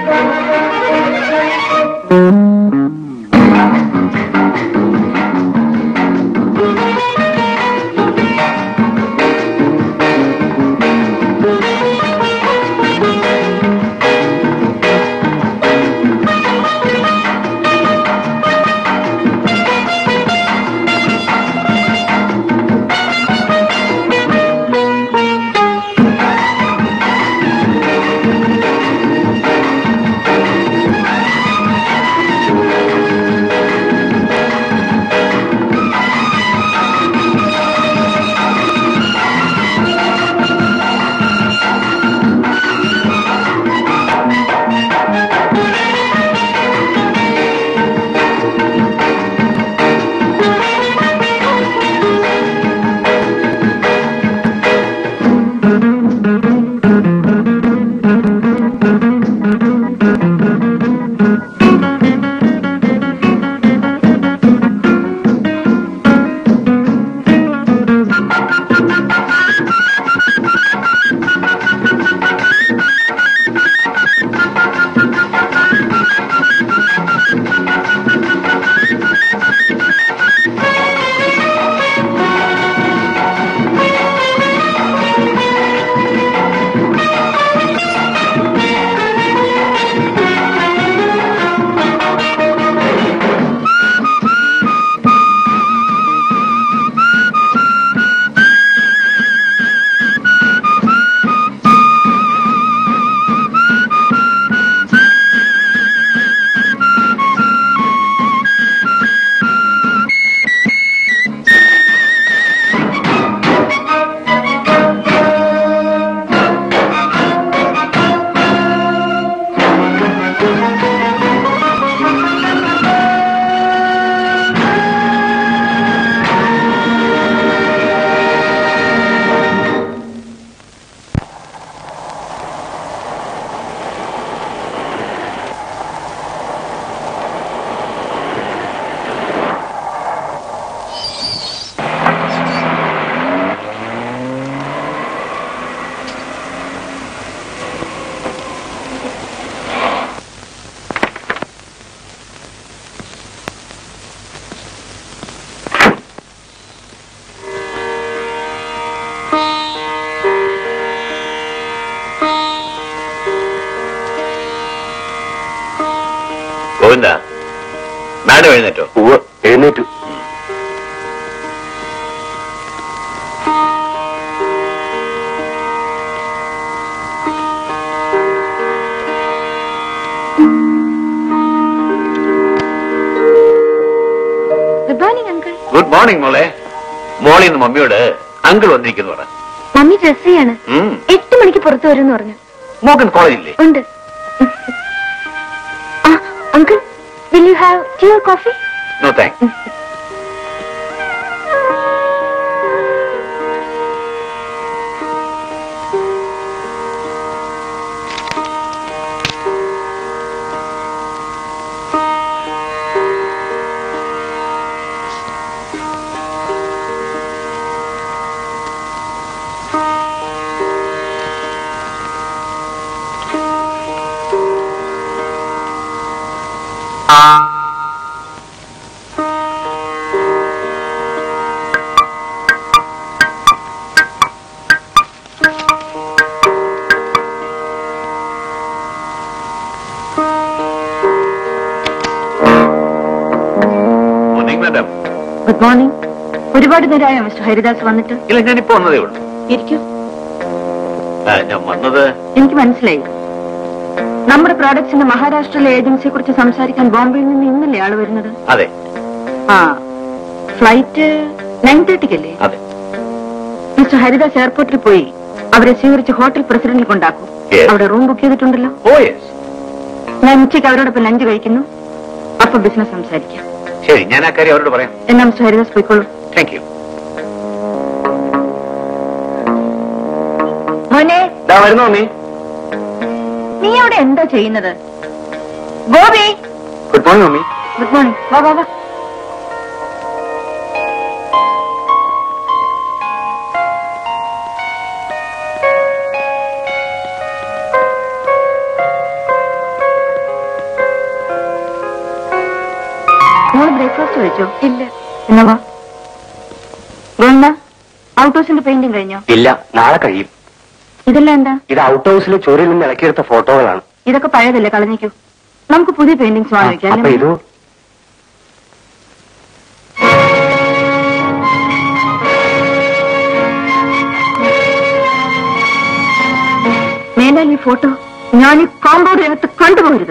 Govinda madam എഴുന്നേറ്റോ എഴുന്നേറ്റു good morning uncle good morning മോളെ മോളിൽ നിന്ന് മമ്മിയോട് അങ്കിൾ വന്നിരിക്കുന്നു പറ മമ്മി ഡ്രസ് ചെയ്യാണ് ഉം. എട്ട് മണിക്ക് പുറത്തു വരുമെന്ന് പറഞ്ഞു മോക്കൻ കോളേജില്ലേ ഉണ്ട് ആ uncle will you have tea or coffee no thank morning madam good morning ഒരുപാട് നേരമായോ മിസ്റ്റർ ഹരിദാസ് വന്നിട്ട് ഇല്ല ഞാനിപ്പോ വന്നതേ ഉള്ളൂ ഇരിക്കും ആ, ഞാൻ വന്നത് എനിക്ക് മനസ്സിലായി നമ്മുടെ പ്രോഡക്ട്സിന്റെ മഹാരാഷ്ട്രയിലെ ഏജൻസിയെ കുറിച്ച് സംസാരിക്കാൻ ബോംബെയിൽ നിന്ന് ഇന്നല്ലേ ആള് വരുന്നത് അതെ ആ ഫ്ലൈറ്റ് നയൻ തേർട്ടിക്കല്ലേ അതെ മിസ്റ്റർ ഹരിദാസ് എയർപോർട്ടിൽ പോയി അവരെ സ്വീകരിച്ച് ഹോട്ടൽ പ്രസിഡന്റിൽ കൊണ്ടാക്കും Yes. അവിടെ റൂം ബുക്ക് ചെയ്തിട്ടുണ്ടല്ലോ ഓ യെസ് ഞാൻ ഉച്ചയ്ക്ക് അവരോടൊപ്പം ലഞ്ച് കഴിക്കുന്നു അപ്പൊ ബിസിനസ് സംസാരിക്കാം ശരി ഞാൻ ആ കാര്യം അവരോട് പറയാം എന്നാ മിസ്റ്റർ ഹരിദാസ് പോയിക്കോളൂ താങ്ക് യു മോനെ വരുന്നോ നീ നീ അവിടെ എന്താ ചെയ്യുന്നത് Gopi good morning mummy good morning വാ വാ വാ മോള് ബ്രേക്ക്ഫാസ്റ്റ് കഴിച്ചോ ഇല്ല എന്നാ വാ ഗോണ്ട ഔട്ട് ഹൗസിന്റെ പെയിന്റിംഗ് കഴിഞ്ഞോ ഇല്ല നാളെ കഴിയും ഇതെല്ലാം എന്താ ഇത് ഔട്ട് ഹൗസിലെ ചുവരിൽ നിന്ന് ഇളക്കിയെടുത്ത ഫോട്ടോകളാണ് ഇതൊക്കെ പഴയതല്ലേ കളഞ്ഞിക്കൂ നമുക്ക് പുതിയ പെയിന്റിങ്സ് വാങ്ങിക്കാം അപ്പൊ അല്ലേ? ഇത് മേലാൽ ഈ ഫോട്ടോ ഞാൻ ഈ കോമ്പൗണ്ട് രംഗത്ത് കണ്ടുപോകരുത്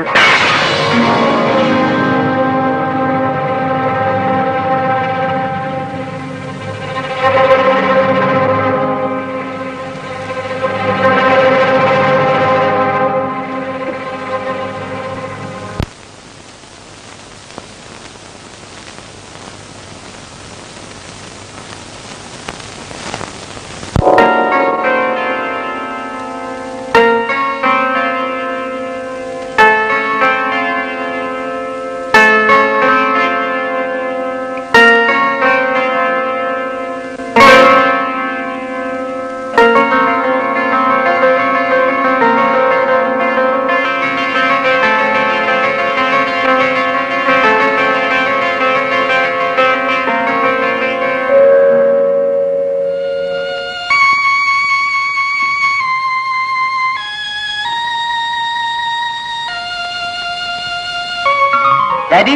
ഡാഡി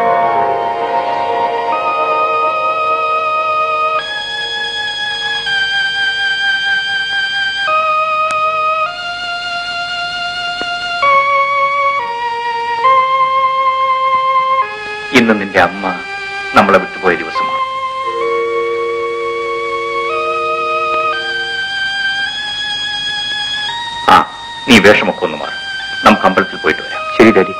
ഇന്ന് നിന്റെ അമ്മ നമ്മളെ വിട്ടുപോയ ദിവസമാണ് ആ നീ വേഷമൊക്കെ ഒന്ന് മാറും നമുക്ക് അമ്പലത്തിൽ പോയിട്ട് വരാം ശരി ഡാഡി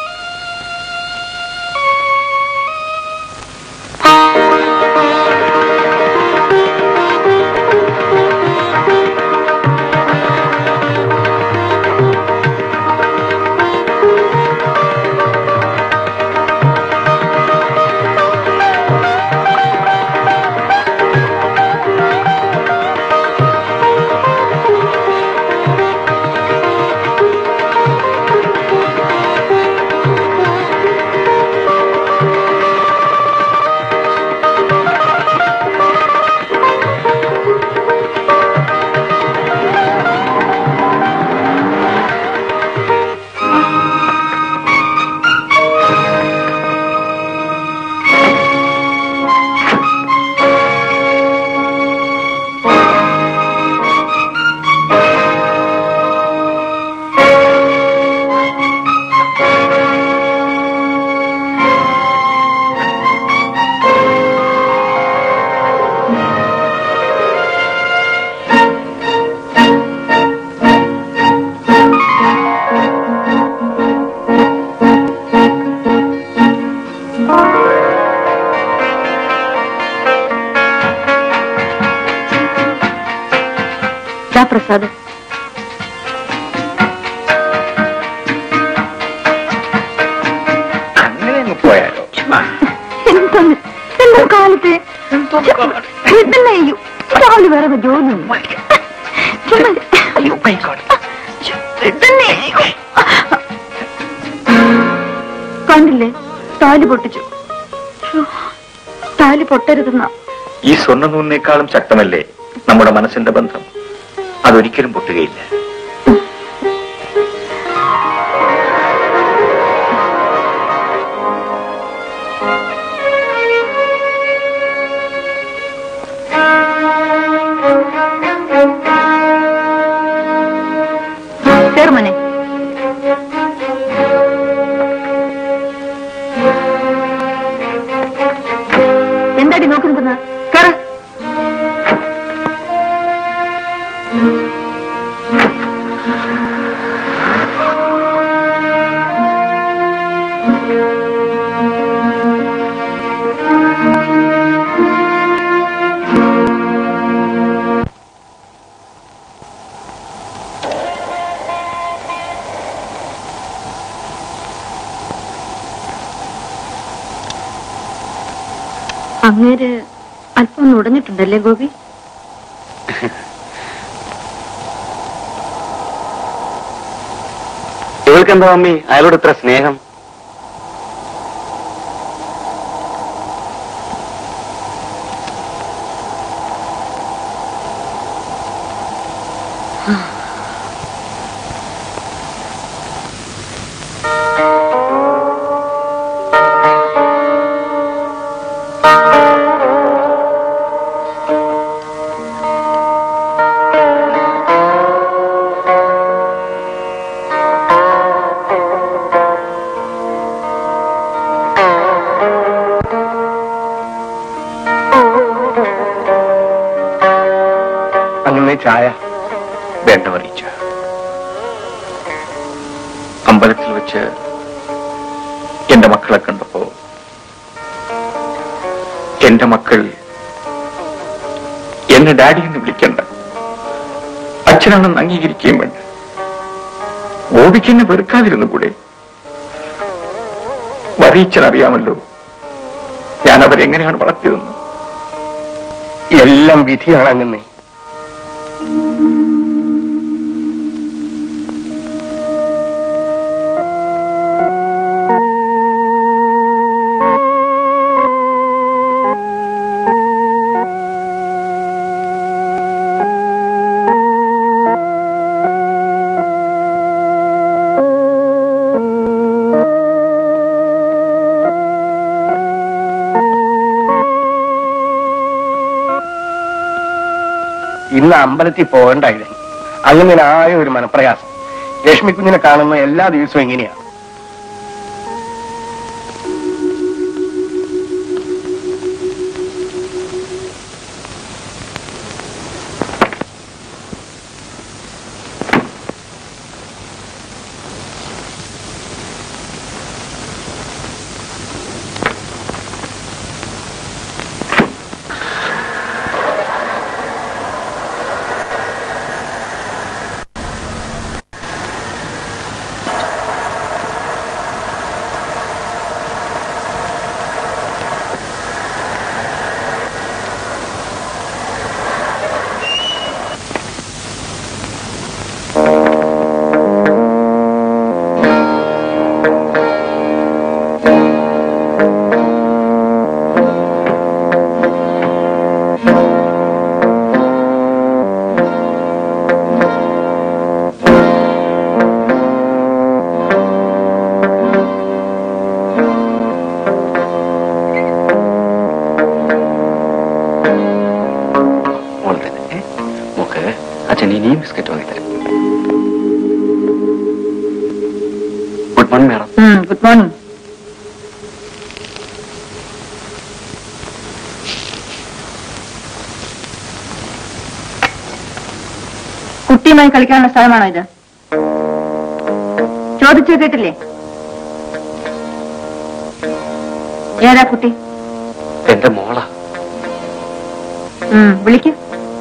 ദാ പ്രസാദ് അങ്ങനെ അങ്ങ് പോയാലോ ആ, എന്താണ് എന്താ കാലത്ത് ഇതല്ലേ അയ്യോ രാവിലെ വേറെ ജോലിയൊന്നും ചുമ്മാ അയ്യോ ഇതന്നെ അയ്യോ. കണ്ടില്ലേ താലി പൊട്ടിച്ചു ശ്ശോ, താലി പൊട്ടരുതെന്ന ഈ സ്വർണ്ണ നൂലിനേക്കാളും ശക്തമല്ലേ നമ്മുടെ മനസ്സിന്റെ ബന്ധം അതൊരിക്കലും പൊട്ടുകയില്ല ചേർമനെ എന്താടി നോക്കി നിൽക്കുന്ന കറ അങ്ങേര് അല്പം ഒന്ന് ഉടഞ്ഞിട്ടുണ്ടല്ലേ ഗോപി ഇവൾക്ക് എന്താ മമ്മി അയാളോട് ഇത്ര സ്നേഹം അങ്ങനെ ചായ വേണ്ട മറിയിച്ച അമ്പലത്തിൽ വെച്ച് എന്റെ മക്കളെ കണ്ടപ്പോ എന്റെ മക്കൾ എന്നെ ഡാഡി എന്ന് വിളിക്കണ്ട അച്ഛനാണെന്ന് അംഗീകരിക്കുകയും വേണ്ട ഗോപിക്ക് എന്നെ വെറുക്കാതിരുന്നു കൂടെ വറിയിച്ചൻ അറിയാമല്ലോ ഞാൻ അവരെങ്ങനെയാണ് വളർത്തിയതെന്ന് എല്ലാം വിധിയാണ് അങ്ങനെ ഇന്ന് അമ്പലത്തിൽ പോകണ്ടായിരുന്നു അങ്ങനെ ആയ ഒരു മനപ്രയാസം ലക്ഷ്മി കുഞ്ഞിനെ കാണുന്ന എല്ലാ ദിവസവും ഇങ്ങനെയാ മോളെ തന്നെ ഏ? മോക്ക് അച്ഛൻ ഇനിയും ബിസ്ക്കറ്റ് വാങ്ങിത്തരാം good morning madam good morning കുട്ടിയുമായി കളിക്കാനുള്ള സ്ഥലമാണോ ഇത് ചോദിച്ചു കേട്ടില്ലേ ഏതാ കുട്ടി എന്റെ മോളാ ഉം, വിളിക്ക്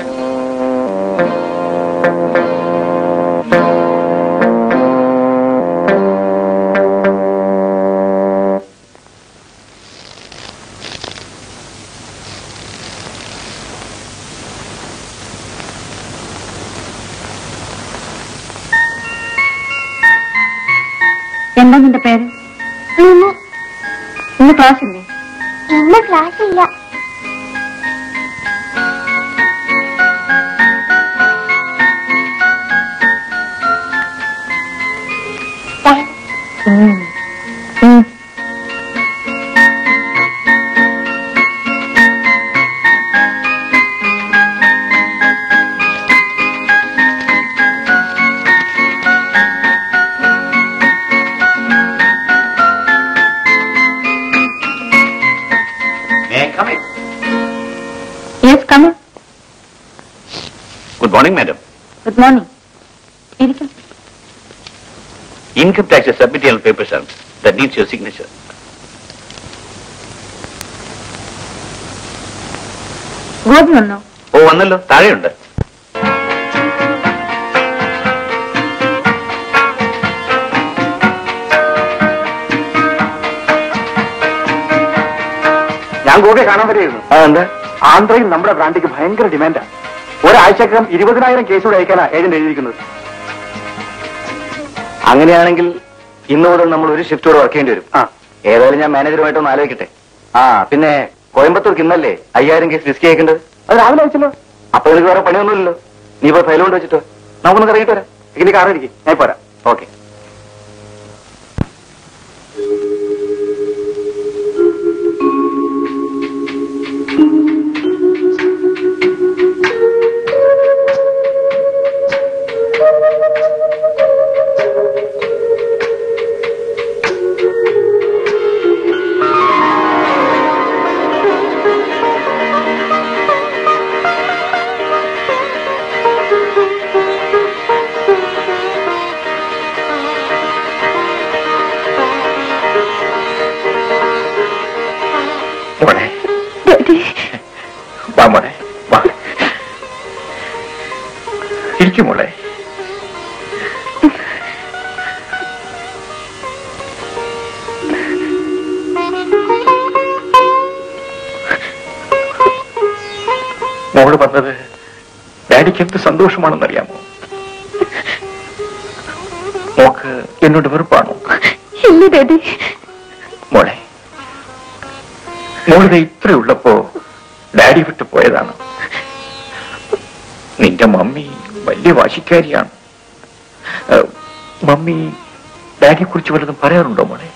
എന്താ നിന്റെ പേര് ഇന്ന് ഇന്ന് ക്ലാസ് ഇല്ലേ ഇന്ന് ക്ലാസ് ഇല്ല ഉം. യെസ് കമ good morning madam good morning ഇരിക്കും ഇൻകം ടാക്സ് സബ്മിറ്റ് ചെയ്യാൻ പേപ്പേഴ്സ് ആണ് that needs your signature Gopi വന്നോ ഓ വന്നല്ലോ താഴെയുണ്ട് ഞാൻ ഗോപിയെ കാണാൻ വരെയായിരുന്നു അതെന്താ ആന്ധ്രയിൽ നമ്മുടെ ബ്രാൻഡിക്ക് ഭയങ്കര ഡിമാൻഡാ ഒരാഴ്ചക്കകം ഇരുപതിനായിരം കേസുകൂടെ അയക്കാനാ ഏജന്റ് എഴുതിയിരിക്കുന്നത് അങ്ങനെയാണെങ്കിൽ ഇന്ന് മുതൽ നമ്മൾ ഒരു ഷിഫ്റ്റ് കൂടെ വർക്ക് ചെയ്യേണ്ടി വരും ആ ഏതായാലും ഞാൻ മാനേജറുമായിട്ടൊന്ന് ആലോചിക്കട്ടെ ആ പിന്നെ കോയമ്പത്തൂർക്ക് ഇന്നല്ലേ അയ്യായിരം കേസ് റിസ്ക് അയക്കേണ്ടത് അത് രാവിലെ അയച്ചല്ലോ അപ്പൊ നിനക്ക് വേറെ പണിയൊന്നുമില്ലല്ലോ നീ പോയി ഫയൽ കൊണ്ട് വെച്ചിട്ടോ നമുക്കൊന്ന് ഇറങ്ങിയിട്ട് വരാം ഇനി കാറിരിക്കും ഞാൻ പോരാ ഓക്കെ മോളെ ഡാഡി വാ മോളെ വാ ഇരിക്കും മോളെ മോള് വന്നത് ഡാഡിക്ക് എന്ത് സന്തോഷമാണെന്നറിയാമോ മോക്ക് എന്നോട് വെറുപ്പാണോ ഇല്ല ഡാഡി മോളെ മോളുടെ ഇത്ര ഉള്ളപ്പോ ഡാഡി വിട്ടു പോയതാണ് നിന്റെ മമ്മി വലിയ വാശിക്കാരിയാണ് ഏഹ്, മമ്മി ഡാഡിയെ കുറിച്ച് വല്ലതും പറയാറുണ്ടോ മോളെ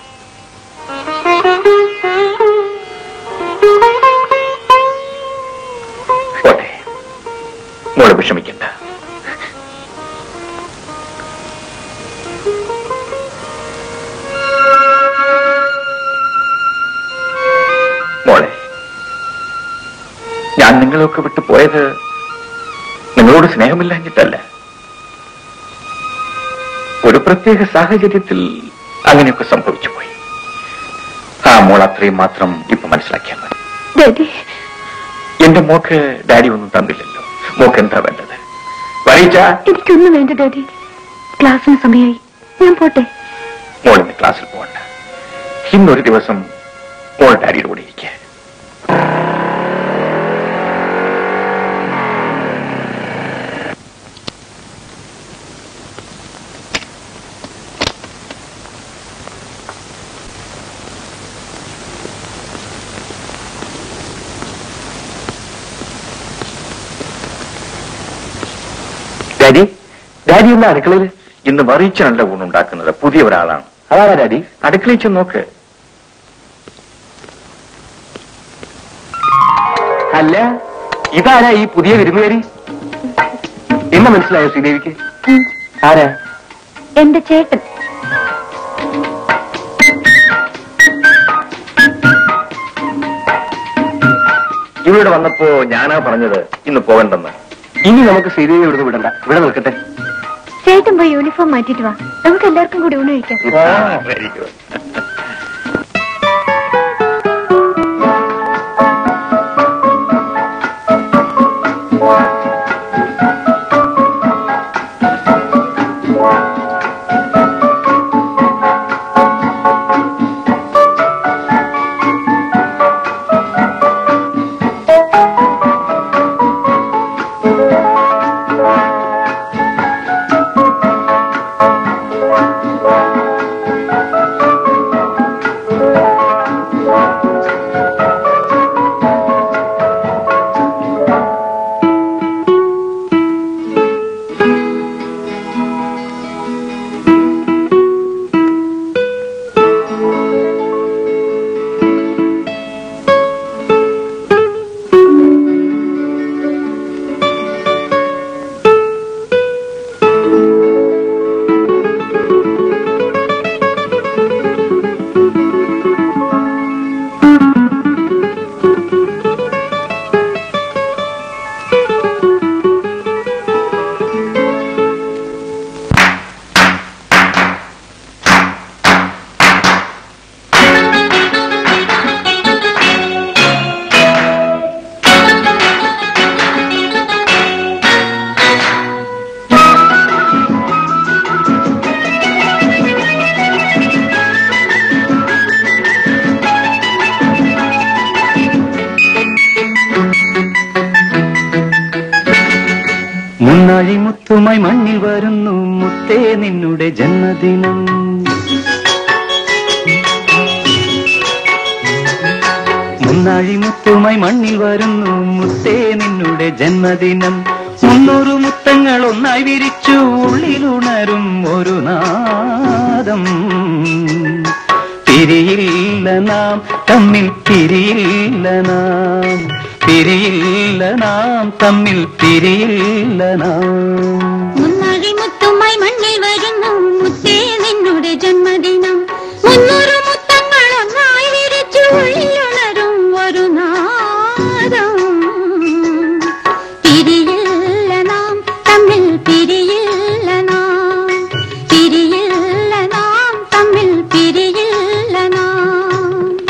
പോട്ടെ മോളെ വിഷമിക്കണ്ട മോളെ ഞാൻ നിങ്ങളൊക്കെ വിട്ടു പോയത് നിങ്ങളോട് സ്നേഹമില്ലാഞ്ഞിട്ടല്ല ഒരു പ്രത്യേക സാഹചര്യത്തിൽ അങ്ങനെയൊക്കെ സംഭവിച്ചു പോയി ആ മോൾ അത്രയും മാത്രം ഇപ്പൊ മനസ്സിലാക്കിയാൽ മതി ഡാഡി എന്റെ മോക്ക് ഡാഡി ഒന്നും തന്നില്ലല്ലോ മോക്ക് എന്താ വേണ്ടത് വരീച്ച എനിക്കൊന്നും വേണ്ട ഡാഡി ക്ലാസ്സിന് സമയമായി ഞാൻ പോട്ടെ മോൾ ഇന്ന് ക്ലാസ്സിൽ പോകണ്ട ഇന്നൊരു ദിവസം മോൾ ഡാഡിയുടെ കൂടെ ഇരിക്കുക ഡാഡി ഡാഡി എന്താ അടുക്കളയിൽ ഇന്ന് വറീച്ചനല്ല ഊണുണ്ടാക്കുന്നത് പുതിയ ഒരാളാണ് അതാണോ ഡാഡി അടുക്കളയിൽ ചെന്ന് നോക്ക് അല്ല ഇതാരാ ഈ പുതിയ വിരുന്നുകാരി എന്നെ മനസ്സിലായോ ശ്രീദേവിക്ക് ആരാ എന്റെ ചേട്ടൻ ഇവിടെ വന്നപ്പോ ഞാനാ പറഞ്ഞത് ഇന്ന് പോകണ്ടെന്ന് ഇനി നമുക്ക് ശ്രീദേവി ഇവിടുന്ന് വിടണ്ട ഇവിടെ നിൽക്കട്ടെ ചേട്ടൻ പോയി യൂണിഫോം മാറ്റിട്ട് വാ നമുക്ക് എല്ലാവർക്കും കൂടി ഊണ് കഴിക്കാം വെരി ഗുഡ് മുന്നാഴി മുത്തുമായി മണ്ണിൽ വരുന്നു മുത്തേ നിന്നുടെ ജന്മദിനം മുന്നാഴി മുത്തുമായി മണ്ണിൽ വരുന്നു മുത്തേ നിന്നുടെ ജന്മദിനം മുന്നൂറ് മുത്തങ്ങൾ ഒന്നായി വിരിച്ചു ഉള്ളിലുണരും ഒരു നാദം പിരിയില്ല നാം തമ്മിൽ പിരിയില്ല നാം പിരിയില്ല നാം തമ്മിൽ പിരിയില്ല നാം മുന്നാഴി മുത്തുമായി മണ്ണിൽ വരുന്നു മുത്തേ നിന്നുടെ ജന്മദിനം മുന്നൂറ് മുത്തങ്ങൾ ഒന്നായി വിരിച്ചു ഉള്ളിലുണരും ഒരു നാദം പിരിയില്ല നാം തമ്മിൽ പിരിയില്ല നാം പിരിയില്ല നാം തമ്മിൽ പിരിയില്ല നാം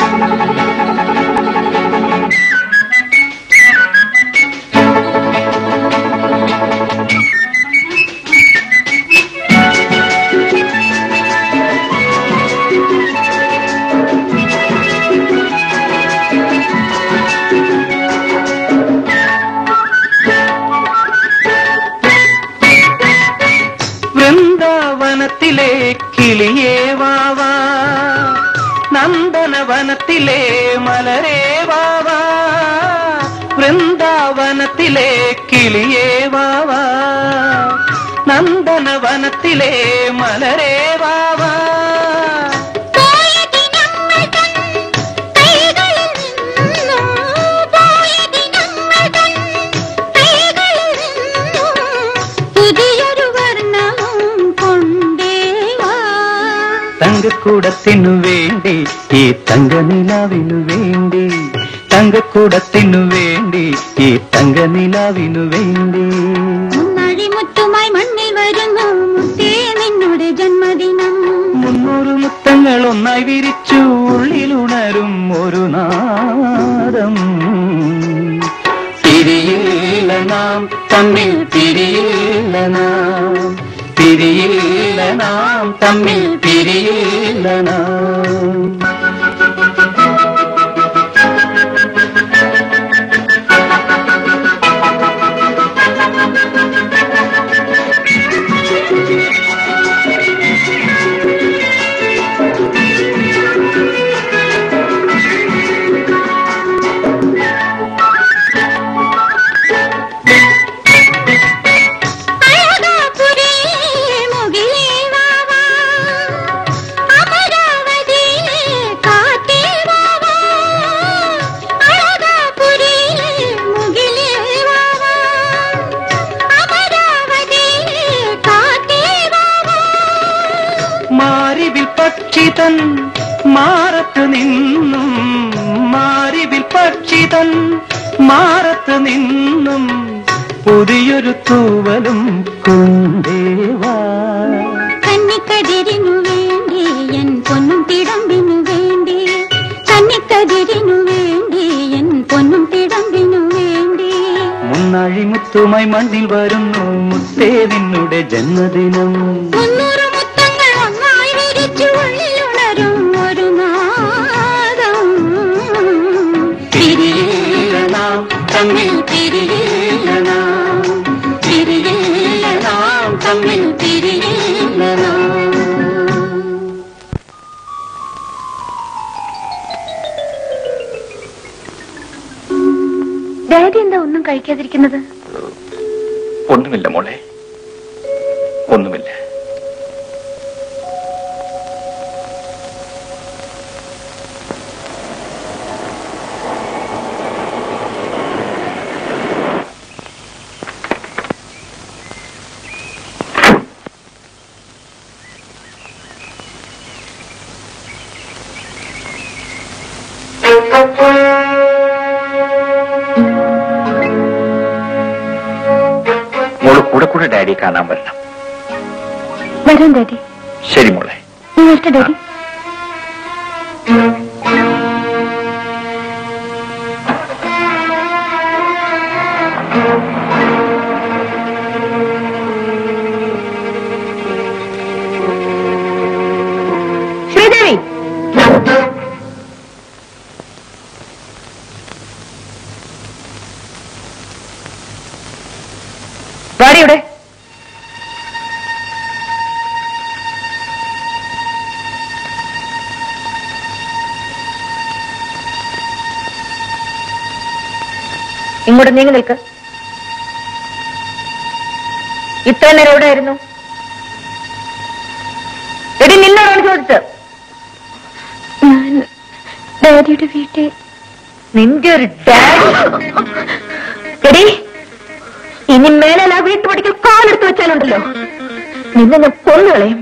വൃന്ദാവനത്തിലെ കിളിയേ വാവാ നന്ദനവനത്തിലെ മലരേ വാവാ വൃന്ദാവനത്തിലെ കിളിയേ വാവാ നന്ദനവനത്തിലെ മലരേ വാവാ പോയ ദിനങ്ങൾ തൻ കൈകളിൽ നിന്നും പോയ ദിനങ്ങൾ തൻ കൈകളിൽ നിന്നും പുതിയൊരു വർണ്ണവും കൊണ്ടേവാ തങ്കക്കൂടത്തിനു വേണ്ടി ഈ തങ്കനിലാവിനു വേണ്ടി തങ്കക്കൂടത്തിനു വേണ്ടി ഈ തങ്കനിലാവിനു വേണ്ടി മുന്നാഴി മുത്തുമായി മണ്ണിൽ വരുന്നു മുത്തേ നിന്നുടെ ജന്മദിനം മുന്നൂറ് മുത്തങ്ങൾ ഒന്നായി വിരിച്ചു ഉള്ളിലുണരും ഒരു നാദം പിരിയില്ല നാം തമ്മിൽ പിരിയില്ല നാം പിരിയില്ല നാം തമ്മിൽ പിരിയില്ല നാം അഴകാപുരിയിലെ മുകിലേ വാവാ അമരാവതിയിലെ കാറ്റേ വാവാ അഴകാപുരിയിലെ മുകിലേ വാവാ അമരാവതിയിലെ കാറ്റേ വാവാ മാരിവിൽ പക്ഷിതൻ മാറത്ത് നിന്നും മാരിവിൽ പക്ഷിതൻ മാറത്ത് നിന്നും പുതിയൊരു തൂവലും കൊണ്ടേവാ കന്നിക്കതിരിനു വേണ്ടി എൻ പൊന്നും തിടമ്പിനു വേണ്ടി കന്നിക്കതിരിനു വേണ്ടി എൻ പൊന്നും തിടമ്പിനു വേണ്ടി മുന്നാഴി മുത്തുമായി മണ്ണിൽ വരുന്നു മുത്തേ നിന്നുടെ ജന്മദിനം മുന്നൂറ് മുത്തങ്ങൾ ഒന്നായി വിരിച്ചു ഉള്ളിലുണരും ഒരു നാദം പിരിയില്ല നാം തമ്മിൽ പിരിയില്ല നാം പിരിയില്ല നാം തമ്മിൽ പിരിയില്ല നാം ഡാഡി എന്താ ഒന്നും കഴിക്കാതിരിക്കുന്നത് ഒന്നുമില്ല മോളെ ഒന്നുമില്ല മോള് കൂടെ കൂടെ ഡാഡി കാണാൻ വരണം വരാം ഡാഡി ശരി മോളെ നീ വരട്ടെ ഡാഡി ശ്രീദേവി വാടിയുടെ ഇങ്ങോട്ട് നീങ്ങി നിൽക്ക് ഇത്ര നേരം എവിടെയായിരുന്നു എടി നിന്നോടാണ് ചോദിച്ചത് ഞാൻ ഡാഡിയുടെ വീട്ടിൽ നിന്റെ ഒരു ഡാഡി എടി ഇനി മേലെ ആ വീട്ടുപടിക്കൽ കാലെടുത്ത് വെച്ചാലുണ്ടല്ലോ നിന്നെ ഞാൻ കൊന്നുകളയും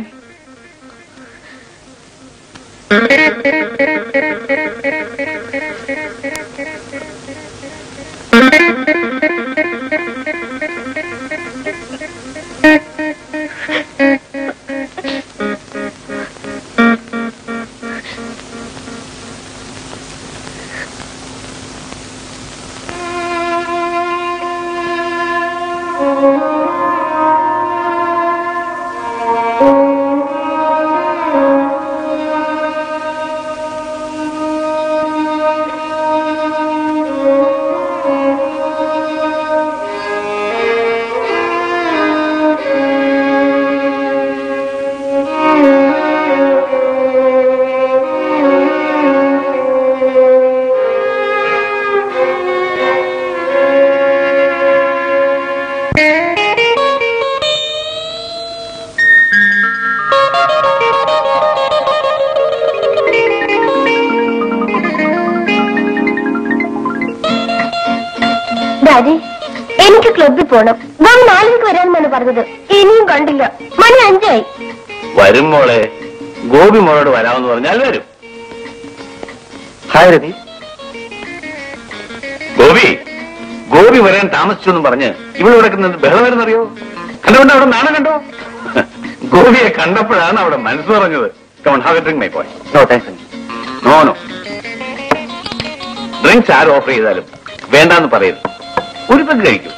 ഡാഡി എനിക്ക് ക്ലബിൽ പോണം ഞാൻ നാലരക്ക് വരാമെന്നാണ് പറഞ്ഞത് ഇനിയും കണ്ടില്ല മണി അഞ്ചായി വരും മോളെ ഗോപി മോളോട് വരാമെന്ന് പറഞ്ഞാൽ വരും ഹായ് രതി ഗോപി ഗോപി വരാൻ താമസിച്ചു എന്ന് പറഞ്ഞ് ഇവിടെ കിടക്കുന്നത് ബഹളം വരുന്നറിയോ കണ്ടോണ്ട് അവിടെ നാണം കണ്ടോ ഗോപിയെ കണ്ടപ്പോഴാണ് അവിടെ മനസ്സ് പറഞ്ഞത് come on have drink my boy no thanks no no drinks ആര് ഓഫർ ചെയ്താലും വേണ്ടാന്ന് പറയരുത് ഒരു പെഗ് കഴിക്കും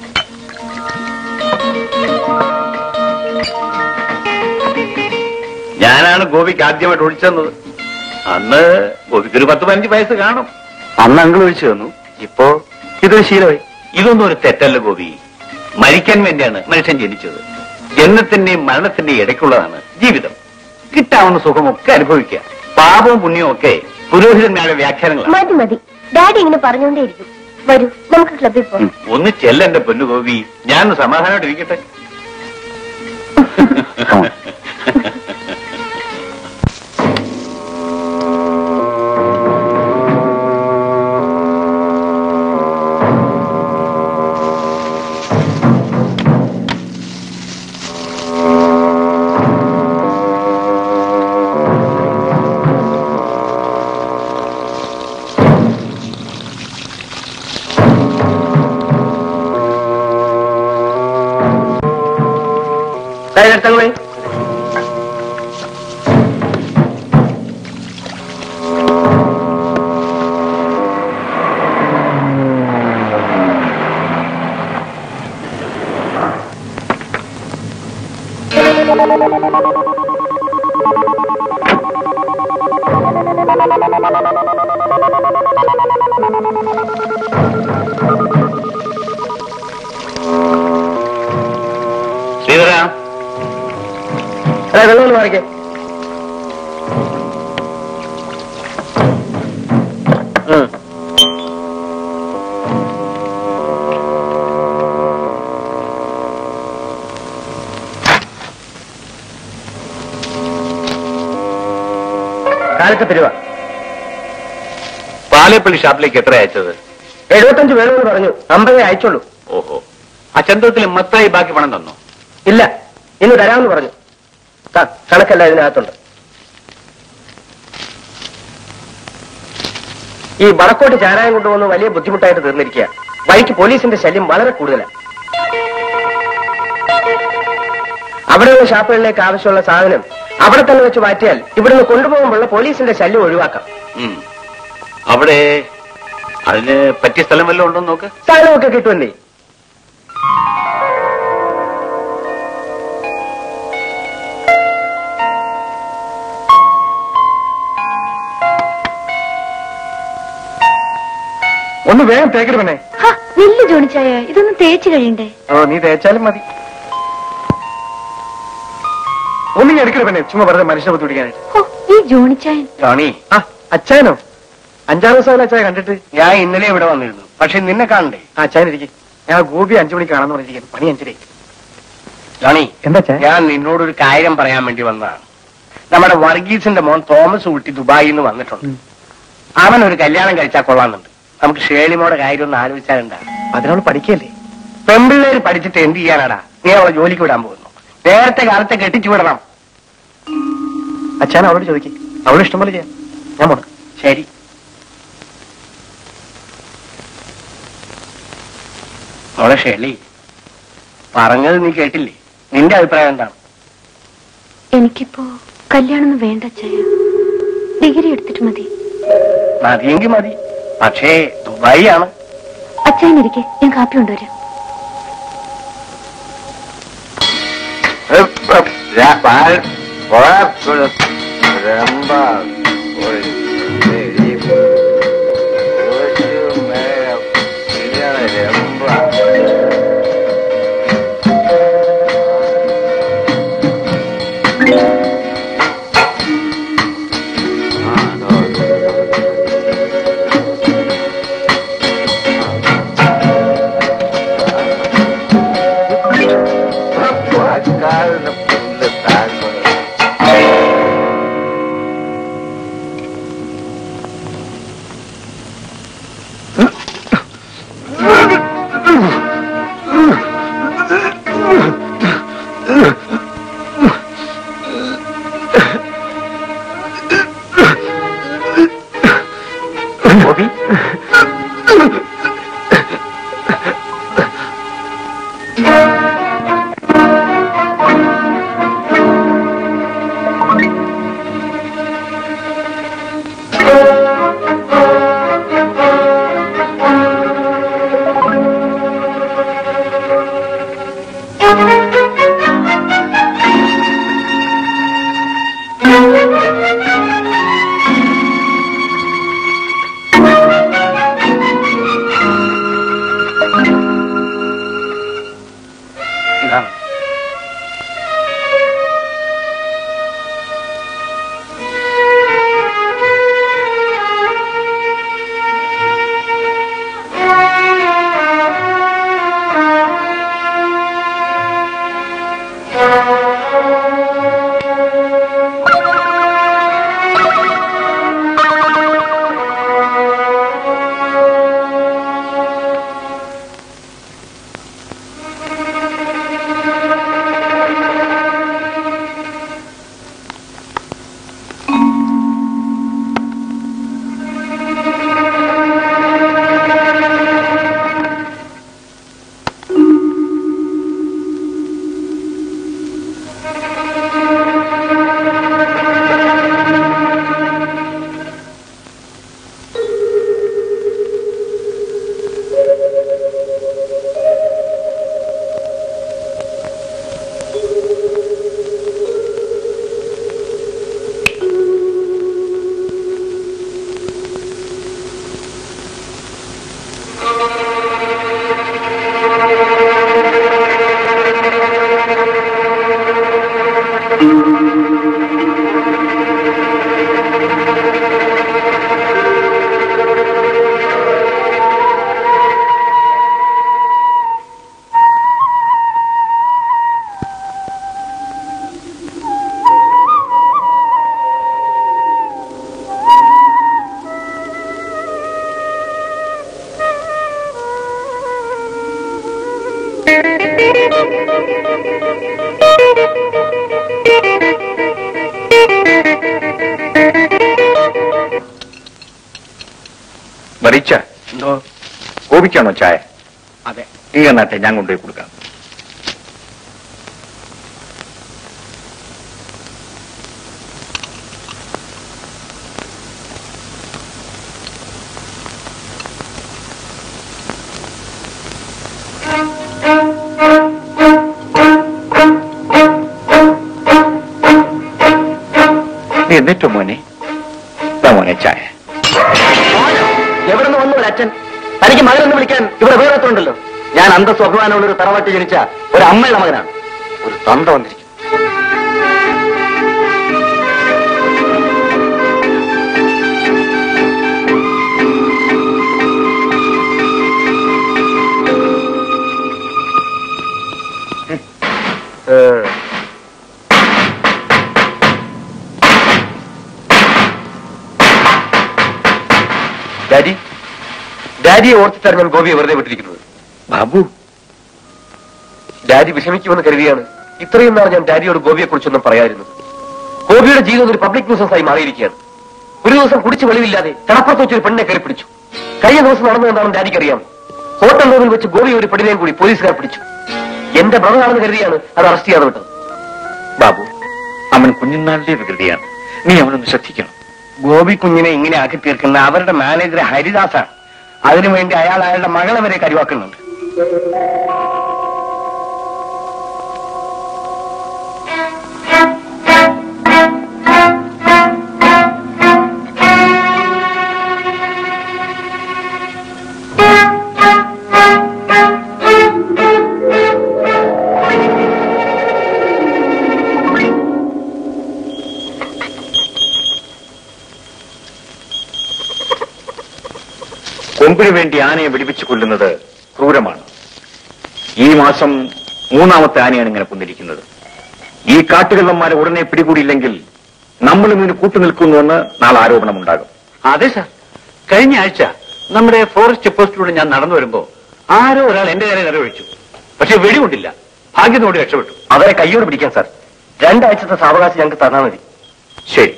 ഞാനാണ് ഗോപിക്ക് ആദ്യമായിട്ട് ഒഴിച്ചു തന്നത് അന്ന് ഗോപിക്ക് ഒരു പത്ത് പതിനഞ്ച് വയസ്സ് കാണും അന്ന് അങ്കിൾ ഒഴിച്ചു തന്നു ഇപ്പോ ഇതൊരു ശീലമായി ഇതൊന്നും ഒരു തെറ്റല്ല ഗോപി മരിക്കാൻ വേണ്ടിയാണ് മനുഷ്യൻ ജനിച്ചത് ജനനത്തിന്റെയും മരണത്തിന്റെയും ഇടയ്ക്കുള്ളതാണ് ജീവിതം കിട്ടാവുന്ന സുഖമൊക്കെ അനുഭവിക്കുക പാപവും പുണ്യവും ഒക്കെ പുരോഹിതന്മാരുടെ വ്യാഖ്യാനങ്ങളാണ് മതി മതി ഡാഡി ഇങ്ങനെ പറഞ്ഞുകൊണ്ടേയിരിക്കും വരൂ നമുക്ക് ക്ലബിൽ ഉം, പോകാം ഒന്ന് ചെല്ല എന്റെ പൊന്നു ഗോപി ഞാൻ സമാധാനമായിട്ട് ഇരിക്കട്ടെ തങ്ങളെ ശ്രീധര വെള്ളം മാറിക്കേ കാലത്തെ തരുവ പാലേപ്പള്ളി ഷാപ്പിലേക്ക് എത്ര അയച്ചത് എഴുപത്തഞ്ച് വേണമെന്ന് പറഞ്ഞു അമ്പതേ അയച്ചുള്ളൂ ഓഹോ ആ ചന്തത്തിൽ മത്തായി ബാക്കി പണം തന്നോ ഇല്ല ഇന്ന് തരാമെന്ന് പറഞ്ഞു ദാ, കണക്കല്ല ഇതിനകത്തുണ്ട് ഈ വടക്കോട്ട് ചാരായം കൊണ്ടുവന്ന് വലിയ ബുദ്ധിമുട്ടായിട്ട് തീർന്നിരിക്കുക വഴിക്ക് പോലീസിന്റെ ശല്യം വളരെ കൂടുതലാണ് അവിടെയുള്ള ഷാപ്പുകളിലേക്ക് ആവശ്യമുള്ള സാധനം അവിടെ തന്നെ വെച്ച് മാറ്റിയാൽ ഇവിടുന്ന് കൊണ്ടുപോകുമ്പോഴുള്ള പോലീസിന്റെ ശല്യം ഒഴിവാക്കാം ഉം. അവിടെ അതിന് പറ്റിയ സ്ഥലം വല്ലതും ഉണ്ടോ എന്ന് നോക്ക് സാധനമൊക്കെ കിട്ടുമെന്നേ ഒന്ന് വേഗം തേക്കരുത് പെണ്ണേ നെല്ല് ജോണിച്ചായ ഇതൊന്നും തേച്ച് കഴിയണ്ടേ ഓ നീ തേച്ചാലും മതി ഒന്നും എടുക്കരുത് പെണ്ണേ ചുമ്മാ വെറുതെ മനുഷ്യനെ ബുദ്ധിമുട്ടിക്കാനായിട്ട് ഓ ഈ ജോണിച്ചായൻ ടോണി ആ അച്ചായനോ അഞ്ചാറ് ദിവസം അച്ചായ കണ്ടിട്ട് ഞാൻ ഇന്നലെ ഇവിടെ വന്നിരുന്നു പക്ഷെ നിന്നെ കാണണ്ടേ ആ അച്ചായൻ ഇരിക്കും ഞാൻ ഗോപി അഞ്ചു മണിക്ക് കാണാന്ന് പറഞ്ഞിരിക്കുന്നു പണി അഞ്ചരേ ജോണി എന്താ ഞാൻ നിന്നോടൊരു കാര്യം പറയാൻ വേണ്ടി വന്നതാണ് നമ്മുടെ വർഗീസിന്റെ മോൻ തോമസ് കുട്ടി ദുബായിൽ നിന്ന് വന്നിട്ടുണ്ട് അവൻ ഒരു കല്യാണം കഴിച്ചാൽ കൊള്ളാന്നുണ്ട് നമുക്ക് ഷേളിമോടെ കാര്യം ഒന്ന് ആലോചിച്ചാലുണ്ടാ അതിനവൾ പഠിക്കല്ലേ പെമ്പിള്ളേര് പഠിച്ചിട്ട് എന്ത് ചെയ്യാനാടാ നീ അവളെ ജോലിക്ക് വിടാൻ പോകുന്നു നേരത്തെ കാലത്തെ കെട്ടിച്ചു വിടണം അച്ഛൻ അവളോട് ചോദിക്കും അവള് ഇഷ്ടം പോലെ ചെയ്യാം ഞാൻ പോണം ശരി മോളെ ഷേളി പറഞ്ഞത് നീ കേട്ടില്ലേ നിന്റെ അഭിപ്രായം എന്താണ് എനിക്കിപ്പോ കല്യാണം വേണ്ട അച്ഛയ ഡിഗ്രി എടുത്തിട്ട് മതി മതിയെങ്കിൽ മതി പക്ഷേ ദുബായി ആണ് അച്ഛനിരിക്കെ ഞാൻ കാപ്പി കൊണ്ടുവരാം ഗോപി ഇതാണ് മറിച്ച എന്തോ ഗോപിക്കാണോ ചായ അതെ ഈ എന്നാട്ടെ ഞാൻ കൊണ്ടുപോയി കൊടുക്കാം നീ എന്നിട്ടോ മോനെ ദാ മോനെ ചായ എവിടെ നിന്ന് വന്നു ഒരു അച്ഛൻ തനിക്ക് മകനെന്ന് വിളിക്കാൻ ഇവിടെ വേറെത്തുണ്ടല്ലോ ഞാൻ അന്തസ്വഭാവമുള്ള ഒരു തറവാട്ടി ജനിച്ച ഒരു അമ്മയുടെ മകനാണ് ഒരു തന്ത വന്നിരിക്കും ഡാഡിയെ ഓർത്തിട്ടാണ് ഞാൻ ഗോപിയെ വെറുതെ വിട്ടിരിക്കുന്നത് ബാബു ഡാഡി വിഷമിക്കുമെന്ന് കരുതിയാണ് ഇത്രയും നാൾ ഞാൻ ഡാഡിയോട് ഗോപിയെ കുറിച്ചൊന്നും പറയാതിരുന്നത് ഗോപിയുടെ ജീവിതം ഒരു പബ്ലിക് ന്യൂസൻസ് ആയി മാറിയിരിക്കുകയാണ് ഒരു ദിവസം കുടിച്ച് വെളിവില്ലാതെ കടപ്പുറത്ത് വെച്ച് ഒരു പെണ്ണിനെ കയറി പിടിച്ചു കഴിഞ്ഞ ദിവസം നടന്നതെന്താണെന്ന് ഡാഡിക്ക് അറിയാം ഹോട്ടൽ റൂമിൽ വെച്ച് ഗോപി ഒരു പെണ്ണിനെയും കൂടി പോലീസുകാർ പിടിച്ചു എന്റെ ബ്രദറാണെന്ന് കരുതിയാണ് അത് അറസ്റ്റ് ചെയ്യാതെ വിട്ടത് ബാബു അവൻ കുഞ്ഞുനാളിലെ വികൃതിയാണ് നീ അവനൊന്ന് ശ്രദ്ധിക്കണം ഗോപി കുഞ്ഞിനെ ഇങ്ങനെ ആക്കി തീർക്കുന്ന അവരുടെ മാനേജർ ഹരിദാസാണ് അതിനുവേണ്ടി അയാൾ അയാളുടെ മകളെ വരെ കരുവാക്കുന്നുണ്ട് കൊമ്പിനു വേണ്ടി ആനയെ വെടിവെച്ച് കൊല്ലുന്നത് ക്രൂരമാണ് ഈ മാസം മൂന്നാമത്തെ ആനയാണ് ഇങ്ങനെ കൊന്നിരിക്കുന്നത് ഈ കാട്ടുകള്ളന്മാരെ ഉടനെ പിടികൂടിയില്ലെങ്കിൽ നമ്മളും ഇതിന് കൂട്ടുനിൽക്കുന്നുവെന്ന് നാളെ ആരോപണമുണ്ടാകും അതെ സാർ കഴിഞ്ഞ ആഴ്ച നമ്മുടെ ഫോറസ്റ്റ് പോസ്റ്റിലൂടെ ഞാൻ നടന്നു വരുമ്പോ ആരോ ഒരാൾ എന്റെ നേരെ നിറവൊഴിച്ചു പക്ഷെ വെടികൊണ്ടില്ല ഭാഗ്യത്തോടെ രക്ഷപ്പെട്ടു അവരെ കയ്യോട് പിടിക്കാൻ സാർ രണ്ടാഴ്ചത്തെ സാവകാശം ഞങ്ങൾക്ക് തന്നാൽ മതി ശരി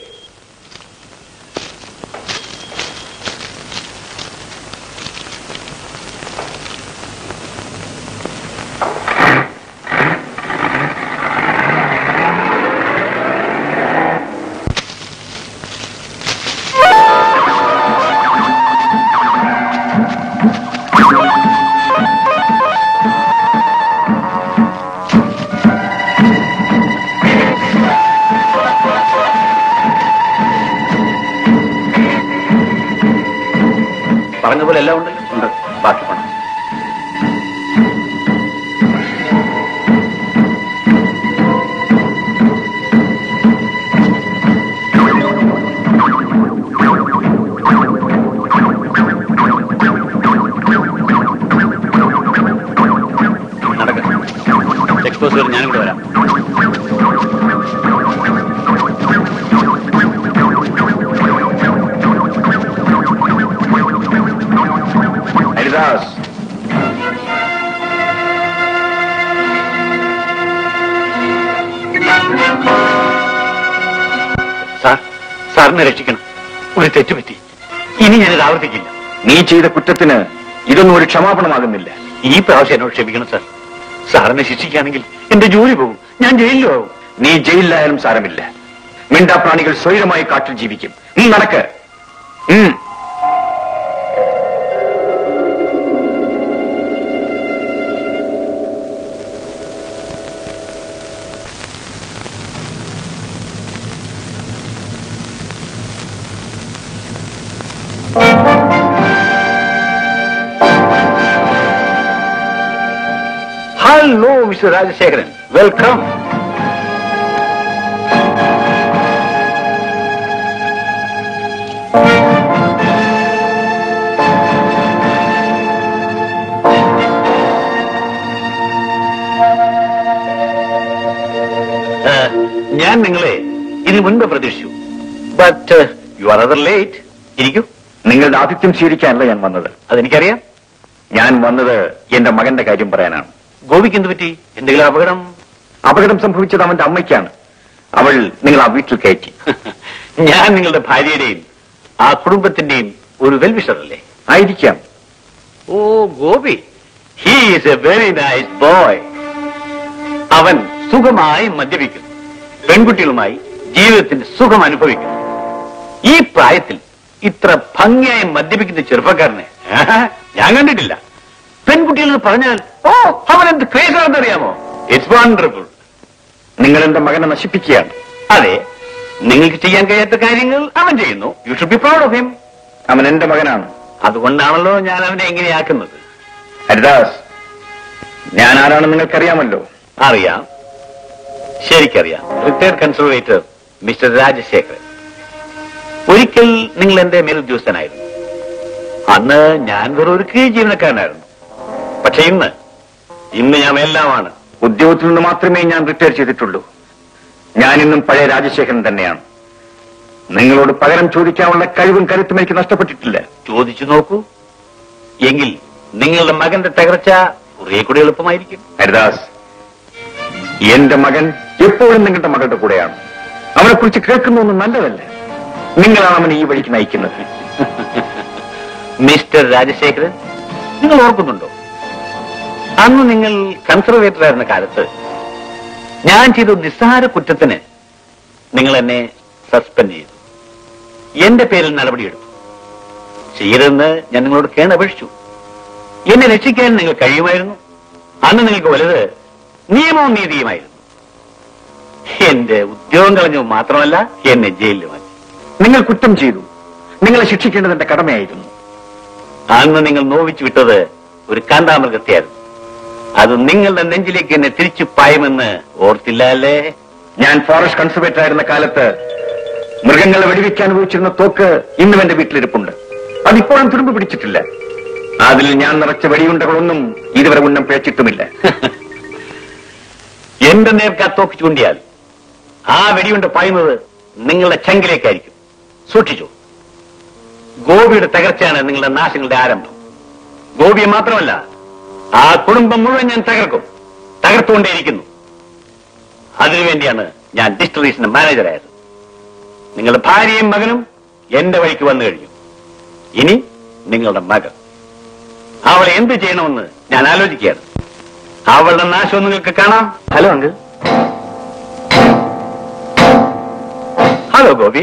പറഞ്ഞതുപോലെ എല്ലാം ഉണ്ടല്ലോ ഉണ്ട് ബാക്കി പണം നടക്കാം ചെക്ക് പോസ്റ്റ് വരെ ഞാനും കൂടെ വരാം ഹരിദാസ് സാർ സാറിനെ രക്ഷിക്കണം ഒരു തെറ്റുപറ്റി ഇനി ഞാനിത് ആവർത്തിക്കില്ല നീ ചെയ്ത കുറ്റത്തിന് ഇതൊന്നും ഒരു ക്ഷമാപണമാകുന്നില്ല ഈ പ്രാവശ്യം എന്നോട് ക്ഷമിക്കണം സാർ സാറിനെ ശിക്ഷിക്കുകയാണെങ്കിൽ എന്റെ ജോലി പോകും ഞാൻ ജയിലിലും ആവും നീ ജയിലിലായാലും സാരമില്ല മിണ്ടാപ്രാണികൾ സ്വൈരമായി കാട്ടിൽ ജീവിക്കും നീ നടക്ക് ഉം. ഹലോ മിസ്റ്റർ രാജശേഖരൻ വെൽക്കം ഞാൻ നിങ്ങളെ ഇതിനു മുൻപ് പ്രതീക്ഷിച്ചു but you are other late ഇരിക്കൂ നിങ്ങളുടെ ആതിഥ്യം സ്വീകരിക്കാനല്ല ഞാൻ വന്നത് അതെനിക്കറിയാം ഞാൻ വന്നത് എന്റെ മകന്റെ കാര്യം പറയാനാണ് ഗോപിക്ക് എന്ത് പറ്റി എന്തെങ്കിലും അപകടം അപകടം സംഭവിച്ചത് അവന്റെ അമ്മയ്ക്കാണ് അവൾ നിങ്ങൾ ആ വീട്ടിൽ കയറ്റി ഞാൻ നിങ്ങളുടെ ഭാര്യയുടെയും ആ കുടുംബത്തിന്റെയും ഒരു വെൽവിഷർ അല്ലേ ആയിരിക്കാം oh Gopi he is a very nice boy അവൻ സുഖമായി മദ്യപിക്കുന്നു പെൺകുട്ടികളുമായി ജീവിതത്തിന്റെ സുഖം അനുഭവിക്കുന്നു ഈ പ്രായത്തിൽ ഇത്ര ഭംഗിയായി മദ്യപിക്കുന്ന ചെറുപ്പക്കാരനെ ആഹാ, ഞാൻ കണ്ടിട്ടില്ല പെൺകുട്ടികൾ പറഞ്ഞാൽ ഓ അവൻ എന്ത് ക്രേസാണെന്ന് അറിയാമോ ഇറ്റ്സ് വണ്ടർഫുൾ നിങ്ങൾ എന്റെ മകനെ നശിപ്പിക്കുകയാണ് അതെ നിങ്ങൾക്ക് ചെയ്യാൻ കഴിയാത്ത കാര്യങ്ങൾ അവൻ ചെയ്യുന്നു you should be proud of him അവൻ എന്റെ മകനാണ് അതുകൊണ്ടാണല്ലോ ഞാൻ അവനെ എങ്ങനെയാക്കുന്നത് ഹരിദാസ് ഞാൻ ആരാണെന്ന് നിങ്ങൾക്കറിയാമല്ലോ അറിയാം ശരിക്കറിയാം റിട്ടയർഡ് കൺസർവേറ്റർ മിസ്റ്റർ രാജശേഖരൻ ഒരിക്കൽ നിങ്ങൾ എന്റെ മേലുദ്യോഗസ്ഥനായിരുന്നു അന്ന് ഞാൻ വെറും ഒരു കീഴ് ജീവനക്കാരനായിരുന്നു പക്ഷെ ഇന്ന് ഇന്ന് ഞാൻ എല്ലാമാണ് ഉദ്യോഗത്തിൽ നിന്ന് മാത്രമേ ഞാൻ റിട്ടയർ ചെയ്തിട്ടുള്ളൂ ഞാൻ ഇന്നും പഴയ രാജശേഖരൻ തന്നെയാണ് നിങ്ങളോട് പകരം ചോദിക്കാനുള്ള കഴിവും കരുത്തും എനിക്ക് നഷ്ടപ്പെട്ടിട്ടില്ല ചോദിച്ചു നോക്കൂ എങ്കിൽ നിങ്ങളുടെ മകന്റെ തകർച്ച കുറെ കൂടി എളുപ്പമായിരിക്കും ഹരിദാസ് എന്റെ മകൻ എപ്പോഴും നിങ്ങളുടെ മകളുടെ കൂടെയാണ് അവനെ കുറിച്ച് കേൾക്കുന്നൊന്നും നല്ലതല്ല നിങ്ങളാണ് അവനെ ഈ വഴിക്ക് നയിക്കുന്നത് മിസ്റ്റർ രാജശേഖരൻ നിങ്ങൾ ഓർക്കുന്നുണ്ടോ അന്ന് നിങ്ങൾ കൺസർവേറ്റർ ആയിരുന്ന കാലത്ത് ഞാൻ ചെയ്ത ഒരു നിസ്സാര കുറ്റത്തിന് നിങ്ങൾ എന്നെ സസ്പെൻഡ് ചെയ്തു എന്റെ പേരിൽ നടപടിയെടുത്തു ചെയ്യരുതെന്ന് ഞാൻ നിങ്ങളോട് കേണപേക്ഷിച്ചു എന്നെ രക്ഷിക്കാൻ നിങ്ങൾ കഴിയുമായിരുന്നു അന്ന് നിങ്ങൾക്ക് വലുത് നിയമവും നീതിയുമായിരുന്നു എന്റെ ഉദ്യോഗം കളഞ്ഞു മാത്രമല്ല എന്നെ ജയിലിൽ മാറ്റി നിങ്ങൾ കുറ്റം ചെയ്തു നിങ്ങളെ ശിക്ഷിക്കേണ്ടത് എന്റെ കടമയായിരുന്നു അന്ന് നിങ്ങൾ നോവിച്ചു വിട്ടത് ഒരു കാന്താമൃഗത്തെയായിരുന്നു അത് നിങ്ങളുടെ നെഞ്ചിലേക്ക് എന്നെ തിരിച്ചു പായുമെന്ന് ഓർത്തില്ല അല്ലേ ഞാൻ ഫോറസ്റ്റ് കൺസർവേറ്റർ ആയിരുന്ന കാലത്ത് മൃഗങ്ങളെ വെടിവെക്കാൻ ഉപയോഗിച്ചിരുന്ന തോക്ക് ഇന്നും എന്റെ വീട്ടിലിരിപ്പുണ്ട് അതിപ്പോഴും തുരുമ്പ് പിടിച്ചിട്ടില്ല അതിൽ ഞാൻ നിറച്ച വെടിയുണ്ടകളൊന്നും ഇതുവരെ ഉന്നം പേച്ചിട്ടുമില്ല എന്റെ നേർക്ക് ആ തോക്ക് ചൂണ്ടിയാൽ ആ വെടിയുണ്ട് പായുന്നത് നിങ്ങളുടെ ചങ്കിലേക്കായിരിക്കും സൂക്ഷിച്ചു ഗോപിയുടെ തകർച്ചയാണ് നിങ്ങളുടെ നാശങ്ങളുടെ ആരംഭം ഗോപിയെ മാത്രമല്ല ആ കുടുംബം മുഴുവൻ ഞാൻ തകർക്കും തകർത്തുകൊണ്ടേയിരിക്കുന്നു അതിനുവേണ്ടിയാണ് ഞാൻ ഡിസ്ട്രിബ്യൂഷന്റെ മാനേജറായത് നിങ്ങളുടെ ഭാര്യയും മകനും എന്റെ വഴിക്ക് വന്നു കഴിഞ്ഞു ഇനി നിങ്ങളുടെ മകൾ അവളെ എന്ത് ചെയ്യണമെന്ന് ഞാൻ ആലോചിക്കുകയാണ് അവളുടെ നാശം നിങ്ങൾക്ക് കാണാം hello uncle hello Gopi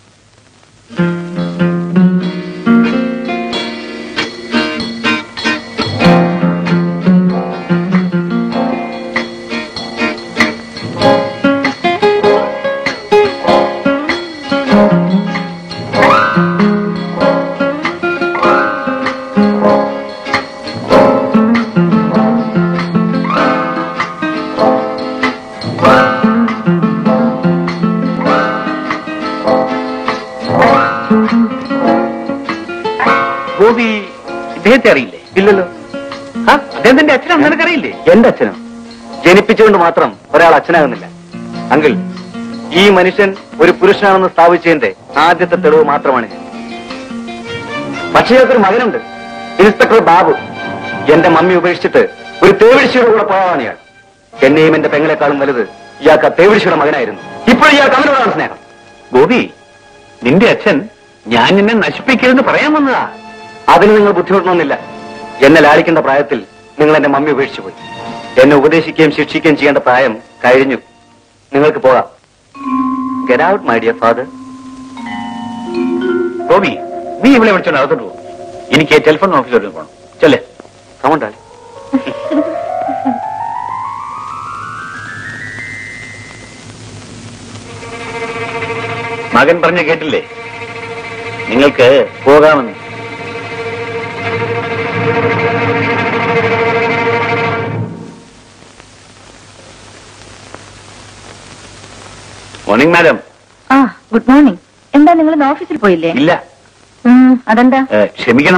Gopi ഇദ്ദേഹത്തെ അറിയില്ലേ ഇല്ലല്ലോ ആ അദ്ദേഹത്തിന്റെ അച്ഛനാണ് നിനക്കറിയില്ലേ എന്റെ അച്ഛനും ജനിപ്പിച്ചുകൊണ്ട് മാത്രം ഒരാൾ അച്ഛനാകുന്നില്ല അങ്കിൾ ഈ മനുഷ്യൻ ഒരു പുരുഷനാണെന്ന് സ്ഥാപിച്ചതിന്റെ ആദ്യത്തെ തെളിവ് മാത്രമാണ് ഞാൻ പക്ഷേ ഇയാൾക്കൊരു മകനുണ്ട് ഇൻസ്പെക്ടർ ബാബു എന്റെ മമ്മി ഉപേക്ഷിച്ചിട്ട് ഒരു തേവിടിശിയുടെ കൂടെ പോയതാണ് ഇയാൾ എന്നെയും എന്റെ പെങ്ങളെക്കാളും വലുത് ഇയാൾക്ക് ആ തേവിടിശിയുടെ മകനായിരുന്നു ഇപ്പോൾ ഇയാൾക്ക് അവനോടാണ് സ്നേഹം ഗോപി നിന്റെ അച്ഛൻ ഞാൻ നിന്നെ നശിപ്പിക്കരുതെന്ന് പറയാൻ വന്നതാ അതിന് നിങ്ങൾ ബുദ്ധിമുട്ടണമെന്നില്ല എന്നെ ലാളിക്കേണ്ട പ്രായത്തിൽ നിങ്ങൾ എന്റെ മമ്മി ഉപേക്ഷിച്ചു പോയി എന്നെ ഉപദേശിക്കുകയും ശിക്ഷിക്കുകയും ചെയ്യേണ്ട പ്രായം കഴിഞ്ഞു നിങ്ങൾക്ക് പോകാം get out my dear father Gopi നീ ഇവിടെ വിളിച്ചോണ്ട് അകത്തോട്ട് പോകും എനിക്ക് ടെലിഫോൺ ഓഫീസറിൽ പോകണം ചെല്ലേ കമണ്ടാളി മകൻ പറഞ്ഞ കേട്ടില്ലേ നിങ്ങൾക്ക് പോകാമെന്ന് മോർണിംഗ് മാഡം ആ ഗുഡ് മോർണിംഗ് എന്താ നിങ്ങൾ ഇന്ന് ഓഫീസിൽ പോയില്ലേ ഇല്ല ഉം, അതെന്താ ഏ, ക്ഷമിക്കണം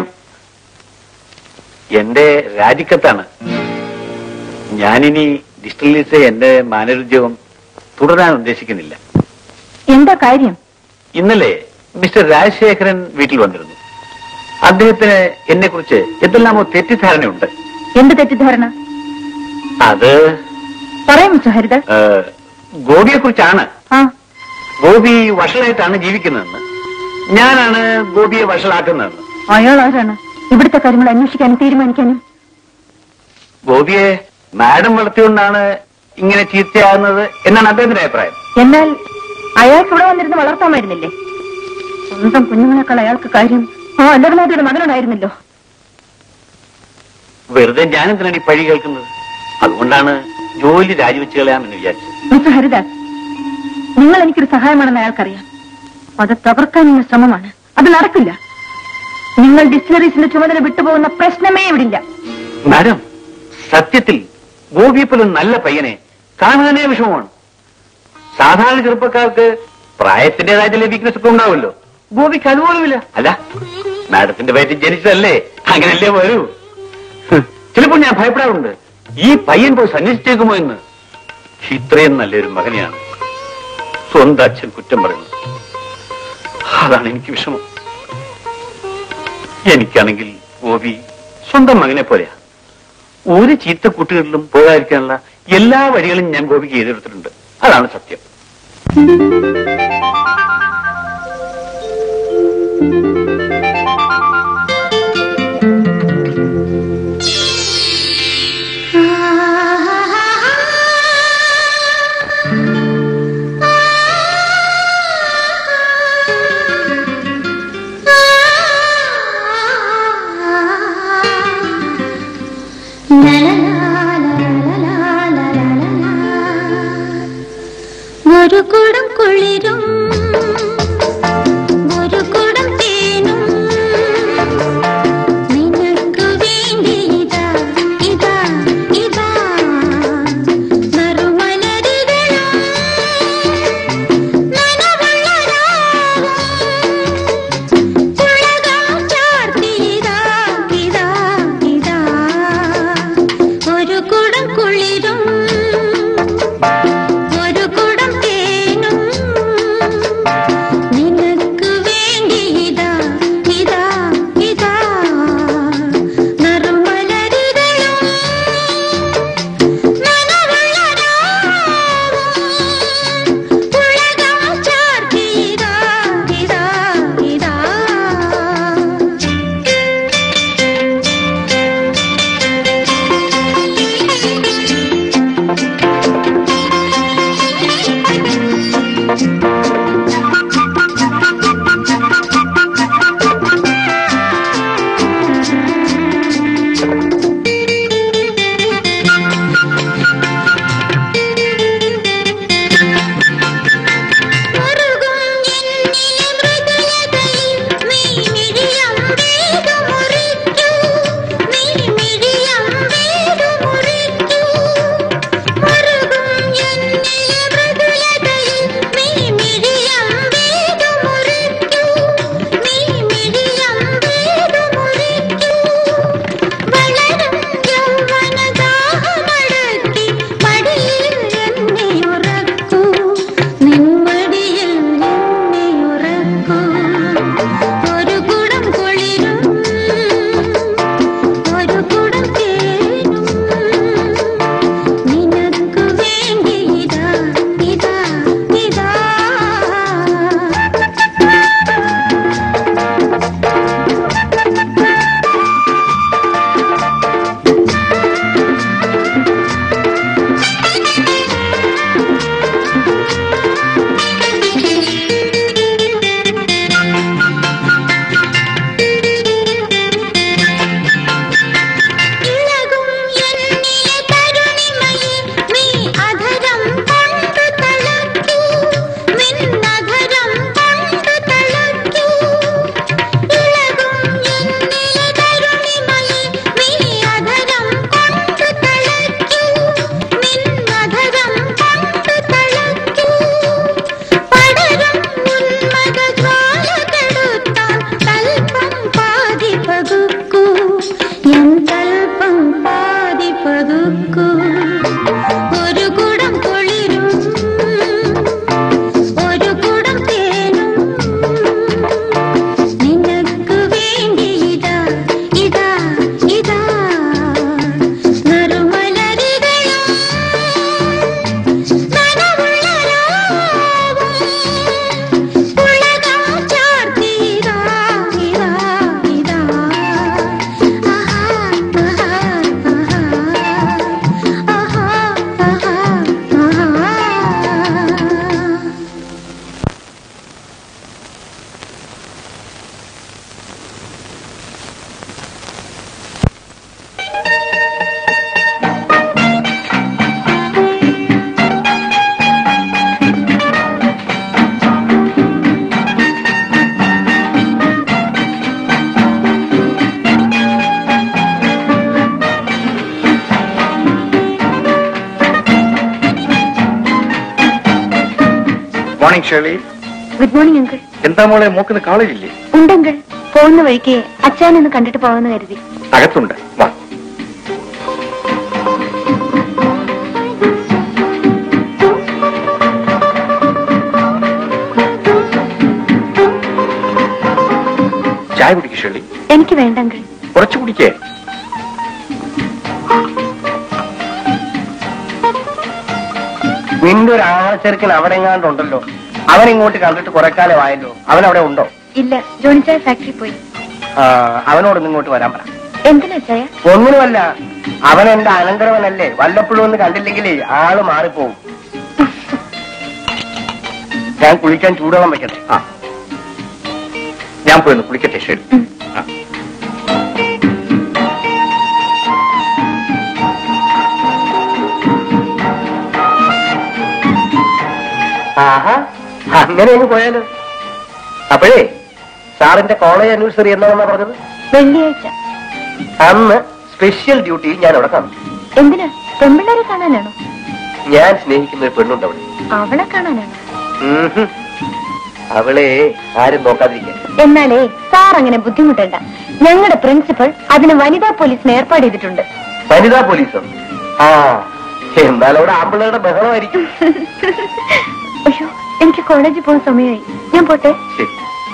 എന്റെ രാജിക്കത്താണ് ഞാനിനി ഡിസ്ട്രിക്റ്റിലെ എന്റെ മാനേജർ ഉദ്യോഗം തുടരാൻ ഉദ്ദേശിക്കുന്നില്ല എന്താ കാര്യം ഇന്നലെ മിസ്റ്റർ രാജശേഖരൻ വീട്ടിൽ വന്നിരുന്നു അദ്ദേഹത്തിന് എന്നെ കുറിച്ച് എന്തെല്ലാമോ തെറ്റിദ്ധാരണയുണ്ട് എന്ത് തെറ്റിദ്ധാരണ അത് പറയും മിസ്റ്റർ ഹരിദാസ് ഗോപിയെ കുറിച്ചാണ് ആ ഗോപി വഷളായിട്ടാണ് ജീവിക്കുന്നതെന്ന് ഞാനാണ് ഗോപിയെ വഷളാക്കുന്നതെന്ന് അയാൾ ആരാണ് ഇവിടുത്തെ കാര്യങ്ങൾ അന്വേഷിക്കാനും തീരുമാനിക്കാനും ഗോപിയെ മാഡം വളർത്തിക്കൊണ്ടാണ് ഇങ്ങനെ ചീത്തയാകുന്നത് എന്നാണ് അദ്ദേഹത്തിന്റെ അഭിപ്രായം എന്നാൽ അയാൾക്ക് ഇവിടെ വന്നിരുന്ന് വളർത്താമായിരുന്നില്ലേ സ്വന്തം കുഞ്ഞുങ്ങളെക്കാൾ അയാൾക്ക് കാര്യം ആ അല്ലവനാഥയുടെ മകനോടായിരുന്നല്ലോ വെറുതെ ഞാനെന്തിനാണ് ഈ പഴി കേൾക്കുന്നത് അതുകൊണ്ടാണ് ജോലി രാജിവെച്ച് കളയാമെന്ന് വിചാരിച്ചത് മിസ്റ്റർ ഹരിദാസ് നിങ്ങൾ എനിക്കൊരു സഹായമാണെന്ന് അയാൾക്കറിയാം അത് തകർക്കാനുള്ള ശ്രമമാണ് അത് നടക്കില്ല നിങ്ങൾ ഡിസ്റ്റിലറീസിന്റെ ചുമതല വിട്ടുപോകുന്ന പ്രശ്നമേ ഇവിടില്ല മാഡം സത്യത്തിൽ ഗോപിയെപ്പോലെ ഒരു നല്ല പയ്യനെ കാണാനേ വിഷമമാണ് സാധാരണ ചെറുപ്പക്കാർക്ക് പ്രായത്തിന്റേതായ ചില വീക്ക്നെസ് ഒക്കെ ഉണ്ടാവുമല്ലോ ഗോപിക്ക് അതുപോലുമില്ല അല്ല മാഡത്തിന്റെ വയറ്റിൽ ജനിച്ചതല്ലേ അങ്ങനല്ലേ വരൂ ഹ്, ചിലപ്പോൾ ഞാൻ ഭയപ്പെടാറുണ്ട് ഈ പയ്യൻ പോയി സന്യസിച്ചേക്കുമോ എന്ന് ഇത്രയും നല്ലൊരു മകനെയാണ് സ്വന്തം അച്ഛൻ കുറ്റം പറയുന്നത് അതാണ് എനിക്ക് വിഷമം എനിക്കാണെങ്കിൽ ഗോപി സ്വന്തം മകനെ പോലെയാ ഒരു ചീത്ത കൂട്ടുകളിലും പോകാതിരിക്കാനുള്ള എല്ലാ വഴികളും ഞാൻ ഗോപിക്ക് ചെയ്തെടുത്തിട്ടുണ്ട് അതാണ് സത്യം ഒരു കുടം കുളിരും ഒരു കുടം തേനും നിനക്ക് വേണ്ടി ഇതാ ഇതാ ഇതാ നറുമലരുകളും നനവുള്ള രാവും പുളകം ചാർത്തി ഇതാ ഇതാ ഇതാ ഒരു കുടം കുളിരും ഒരു കുടം തേനും നിനക്ക് വേണ്ടി ഇതാ ഇതാ ഇതാ നറുമലരുകളും നനവുള്ള രാവും പുളകം ചാർത്തി ഇതാ ഇതാ ഇതാ മുറുകും എന്നിലെ മൃദുലതയിൽ നീ മിഴിയം വേഗു മുറിക്കൂ നീ മിഴിയം വേഗു മുറിക്കൂ മുറുകും എന്നിലെ മൃദുലതയിൽ നീ മിഴിയം വേഗു മുറിക്കൂ നീ മിഴിയം വേഗു മുറിക്കൂ വളരും യൗവനദാഹമടക്കി മടിയിൽ എന്നെ ഉറക്കൂ നിൻമടിയിൽ എന്നെ ഉറക്കൂ ഒരു കുടം കുളിരും ഒരു കുടം തേനും നിനക്ക് വേണ്ടി ഇതാ ഇതാ ഇതാ ഇളകും എന്നിലെ തരുണിമയെ നീ അധരം കൊണ്ടു തളയ്ക്കൂ നിന്നധരം കൊണ്ടു തളയ്ക്കൂ ഇളകും എന്നിലെ തരുണിമയെ നീ അധരം കൊണ്ടു തളയ്ക്കൂ നിന്നധരം കൊണ്ടു തളയ്ക്കൂ പടരും ഉന്മദ ജ്വാലകെടുത്താൻ തൽപ്പം പാതി പകുക്കൂ എൻ തൽപ്പം പാതി പകുക്കൂ ഒരു കുടം കുളിരും ഒരു കുടം തേനും നിനക്ക് വേണ്ടി ഇതാ ഇതാ ഇതാ നറുമലരുകളും നനവുള്ള രാവും പുളകം ചാർത്തി ഇതാ ഇതാ ഇതാ ആഹാ ആഹാ ആഹാ ആഹാ ആഹാ morning Shelly good morning uncle എന്താ മോളെ മോക്കിന്ന് കാളയില്ലേ ഉണ്ടങ്കിൾ പോകുന്ന വഴിക്ക് അച്ഛനൊന്ന് കണ്ടിട്ട് പോകാമെന്ന് കരുതി അകത്തുണ്ട് വാ ചായ കുടിക്ക് ഷേളി എനിക്ക് വേണ്ട അങ്കിൾ കുറച്ച് കുടിക്കേ നിന്റെ ഒരു ആളച്ചെറുക്കൻ അവിടെ എങ്ങാണ്ടുണ്ടല്ലോ അവൻ ഇങ്ങോട്ട് കണ്ടിട്ട് കുറെ കാലമായല്ലോ അവൻ അവിടെ ഉണ്ടോ ഇല്ല ജോണിച്ചായ ഫാക്ടറി പോയി ആ അവനോട് ഇങ്ങോട്ട് വരാൻ പറ എന്തിനാ ചായ ഒന്നുമല്ല അവൻ എന്റെ അനന്തരവനല്ലേ വല്ലപ്പോഴും ഒന്ന് കണ്ടില്ലെങ്കിലേ ആള് മാറിപ്പോവും ഞാൻ കുളിക്കാൻ ചൂടുവെള്ളം വെക്കട്ടെ ആ ഞാൻ പോയി ഒന്ന് കുളിക്കട്ടെ ശരി ആ. ആഹാ അങ്ങനെ അങ്ങ് പോയാലോ അപ്പോഴേ സാറിന്റെ കോളേജ് ആനിവേഴ്സറി എന്നാണെന്നാ പറഞ്ഞത് വെള്ളിയാഴ്ച അന്ന് സ്പെഷ്യൽ ഡ്യൂട്ടിയിൽ ഞാൻ അവിടെ കാണും എന്തിനാ പെമ്പിള്ളേരെ കാണാനാണോ ഞാൻ സ്നേഹിക്കുന്ന ഒരു പെണ്ണുണ്ട് അവിടെ അവളെ കാണാനാണോ ഉംഹും. അവളെ ആരും നോക്കാതിരിക്കാൻ എന്നാലേ സാർ അങ്ങനെ ബുദ്ധിമുട്ടണ്ട ഞങ്ങളുടെ പ്രിൻസിപ്പൽ അതിന് വനിതാ പോലീസിന് ഏർപ്പാട് ചെയ്തിട്ടുണ്ട് വനിതാ പോലീസോ ആ എന്നാൽ അവിടെ ആമ്പിള്ളേരുടെ ബഹളമായിരിക്കും അയ്യോ എനിക്ക് കോളേജിൽ പോകുന്ന സമയമായി ഞാൻ പോട്ടെ ശരി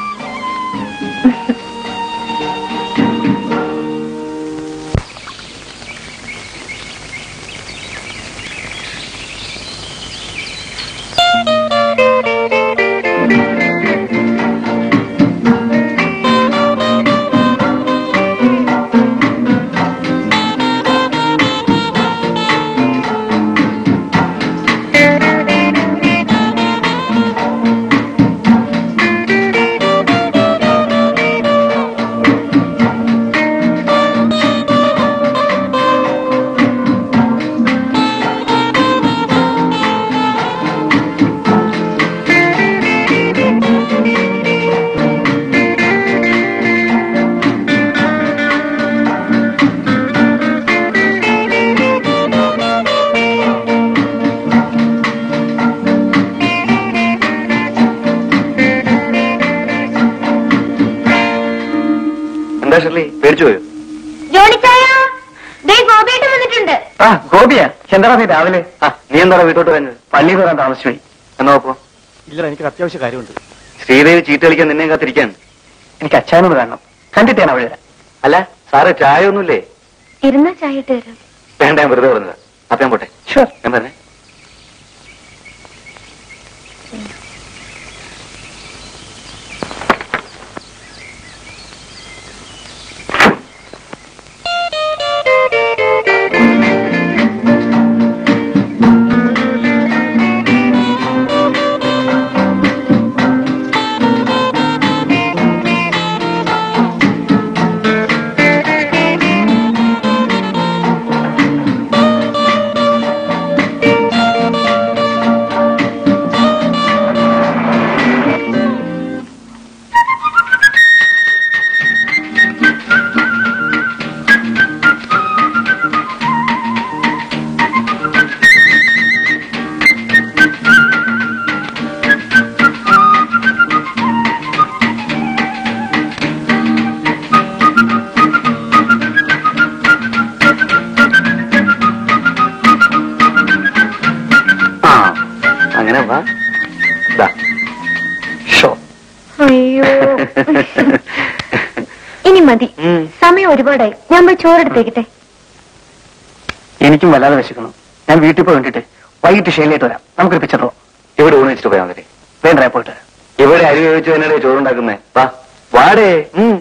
എന്താ ഷെർലി പേടിച്ചു പോയോ ജോണിച്ചായ ദേ ഗോപിയായിട്ട് വന്നിട്ടുണ്ട് ആ ഗോപിയാ എന്താ നീ രാവിലെ ആ നീ എന്താടാ വീട്ടോട്ട് വരുന്നത് പള്ളിയിൽ വരാൻ താമസിച്ചുപോയി എന്നാ പോ ഇല്ല എനിക്ക് അത്യാവശ്യ കാര്യമുണ്ട് ശ്രീദേവി ചീട്ട് കളിക്കാൻ നിന്നെ കാത്തിരിക്കാൻ എനിക്ക് അച്ഛനോട് കാണണം കണ്ടിട്ട് ഞാൻ അവിടെ വരാം അല്ല സാറ് ചായ ഒന്നുമില്ലേ ഇരുന്ന ചായ ഇട്ട് തരാം വേണ്ട ഞാൻ വെറുതെ പറഞ്ഞത് അപ്പൊ ഞാൻ പോട്ടെ ഷുവർ ഞാൻ പറഞ്ഞേ ആ അങ്ങനെ വാ ദാ. ഷോ അയ്യോ ഇനി മതി ഉം. സമയം ഒരുപാടായി ഞാൻ പോയി ചോറെടുത്തേക്കട്ടെ എനിക്കും വല്ലാതെ വിശക്കുന്നു ഞാൻ വീട്ടിൽ പോയി കണ്ടിട്ട് വൈകിട്ട് ഷെയിലായിട്ട് വരാം നമുക്കൊരു പിക്ചർ പോവാം ഇവിടെ ഊണ് വെച്ചിട്ട് പോയാൽ മതി വേണ്ട പോയിട്ട് വരാം ഇവിടെ അരി വേവിച്ച് തന്നെയല്ലേ ചോറുണ്ടാക്കുന്നേ വാ വാടേ ഉം.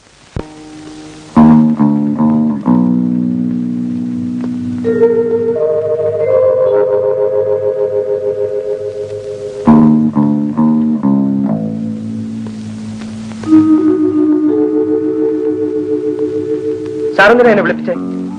സാറെന്തിനാ എന്നെ വിളിപ്പിച്ചേ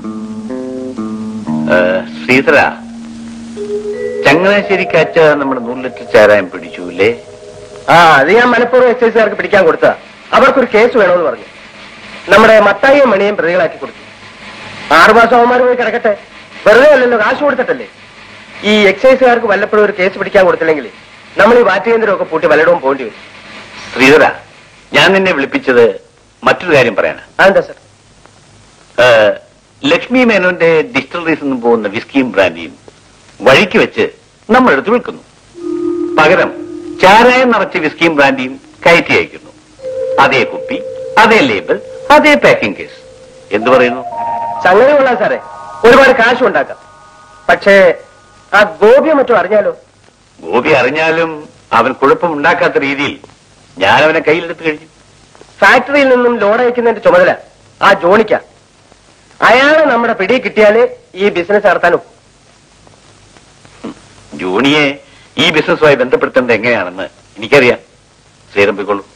ശ്രീധര ചങ്ങനാശ്ശേരിക്കാച്ച നമ്മുടെ നൂറ് ലിറ്റർ ചാരായം പിടിച്ചുല്ലേ ആ അത് ഞാൻ മലപ്പുറം എക്സൈസുകാർക്ക് പിടിക്കാൻ കൊടുത്ത അവർക്കൊരു കേസ് വേണമെന്ന് പറഞ്ഞു നമ്മുടെ മത്തായിയും മണിയും പ്രതികളാക്കി കൊടുത്തു ആറുമാസം അവന്മാർ പോയി കിടക്കട്ടെ വെറുതെ അല്ലല്ലോ കാശ് കൊടുത്തിട്ടല്ലേ ഈ എക്സൈസുകാർക്ക് വല്ലപ്പോഴും ഒരു കേസ് പിടിക്കാൻ കൊടുത്തില്ലെങ്കിൽ നമ്മൾ ഈ വാറ്റുകേന്ദ്രമൊക്കെ പൂട്ടി വല്ലയിടവും പോകേണ്ടി വരും ശ്രീധര ഞാൻ നിന്നെ വിളിപ്പിച്ചത് മറ്റൊരു കാര്യം പറയാനാ അതെന്താ സർ ഏഹ്, ലക്ഷ്മി മേനോന്റെ ഡിസ്റ്റിലറീസ് നിന്ന് പോകുന്ന വിസ്കിയും ബ്രാൻഡിയും വഴിക്ക് വെച്ച് നമ്മളെടുത്ത് വിൽക്കുന്നു പകരം ചാരായം നിറച്ച വിസ്കിയും ബ്രാൻഡിയും കയറ്റി അയക്കുന്നു അതേ കുപ്പി അതേ ലേബൽ അതേ പാക്കിംഗ് കേസ് എന്തു പറയുന്നു സംഗതി കൊള്ളാം സാറേ ഒരുപാട് കാശ് ഉണ്ടാക്കാം പക്ഷേ ആ ഗോപിയോ മറ്റോ അറിഞ്ഞാലോ ഗോപി അറിഞ്ഞാലും അവൻ കുഴപ്പമുണ്ടാക്കാത്ത രീതിയിൽ ഞാൻ അവനെ കയ്യിലെടുത്ത് കഴിഞ്ഞു ഫാക്ടറിയിൽ നിന്നും ലോഡ് അയക്കുന്നതിന്റെ ചുമതല ആ ജോണിക്ക അയാളെ നമ്മുടെ പിടി കിട്ടിയാലേ ഈ ബിസിനസ് നടത്താനും ജോണിയെ ഈ ബിസിനസ്സുമായി ബന്ധപ്പെടുത്തേണ്ടത് എങ്ങനെയാണെന്ന് എനിക്കറിയാം ശ്രീധരൻ പോയിക്കോളൂ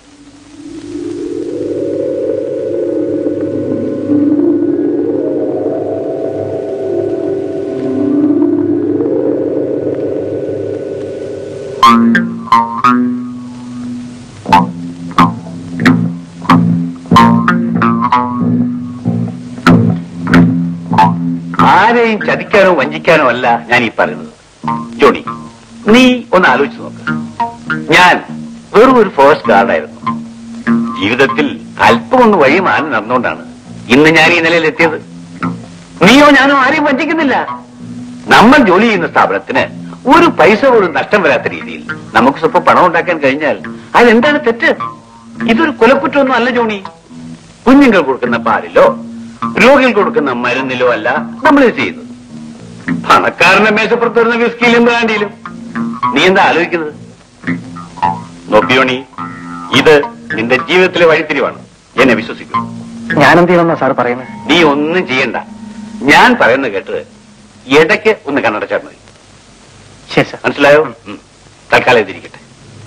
ആരെയും ചതിക്കാനോ വഞ്ചിക്കാനോ അല്ല ഞാൻ ഈ പറയുന്നത് ജോണി നീ ഒന്ന് ആലോചിച്ച് നോക്ക് ഞാൻ വെറും ഒരു ഫോറസ്റ്റ് ഗാർഡായിരുന്നു ജീവിതത്തിൽ അല്പം ഒന്ന് വഴി മാറി നടന്നുകൊണ്ടാണ് ഇന്ന് ഞാൻ ഈ നിലയിൽ എത്തിയത് നീയോ ഞാനോ ആരെയും വഞ്ചിക്കുന്നില്ല നമ്മൾ ജോലി ചെയ്യുന്ന സ്ഥാപനത്തിന് ഒരു പൈസ പോലും നഷ്ടം വരാത്ത രീതിയിൽ നമുക്ക് സ്വപ്പം പണം ഉണ്ടാക്കാൻ കഴിഞ്ഞാൽ അതെന്താണ് തെറ്റ് ഇതൊരു കൊലക്കുറ്റമൊന്നും അല്ല ജോണി കുഞ്ഞുങ്ങൾ കൊടുക്കുന്ന പാലിലോ രോഗികൾ കൊടുക്കുന്ന മരുന്നിലോ അല്ല നമ്മൾ ഇത് ചെയ്യുന്നത് പണക്കാരന്റെ മേശപ്പുറത്ത് വരുന്ന വിസ്കിയിലും ബ്രാൻഡിയിലും നീ എന്താ ആലോചിക്കുന്നത് നോക്കിയോണി ഇത് നിന്റെ ജീവിതത്തിലെ വഴിത്തിരിവാണ് എന്നെ വിശ്വസിക്കൂ ഞാനെന്ത് ചെയ്യണമെന്നാ സാർ പറയുന്നത് നീ ഒന്നും ചെയ്യണ്ട ഞാൻ പറയുന്നത് കേട്ട് ഇടയ്ക്ക് ഒന്ന് കണ്ണടച്ചാൽ മതി ശരി സാർ മനസ്സിലായോ ഉം. തൽക്കാലം ഇതിരിക്കട്ടെ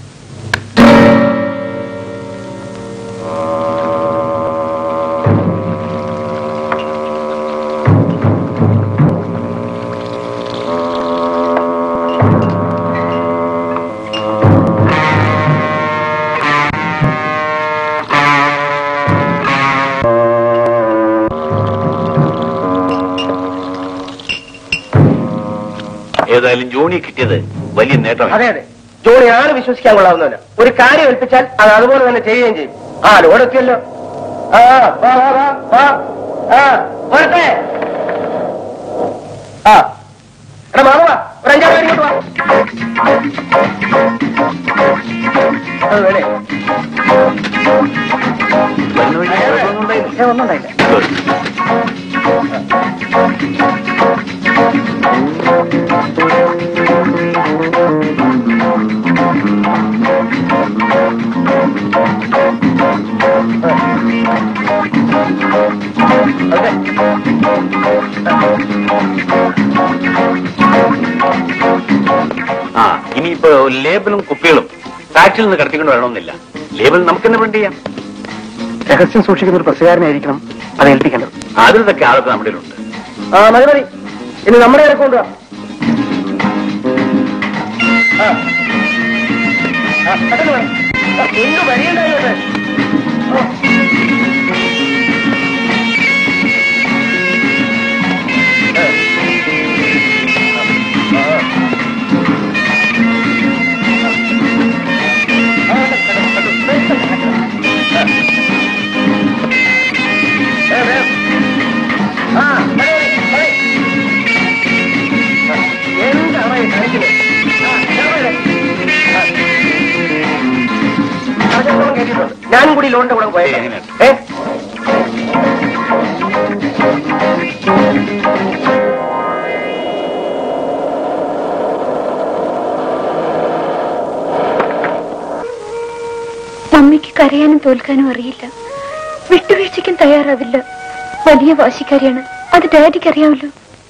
ഏതായാലും ജോണി കിട്ടിയത് വലിയ നേട്ടമാണ് അതെ അതെ ജോണി ആണ് വിശ്വസിക്കാൻ കൊള്ളാവുന്നവന് ഒരു കാര്യം ഏൽപ്പിച്ചാൽ അത് അതുപോലെ തന്നെ ചെയ്യുകയും ചെയ്യും ആ ലോഡ് എത്തിയല്ലോ ആ വാ വാ വാ വാ ആ വരട്ടെ ആ എടാ മാമ വാ ഒരു അഞ്ചാറ് പേര് ഇങ്ങോട്ട് വാ അത് വേണേ വരുന്ന വഴി കുഴപ്പമൊന്നും ഉണ്ടായില്ല. ഏ, ഒന്നും ഉണ്ടായില്ല Good. ആ ഇനിയിപ്പോ ലേബലും കുപ്പികളും ഫാക്ടറിയിൽ നിന്ന് കടത്തിക്കൊണ്ട് വരണമെന്നില്ല ലേബൽ നമുക്ക് തന്നെ പ്രിന്റ് ചെയ്യാം രഹസ്യം സൂക്ഷിക്കുന്ന ഒരു പ്രസുകാരനായിരിക്കണം അത് ഏൽപ്പിക്കേണ്ടത് അതിലൊക്കെ ആളൊക്കെ നമ്മുടെ ഉണ്ട് ആ മതി മതി ഇനി നമ്മുടെ ഇടയ്ക്ക് കൊണ്ടുവാ ആ. ആ, പെട്ടെന്ന് വാ. ആ, ഒന്ന് വരിയുണ്ടായോ ഇത്? ഓ. ഏ. ആ, ആ. ആ, കണ്ടു, കണ്ടു, കണ്ടു. ആ. ഏ, വേഗം. ആ, മതി, മതി, മതി. ആ, എന്താണ് ഈ കാണിക്കുന്നത്? ആ, ഞാൻ പറയാം. ആ. ആ, ഞാൻ ലോൺ കയറ്റിയിട്ടുണ്ട്. ഞാനും കൂടി ലോണിന്റെ കൂടെ പോയേക്കാം എങ്ങനെയുണ്ട്? ഏ മമ്മിക്ക് കരയാനും തോൽക്കാനും അറിയില്ല വിട്ടുവീഴ്ചയ്ക്കും തയ്യാറാവില്ല വലിയ വാശിക്കാരിയാണ് അത് ഡാഡിക്ക് അറിയാമല്ലോ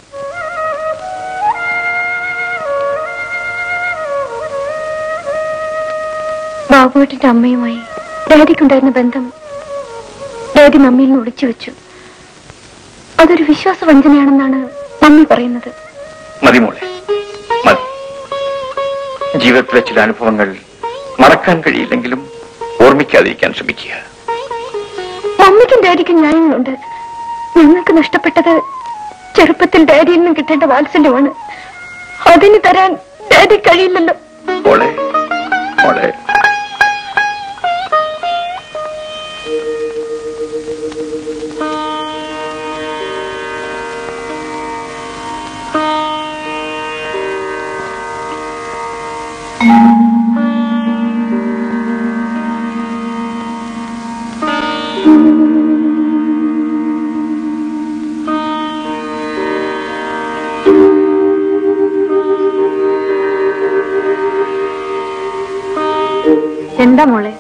ബാബുവേട്ടിന്റെ അമ്മയുമായി ഡാഡിക്കുണ്ടായിരുന്ന ബന്ധം ഡാഡി മമ്മിയിൽ നിന്ന് ഒളിച്ചു വെച്ചു അതൊരു വിശ്വാസ വഞ്ചനയാണെന്നാണ് മമ്മി പറയുന്നത് മതി മോളെ മതി ജീവിതത്തിലെ ചില അനുഭവങ്ങൾ മറക്കാൻ കഴിയില്ലെങ്കിലും ഓർമ്മിക്കാതിരിക്കാൻ ശ്രമിക്കുക മമ്മിക്കും ഡാഡിക്കും ന്യായങ്ങളുണ്ട് ഞങ്ങൾക്ക് നഷ്ടപ്പെട്ടത് ചെറുപ്പത്തിൽ ഡാഡിയിൽ നിന്നും കിട്ടേണ്ട വാത്സല്യമാണ് അതിന് തരാൻ ഡാഡി കഴിയില്ലല്ലോ മോളെ മോളെ എന്താ മോളെ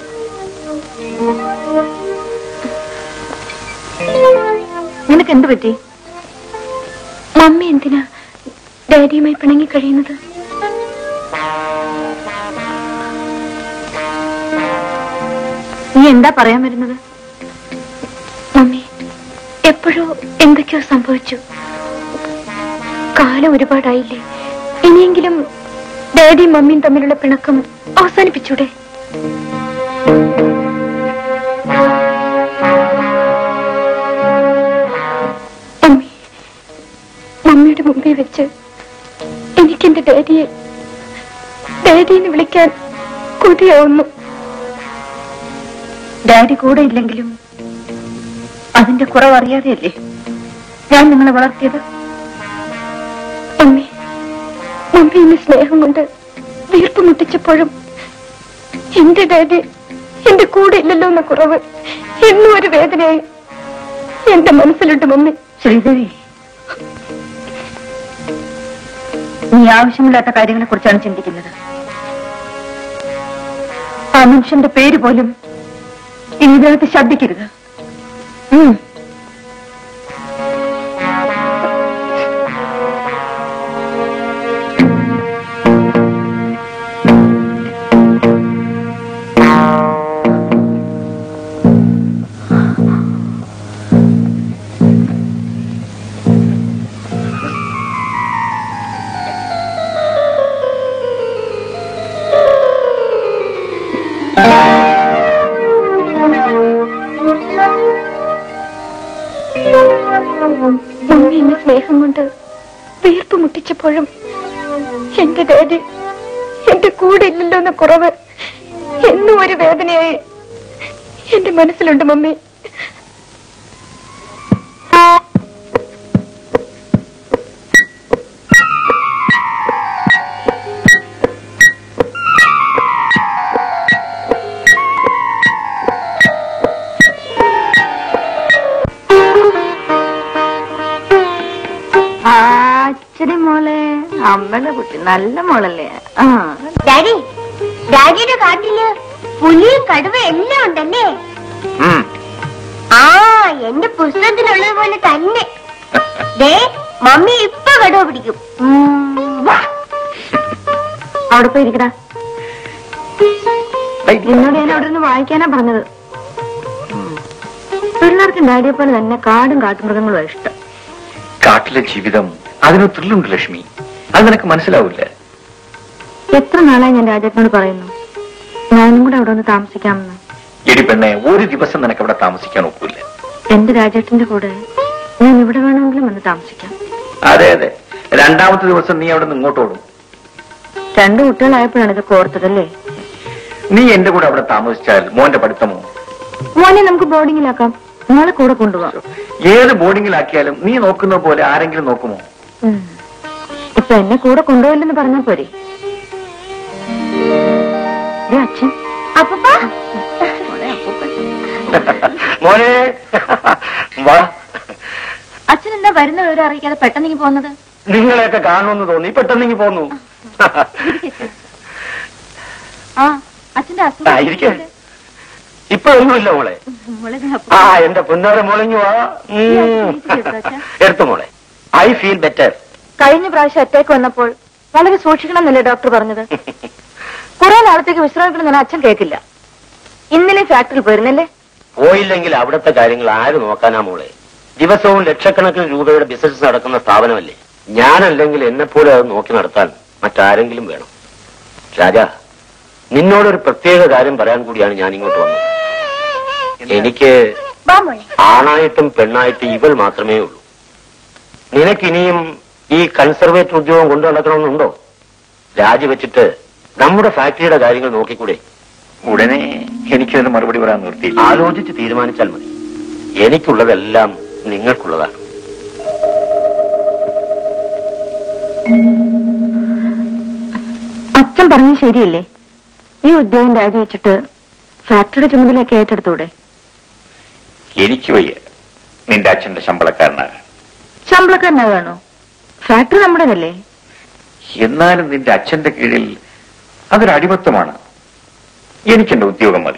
നിനക്ക് എന്ത് പറ്റി മമ്മി എന്തിനാ ഡാഡിയുമായി പിണങ്ങി കഴിയുന്നത് നീ എന്താ പറയാൻ വരുന്നത് മമ്മി എപ്പോഴോ എന്തൊക്കെയോ സംഭവിച്ചു കാലം ഒരുപാടായില്ലേ ഇനിയെങ്കിലും ഡാഡിയും മമ്മിയും തമ്മിലുള്ള പിണക്കം അവസാനിപ്പിച്ചൂടെ മമ്മി മമ്മിയുടെ മുമ്പിൽ വെച്ച് എനിക്കെന്റെ ഡാഡിയെ ഡാഡി എന്ന് വിളിക്കാൻ കൊതിയാവുന്നു ഡാഡി കൂടെ ഇല്ലെങ്കിലും അതിന്റെ കുറവ് അറിയാതെയല്ലേ ഞാൻ നിങ്ങളെ വളർത്തിയത് മമ്മി മമ്മി എന്നെ സ്നേഹം കൊണ്ട് വീർപ്പ് മുട്ടിച്ചപ്പോഴും എന്റെ ഡാഡി എന്റെ കൂടെ ഇല്ലല്ലോ എന്ന കുറവ് എന്നും ഒരു വേദനയായി എന്റെ മനസ്സിലുണ്ട് മമ്മി ശ്രീദേവി നീ ആവശ്യമില്ലാത്ത കാര്യങ്ങളെ കുറിച്ചാണ് ചിന്തിക്കുന്നത് ആ മനുഷ്യന്റെ പേര് പോലും ഇനി ഇതിനകത്ത് ശബ്ദിക്കരുത് ഉം. മമ്മി എന്നെ സ്നേഹം കൊണ്ട് വീർപ്പ് മുട്ടിച്ചപ്പോഴും എന്റെ ഡാഡി എന്റെ കൂടെ ഇല്ലല്ലോ എന്ന കുറവ് എന്നും ഒരു വേദനയായി എന്റെ മനസ്സിലുണ്ട് മമ്മി അച്ഛനും മോളെ അമ്മയുടെ കുട്ടി നല്ല മോളല്ലേ ആ ഡാഡി ഡാഡിയുടെ കാട്ടില് പുലിയും കടുവ എല്ലാം ഉണ്ടല്ലേ ഉം. ആ എന്റെ പുസ്തകത്തിലുള്ളത് പോലെ തന്നെ ദേ മമ്മി ഇപ്പൊ കടുവ പിടിക്കും ഉം, വാ. അവിടെ പോയി ഇരിക്കടാ എന്നോട് ഞാൻ അവിടെ നിന്ന് വായിക്കാനാ പറഞ്ഞത് പിള്ളേർക്ക് ഡാഡിയെ പോലെ തന്നെ കാടും കാട്ടുമൃഗങ്ങളും ഇഷ്ടം കാട്ടിലെ ജീവിതം അതിന് ത്രില്ലുണ്ട് ലക്ഷ്മി അത് നിനക്ക് മനസ്സിലാവില്ല എത്ര നാളായി ഞാൻ രാജേട്ടനോട് പറയുന്നു ഞാനും കൂടെ അവിടെ ഒന്ന് താമസിക്കാമെന്ന് എടി പെണ്ണെ ഒരു ദിവസം നിനക്ക് അവിടെ താമസിക്കാൻ ഒക്കില്ല എന്റെ രാജേട്ടന്റെ കൂടെ ഞാൻ ഇവിടെ വേണമെങ്കിലും വന്ന് താമസിക്കാം അതെ അതെ രണ്ടാമത്തെ ദിവസം നീ അവിടെ നിന്ന് ഇങ്ങോട്ട് ഓടും രണ്ടു കുട്ടികളായപ്പോഴാണ് ഇതൊക്കെ ഓർത്തതല്ലേ നീ എന്റെ കൂടെ അവിടെ താമസിച്ചാൽ മോന്റെ പഠിത്തമോ മോനെ നമുക്ക് ബോർഡിങ്ങിലാക്കാം മോളെ കൂടെ കൊണ്ടുപോകാം ഏത് ബോർഡിങ്ങിലാക്കിയാലും നീ നോക്കുന്ന പോലെ ആരെങ്കിലും നോക്കുമോ ഉം. ഇപ്പൊ എന്നെ കൂടെ കൊണ്ടുപോയില്ലെന്ന് പറഞ്ഞാ പോരെ ദേ അച്ഛൻ അപ്പൂപ്പ മോളെ അപ്പൂപ്പൻ. മോനെ വാ അച്ഛൻ എന്താ വരുന്ന വിവരം അറിയിക്കാതെ പെട്ടെന്ന് പോകുന്നത് നിങ്ങളെയൊക്കെ കാണുമെന്ന് തോന്നി പെട്ടെന്ന് പോന്നു ആ അച്ഛന്റെ ആ, ഇരിക്ക്. ഇപ്പൊ ഒന്നുമില്ല മോളെ മോളെ ആ എന്റെ പൊന്നോരെ മോളിങ്ങി വാ ഉം. എടുത്തു മോളെ ഐ ഫീൽ ബെറ്റർ കഴിഞ്ഞ പ്രാവശ്യം അറ്റാക്ക് വന്നപ്പോൾ വളരെ സൂക്ഷിക്കണം എന്നല്ലേ ഡോക്ടർ പറഞ്ഞത് കുറെ നാളത്തേക്ക് വിശ്രമിക്കണം എന്ന് അച്ഛൻ കേൾക്കില്ല ഇന്നലെ ഫാക്ടറിയിൽ പോയിരുന്നല്ലേ പോയില്ലെങ്കിൽ അവിടുത്തെ കാര്യങ്ങൾ ആര് നോക്കാനാ മോളെ ദിവസവും ലക്ഷക്കണക്കിന് രൂപയുടെ ബിസിനസ് നടക്കുന്ന സ്ഥാപനമല്ലേ ഞാനല്ലെങ്കിൽ എന്നെപ്പോലെ അത് നോക്കി നടത്താൻ മറ്റാരെങ്കിലും വേണം രാജ നിന്നോടൊരു പ്രത്യേക കാര്യം പറയാൻ കൂടിയാണ് ഞാൻ ഇങ്ങോട്ട് വന്നത് എനിക്ക് വാ മോളെ ആണായിട്ടും പെണ്ണായിട്ടും ഇവൾ മാത്രമേ ഉള്ളൂ നിനക്കിനിയും ഈ കൺസർവേറ്റർ ഉദ്യോഗം കൊണ്ടു നടക്കണമെന്നുണ്ടോ രാജിവെച്ചിട്ട് നമ്മുടെ ഫാക്ടറിയുടെ കാര്യങ്ങൾ നോക്കിക്കൂടെ ഉടനെ എനിക്കതിന് മറുപടി പറയാൻ നിർത്തിയില്ല ആലോചിച്ച് തീരുമാനിച്ചാൽ മതി എനിക്കുള്ളതെല്ലാം നിങ്ങൾക്കുള്ളതാണ് അച്ഛൻ പറഞ്ഞത് ശരിയല്ലേ ഈ ഉദ്യോഗം രാജിവെച്ചിട്ട് ഫാക്ടറിയുടെ ചുമതലയൊക്കെ ഏറ്റെടുത്തൂടെ എനിക്ക് വയ്യ നിന്റെ അച്ഛന്റെ ശമ്പളക്കാരനാണ് ശമ്പളക്കാരനാകാണോ ഫാക്ടറി നമ്മുടേതല്ലേ എന്നാലും നിന്റെ അച്ഛന്റെ കീഴിൽ അതൊരു അടിമത്തമാണ് എനിക്കെന്റെ ഉദ്യോഗം മതി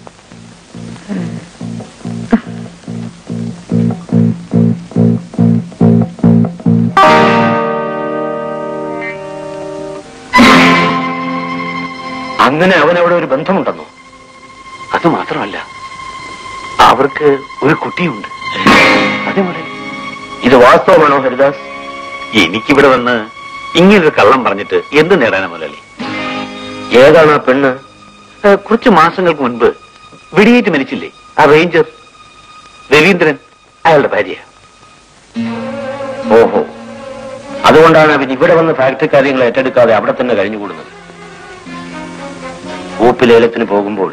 അങ്ങനെ അവനവിടെ ഒരു ബന്ധമുണ്ടെന്നോ അത് മാത്രമല്ല അവർക്ക് ഒരു കുട്ടിയുണ്ട് അതേപോലെ ഇത് വാസ്തവമാണോ ഹരിദാസ് എനിക്കിവിടെ വന്ന് ഇങ്ങനൊരു കള്ളം പറഞ്ഞിട്ട് എന്ത് നേടാനാ മുതലാളി ഏതാണ് ആ പെണ്ണ് ഏഹ്, കുറച്ച് മാസങ്ങൾക്ക് മുൻപ് വെടിയേറ്റ് മരിച്ചില്ലേ ആ റേഞ്ചർ രവീന്ദ്രൻ അയാളുടെ ഭാര്യ ഓഹോ അതുകൊണ്ടാണ് അവൻ ഇവിടെ വന്ന് ഫാക്ടറി കാര്യങ്ങൾ ഏറ്റെടുക്കാതെ അവിടെ തന്നെ കഴിഞ്ഞുകൂടുന്നത് ഊപ്പിലേലത്തിന് പോകുമ്പോൾ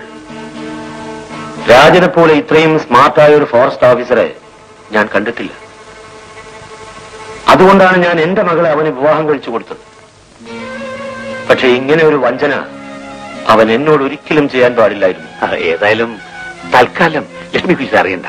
രാജനെ പോലെ ഇത്രയും സ്മാർട്ടായ ഒരു ഫോറസ്റ്റ് ഓഫീസറെ ഞാൻ കണ്ടിട്ടില്ല അതുകൊണ്ടാണ് ഞാൻ എന്റെ മകളെ അവന് വിവാഹം കഴിച്ചു കൊടുത്തത് പക്ഷെ ഇങ്ങനെ ഒരു വഞ്ചന അവൻ എന്നോട് ഒരിക്കലും ചെയ്യാൻ പാടില്ലായിരുന്നു ആ, ഏതായാലും തൽക്കാലം ലക്ഷ്മി ഫീസ് അറിയണ്ട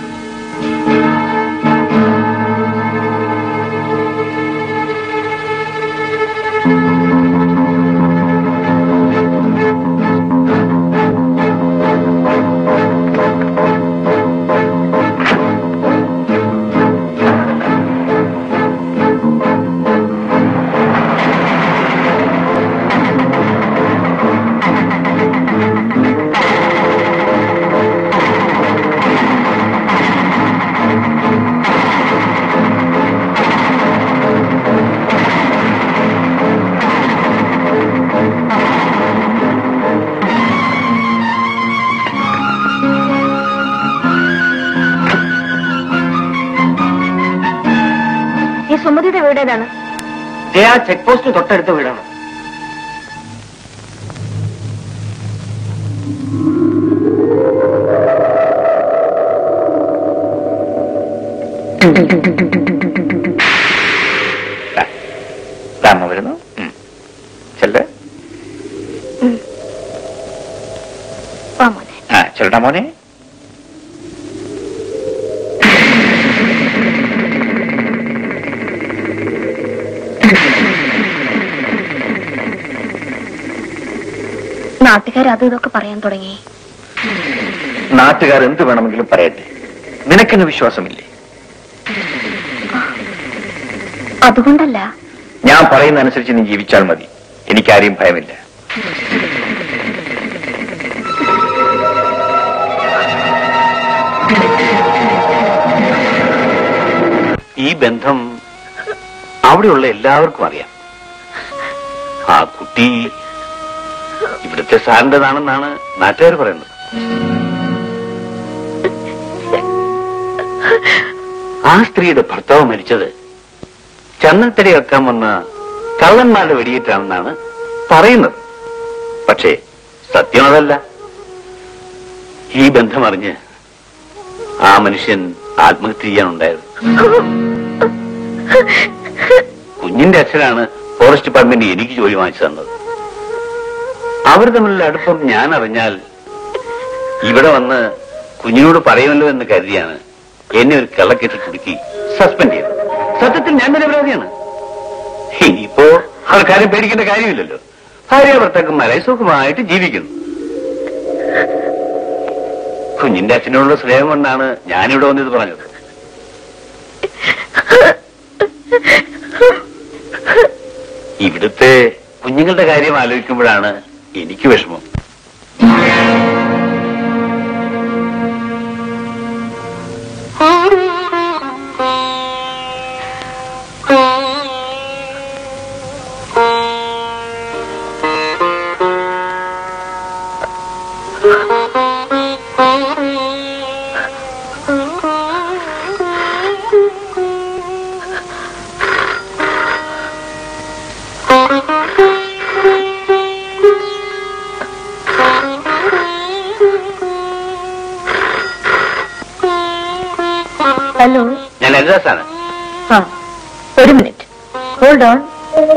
ഈ സുമതിയുടെ വീടേതാണ് ആ ചെക്ക് പോസ്റ്റ് തൊട്ടടുത്ത വീടാണ് രാമ വരുന്നു ഉം. ചെല്ല് വാ മോനെ ആ ചെല്ലടാ മോനെ നാട്ടുകാർ അത് ഇതൊക്കെ പറയാൻ തുടങ്ങി നാട്ടുകാർ എന്ത് വേണമെങ്കിലും പറയട്ടെ നിനക്കെന്ന് വിശ്വാസമില്ലേ അതുകൊണ്ടല്ല ഞാൻ പറയുന്ന അനുസരിച്ച് നീ ജീവിച്ചാൽ മതി എനിക്കാരെയും ഭയമില്ല ഈ ബന്ധം അവിടെയുള്ള എല്ലാവർക്കും അറിയാം ആ കുട്ടി ഇവിടുത്തെ സാറിൻ്റെതാണെന്നാണ് നാട്ടുകാർ പറയുന്നത് ആ സ്ത്രീയുടെ ഭർത്താവ് മരിച്ചത് ചന്ദനത്തടി വെക്കാൻ വന്ന കള്ളന്മാരുടെ വെടിയേറ്റാണെന്നാണ് പറയുന്നത് പക്ഷേ സത്യം അതല്ല ഈ ബന്ധമറിഞ്ഞ് ആ മനുഷ്യൻ ആത്മഹത്യ ചെയ്യാനുണ്ടായത് കുഞ്ഞിന്റെ അച്ഛനാണ് ഫോറസ്റ്റ് ഡിപ്പാർട്ട്മെന്റ് എനിക്ക് ജോലി വാങ്ങിച്ചു തന്നത് അവർ തമ്മിലുള്ള അടുപ്പം ഞാൻ അറിഞ്ഞാൽ ഇവിടെ വന്ന് കുഞ്ഞിനോട് പറയുമല്ലോ എന്ന് കരുതിയാണ് എന്നെ ഒരു കള്ളക്കെട്ടിൽ കുടുക്കി സസ്പെൻഡ് ചെയ്തത് സത്യത്തിൽ ഞാൻ നിരപരാധിയാണ് ഇനിയിപ്പോ ആൾക്കാരെ പേടിക്കേണ്ട കാര്യമില്ലല്ലോ ഭാര്യ ഭർത്താക്കന്മാരെ സുഖമായിട്ട് ജീവിക്കുന്നു കുഞ്ഞിന്റെ അച്ഛനോടുള്ള സ്നേഹം കൊണ്ടാണ് ഞാനിവിടെ വന്നത് പറഞ്ഞത് ഇവിടുത്തെ കുഞ്ഞുങ്ങളുടെ കാര്യം ആലോചിക്കുമ്പോഴാണ് എനിക്ക് വിഷമം ഹലോ ഞാൻ ഹരിദാസാണ് ആ ഒരു മിനിറ്റ് ഹോൾഡ് ഓൺ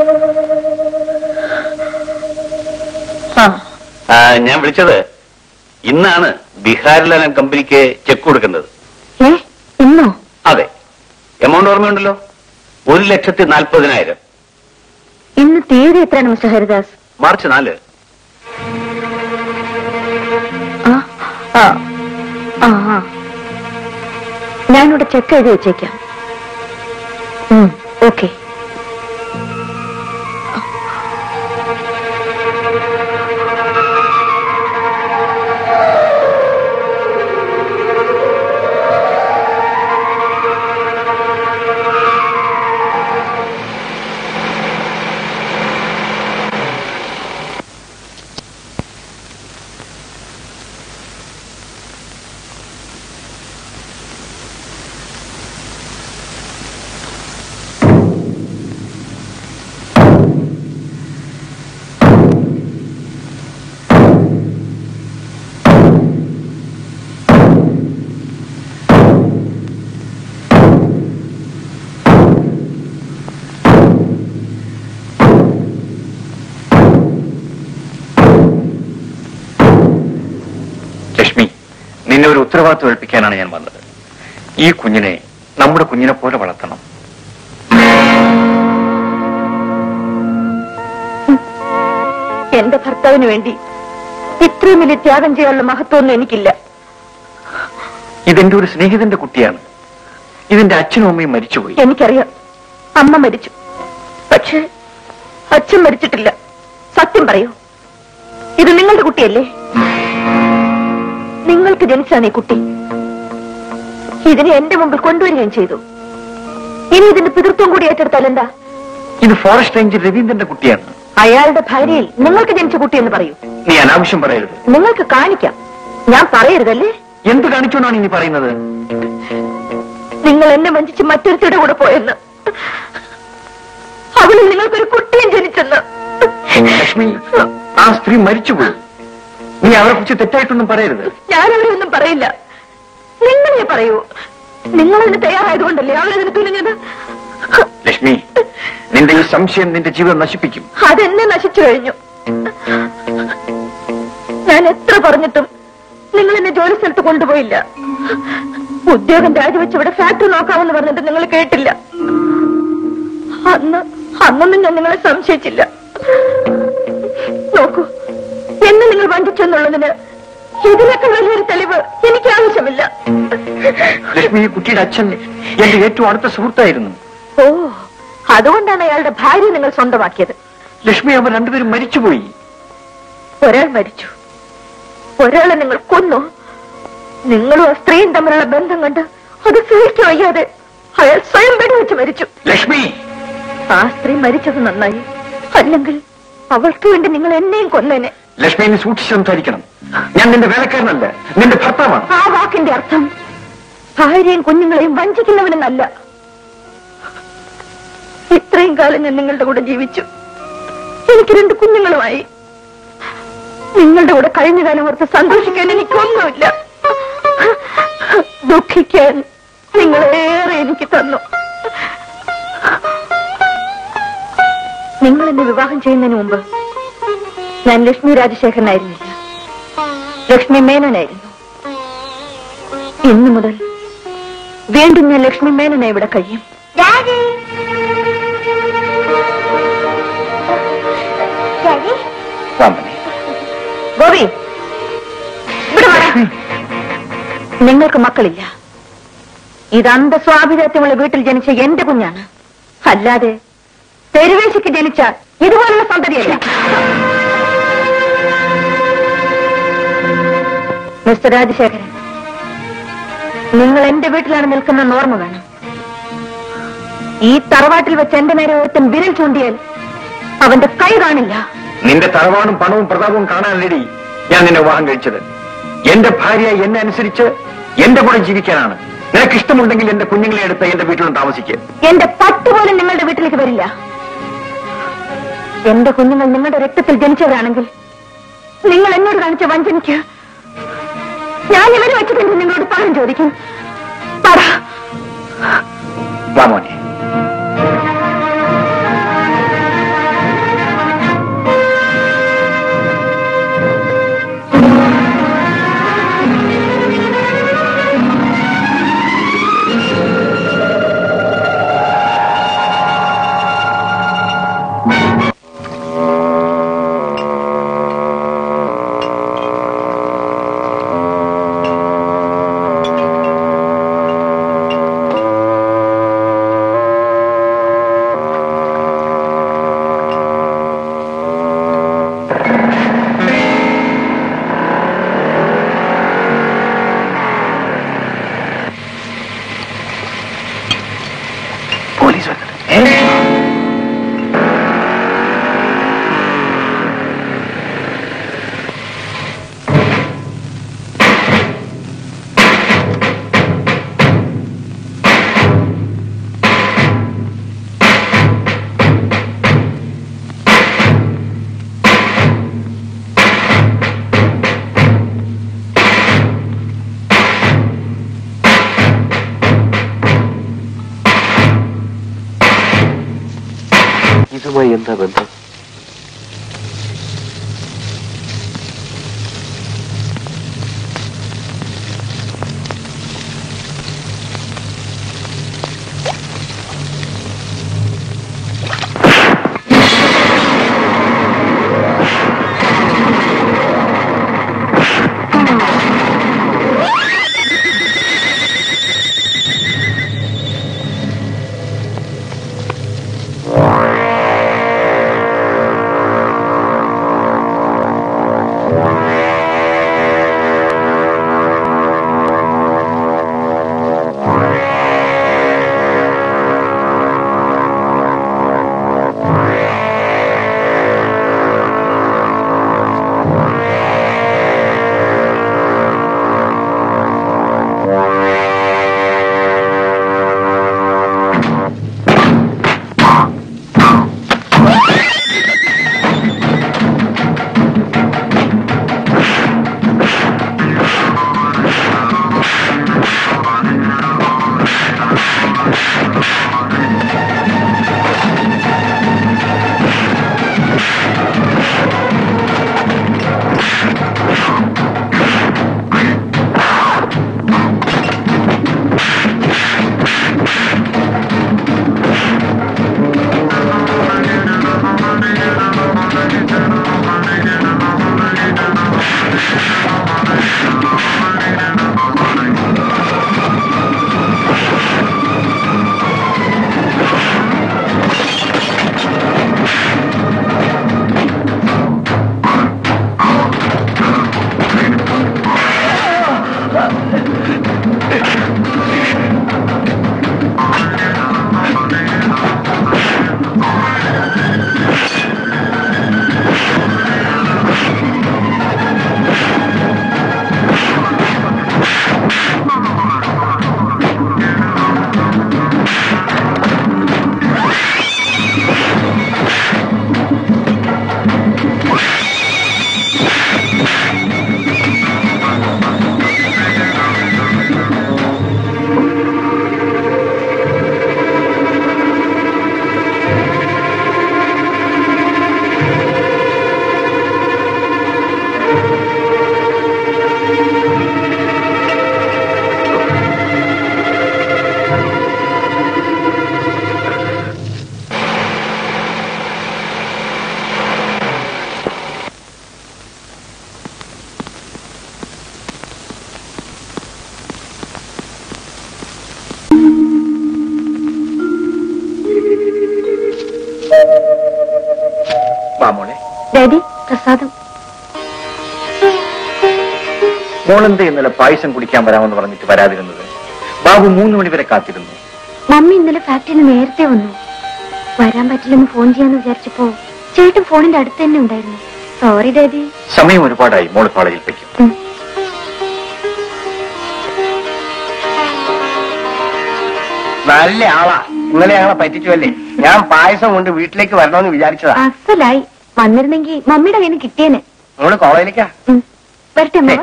ആ ആ, ഞാൻ വിളിച്ചത് ഇന്നാണ് ബീഹാറിലെ കമ്പനിക്ക് ചെക്ക് കൊടുക്കുന്നത് ഏ ഇന്നോ അതെ എമൗണ്ട് ഓർമ്മയുണ്ടല്ലോ ഒരു ലക്ഷത്തി നാൽപ്പതിനായിരം ഇന്ന് തീയതി എത്രയാണ് മിസ്റ്റർ ഹരിദാസ് മാർച്ച് നാല് ആ ആ ആ ആ. ഞാനിവിടെ ചെക്ക് എഴുതി വെച്ചേക്കാം ഓക്കെ ലക്ഷ്മി നിന്നെ ഒരു ഉത്തരവാദിത്വം ഏൽപ്പിക്കാനാണ് ഞാൻ വന്നത് ഈ കുഞ്ഞിനെ നമ്മുടെ കുഞ്ഞിനെ പോലെ വളർത്തണം എന്റെ ഭർത്താവിന് വേണ്ടി ഇത്രയും വലിയ ത്യാഗം ചെയ്യാനുള്ള മഹത്വമൊന്നും എനിക്കില്ല ഇതെന്റെ ഒരു സ്നേഹിതന്റെ കുട്ടിയാണ് ഇതിന്റെ അച്ഛനും അമ്മയും മരിച്ചുപോയി എനിക്കറിയാം അമ്മ മരിച്ചു പക്ഷേ അച്ഛൻ മരിച്ചിട്ടില്ല സത്യം പറയൂ ഇത് നിങ്ങളുടെ കുട്ടിയല്ലേ നിങ്ങൾക്ക് ജനിച്ചാണ് ഈ കുട്ടി ഇതിനെ എന്റെ മുമ്പിൽ കൊണ്ടുവരികയും ചെയ്തു ഇനി ഇതിന്റെ പിതൃത്വം കൂടി ഏറ്റെടുത്താൽ എന്താ ഇത് ഫോറസ്റ്റ് റേഞ്ചർ രവീന്ദ്രന്റെ കുട്ടിയാണ് അയാളുടെ ഭാര്യയിൽ നിങ്ങൾക്ക് ജനിച്ച കുട്ടി എന്ന് പറയൂ നീ അനാവശ്യം പറയരുത് നിങ്ങൾക്ക് കാണിക്കാം ഞാൻ പറയരുതല്ലേ എന്ത് കാണിച്ചുകൊണ്ടാണ് ഇനി പറയുന്നത് നിങ്ങൾ എന്നെ വഞ്ചിച്ച് മറ്റൊരുത്തിയുടെ കൂടെ പോയെന്ന് അവളിൽ നിങ്ങൾക്കൊരു കുട്ടിയും ജനിച്ചെന്ന് ലക്ഷ്മി ആ സ്ത്രീ മരിച്ചുപോയി നീ അവരെ കുറിച്ച് തെറ്റായിട്ടൊന്നും പറയരുത് ഞാനവരെ ഒന്നും പറയില്ല നിങ്ങളെ പറയൂ നിങ്ങൾ അതിന് തയ്യാറായതുകൊണ്ടല്ലേ അവരതിന് തുനിഞ്ഞത് ലക്ഷ്മി നിന്റെ ഈ സംശയം നിന്റെ ജീവിതം നശിപ്പിക്കും അതെന്നെ നശിച്ചു കഴിഞ്ഞു ഞാൻ എത്ര പറഞ്ഞിട്ടും നിങ്ങൾ എന്നെ ജോലി സ്ഥലത്ത് കൊണ്ടുപോയില്ല ഉദ്യോഗം രാജിവെച്ച് ഇവിടെ ഫാക്ടറി നോക്കാമെന്ന് പറഞ്ഞിട്ട് നിങ്ങൾ കേട്ടില്ല അന്ന് അന്നൊന്നും ഞാൻ നിങ്ങളെ സംശയിച്ചില്ല നോക്കൂ എന്നെ നിങ്ങൾ വഞ്ചിച്ചെന്നുള്ളതിന് ഇതിനൊക്കെ വലിയൊരു തെളിവ് എനിക്ക് ആവശ്യമില്ല ലക്ഷ്മി ഈ കുട്ടിയുടെ അച്ഛൻ എന്റെ ഏറ്റവും അടുത്ത സുഹൃത്തായിരുന്നു ഓ അതുകൊണ്ടാണ് അയാളുടെ ഭാര്യ നിങ്ങൾ സ്വന്തമാക്കിയത് ലക്ഷ്മി അവർ രണ്ടുപേരും മരിച്ചുപോയി ഒരാൾ മരിച്ചു ഒരാളെ നിങ്ങൾ കൊന്നു നിങ്ങളും ആ സ്ത്രീയും തമ്മിലുള്ള ബന്ധം കണ്ട് അത് സഹിക്കാൻ വയ്യാതെ അയാൾ സ്വയം വെടിവെച്ച് മരിച്ചു ലക്ഷ്മി ആ സ്ത്രീ മരിച്ചത് നന്നായി അല്ലെങ്കിൽ അവൾക്ക് വേണ്ടി നിങ്ങൾ എന്നെയും കൊന്നേനെ ലക്ഷ്മി നീ സൂക്ഷിച്ച് സംസാരിക്കണം ഞാൻ നിന്റെ വേലക്കാരനല്ല നിന്റെ ഭർത്താവാണ് ആ വാക്കിന്റെ അർത്ഥം ഭാര്യയും കുഞ്ഞുങ്ങളെയും വഞ്ചിക്കുന്നവനെന്നല്ല ഇത്രയും കാലം ഞാൻ നിങ്ങളുടെ കൂടെ ജീവിച്ചു എനിക്ക് രണ്ട് കുഞ്ഞുങ്ങളുമായി നിങ്ങളുടെ കൂടെ കഴിഞ്ഞ കാലം ഓർത്ത് സന്തോഷിക്കാൻ എനിക്കൊന്നുമില്ല ദുഃഖിക്കാൻ നിങ്ങളേറെ എനിക്ക് തന്നു നിങ്ങൾ എന്നെ വിവാഹം ചെയ്യുന്നതിന് മുമ്പ് ഞാൻ ലക്ഷ്മി രാജശേഖരനായിരുന്നില്ല ലക്ഷ്മി മേനോനായിരുന്നു ഇന്നു മുതൽ വീണ്ടും ഞാൻ ലക്ഷ്മി മേനോനെ ഇവിടെ കഴിയും ഡാഡി ഡാഡി വാമനെ ഗോപി ഇവിടെ വാ. നിങ്ങൾക്ക് മക്കളില്ല ഇത് അന്ധസ്വാഭിജാത്യമുള്ള വീട്ടിൽ ജനിച്ച എന്റെ കുഞ്ഞാണ് അല്ലാതെ തെരുവേശിക്ക് ജനിച്ച ഇതുപോലുള്ള സന്തതിയല്ല മിസ്റ്റർ രാജശേഖരൻ നിങ്ങൾ എന്റെ വീട്ടിലാണ് നിൽക്കുന്ന ഓർമ്മ വേണം ഈ തറവാട്ടിൽ വെച്ച് എന്റെ നേരെ ഒരുത്തൻ വിരൽ ചൂണ്ടിയാൽ അവന്റെ കൈ കാണില്ല നിന്റെ തറവാണും പണവും പ്രതാപവും കാണാനല്ലടി ഞാൻ നിന്നെ വിവാഹം കഴിച്ചത് എന്റെ ഭാര്യ എന്നെ അനുസരിച്ച് എന്റെ കൂടെ ജീവിക്കാനാണ് നിനക്ക് ഇഷ്ടമുണ്ടെങ്കിൽ എന്റെ കുഞ്ഞുങ്ങളെ എടുത്ത് എന്റെ വീട്ടിലും താമസിക്കുക എന്റെ പട്ട് പോലും നിങ്ങളുടെ വീട്ടിലേക്ക് വരില്ല എന്റെ കുഞ്ഞുങ്ങൾ നിങ്ങളുടെ രക്തത്തിൽ ജനിച്ചവരാണെങ്കിൽ നിങ്ങൾ എന്നോട് കാണിച്ച വഞ്ചനയ്ക്ക് ഞാൻ ഇവരെ വെച്ചിട്ട് നിങ്ങളോട് പണം ചോദിക്കും പറ വാ മോനെ പ്രസാദം മോളെന്ത് ഇന്നലെ പായസം കുടിക്കാൻ വരാമെന്ന് പറഞ്ഞിട്ട് വരാതിരുന്നത് ബാബു മൂന്ന് മണി വരെ കാത്തിരുന്നു മമ്മി ഇന്നലെ ഫാക്ടറിയിൽ നേരത്തെ വന്നു വരാൻ പറ്റില്ലെന്ന് ഫോൺ ചെയ്യാന്ന് വിചാരിച്ചപ്പോ ചേട്ടൻ ഫോണിന്റെ അടുത്ത് തന്നെ ഉണ്ടായിരുന്നു സോറി ഡാഡി സമയം ഒരുപാടായി മോള് കോളേജിൽ വയ്ക്കും ഉം. നല്ല ആളാ ഇന്നലെ ഞങ്ങളെ പറ്റിച്ചുവല്ലേ ഞാൻ പായസം കൊണ്ട് വീട്ടിലേക്ക് വരണമെന്ന് വിചാരിച്ചതാ അസലായി വന്നിരുന്നെങ്കി മമ്മിയുടെ കയ്യിൽ നിന്ന് കിട്ടിയേനെ നമ്മള് കോളേജിലേക്കാ ഉം. വരട്ടെ അമ്മ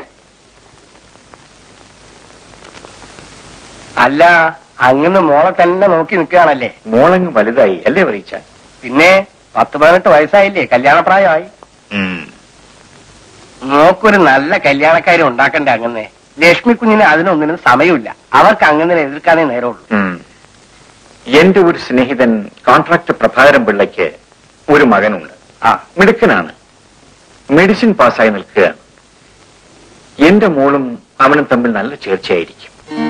അല്ല അങ്ങനെ മോളെ തന്നെ നോക്കി നിൽക്കുകയാണല്ലേ മോളങ്ങ് വലുതായി അല്ലേ പറയിച്ച പിന്നെ പത്ത് പതിനെട്ട് വയസ്സായില്ലേ കല്യാണപ്രായമായി മോക്കൊരു നല്ല കല്യാണക്കാര്യം ഉണ്ടാക്കണ്ടേ അങ്ങനെ ലക്ഷ്മി കുഞ്ഞിന് അതിനൊന്നിനും സമയമില്ല അവർക്ക് അങ്ങനെ എതിർക്കാനേ നേരമുള്ളൂ എന്റെ ഒരു സ്നേഹിതൻ കോൺട്രാക്ടർ പ്രഭാകരൻ പിള്ളയ്ക്ക് ഒരു മകനുണ്ട് ആ മിടുക്കനാണ് മെഡിസിൻ പാസ്സായി നിൽക്കുകയാണ് എന്റെ മോളും അവനും തമ്മിൽ നല്ല ചേർച്ചയായിരിക്കും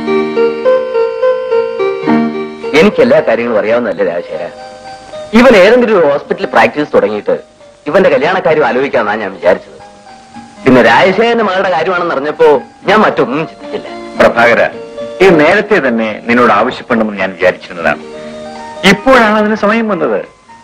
എനിക്ക് എല്ലാ കാര്യങ്ങളും അറിയാവുന്നതല്ലേ രാജശേഖര ഇവൻ ഏതെങ്കിലും ഒരു ഹോസ്പിറ്റലിൽ പ്രാക്ടീസ് തുടങ്ങിയിട്ട് ഇവന്റെ കല്യാണക്കാര്യം ആലോചിക്കാമെന്നാണ് ഞാൻ വിചാരിച്ചത് പിന്നെ രാജശേഖരന്റെ മകളുടെ കാര്യമാണെന്ന് അറിഞ്ഞപ്പോ ഞാൻ മറ്റൊന്നും ചിന്തിച്ചില്ല പ്രഭാകര ഇത് നേരത്തെ തന്നെ നിന്നോട് ആവശ്യപ്പെടണമെന്ന് ഞാൻ വിചാരിച്ചിരുന്നതാണ് ഇപ്പോഴാണ് അതിന് സമയം വന്നത്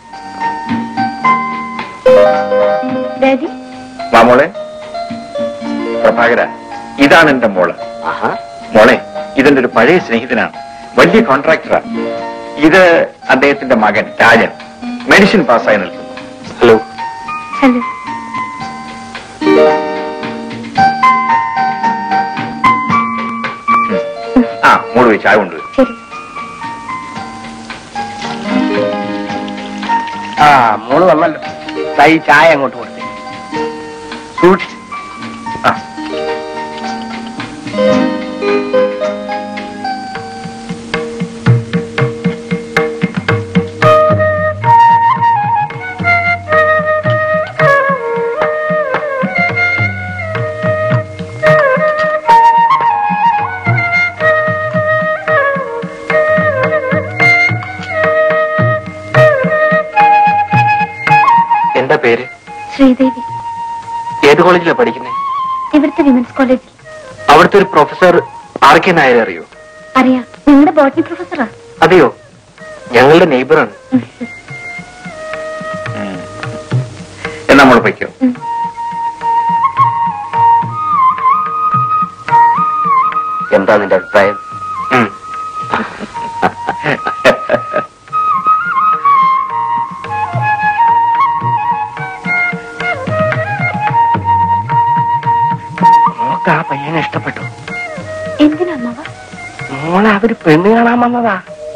ഡാഡി വാ മോളെ പ്രഭാകര ഇതാണ് എന്റെ മോള് ആഹാ മോളെ ഇതെന്റെ ഒരു പഴയ സ്നേഹിതനാണ് വലിയ കോൺട്രാക്ടറാണ് ഇത് അദ്ദേഹത്തിന്റെ മകൻ രാജൻ മെഡിസിൻ പാസ്സായി നിൽക്കുന്നു ഹലോ ഹലോ ആ മോള് പോയി ചായ കൊണ്ടുവരും ശരി ആ മോള് വന്നല്ലോ ദാ ഈ ചായ അങ്ങോട്ട് കൊടുത്തേ സൂക്ഷിച്ച് ആ എന്താ പേര് ശ്രീദേവി ഏത് കോളേജിലാണ് പഠിക്കുന്നത് ഇവിടുത്തെ വിമൻസ് കോളേജിൽ അവിടുത്തെ ഒരു പ്രൊഫസർ ആർ കെ നായർ അറിയോ അറിയാം നിങ്ങളുടെ ബോട്ടണി പ്രൊഫസറാ അതെയോ ഞങ്ങളുടെ നെയ്ബറാണ് ഉം. എന്നാ മോള് പൊയ്ക്കോ എന്താ നിന്റെ അഭിപ്രായം ഉം. മോക്ക് ആ പയ്യനെ ഇഷ്ടപ്പെട്ടു എന്തിനാ അമ്മവ മോളെ അവര് പെണ്ണ് കാണാൻ വന്നതാ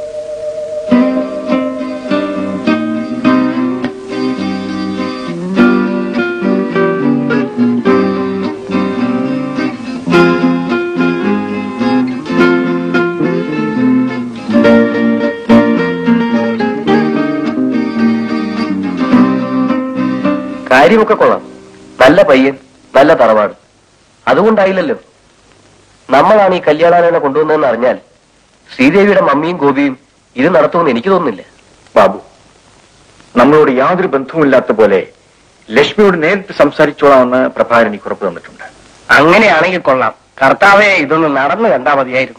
കാര്യമൊക്കെ കൊള്ളാം നല്ല പയ്യൻ നല്ല തറവാട് അതുകൊണ്ടായില്ലല്ലോ നമ്മളാണ് ഈ കല്യാണാലോചന കൊണ്ടുവന്നതെന്ന് അറിഞ്ഞാൽ ശ്രീദേവിയുടെ മമ്മിയും ഗോപിയും ഇത് നടത്തുമെന്ന് എനിക്ക് തോന്നുന്നില്ല ബാബു നമ്മളോട് യാതൊരു ബന്ധവുമില്ലാത്ത പോലെ ലക്ഷ്മിയോട് നേരിട്ട് സംസാരിച്ചോളാമെന്ന് പ്രഭാകരൻ എനിക്ക് ഉറപ്പ് തന്നിട്ടുണ്ട് അങ്ങനെയാണെങ്കിൽ കൊള്ളാം കർത്താവെ ഇതൊന്ന് നടന്നു കണ്ടാ മതിയായിരുന്നു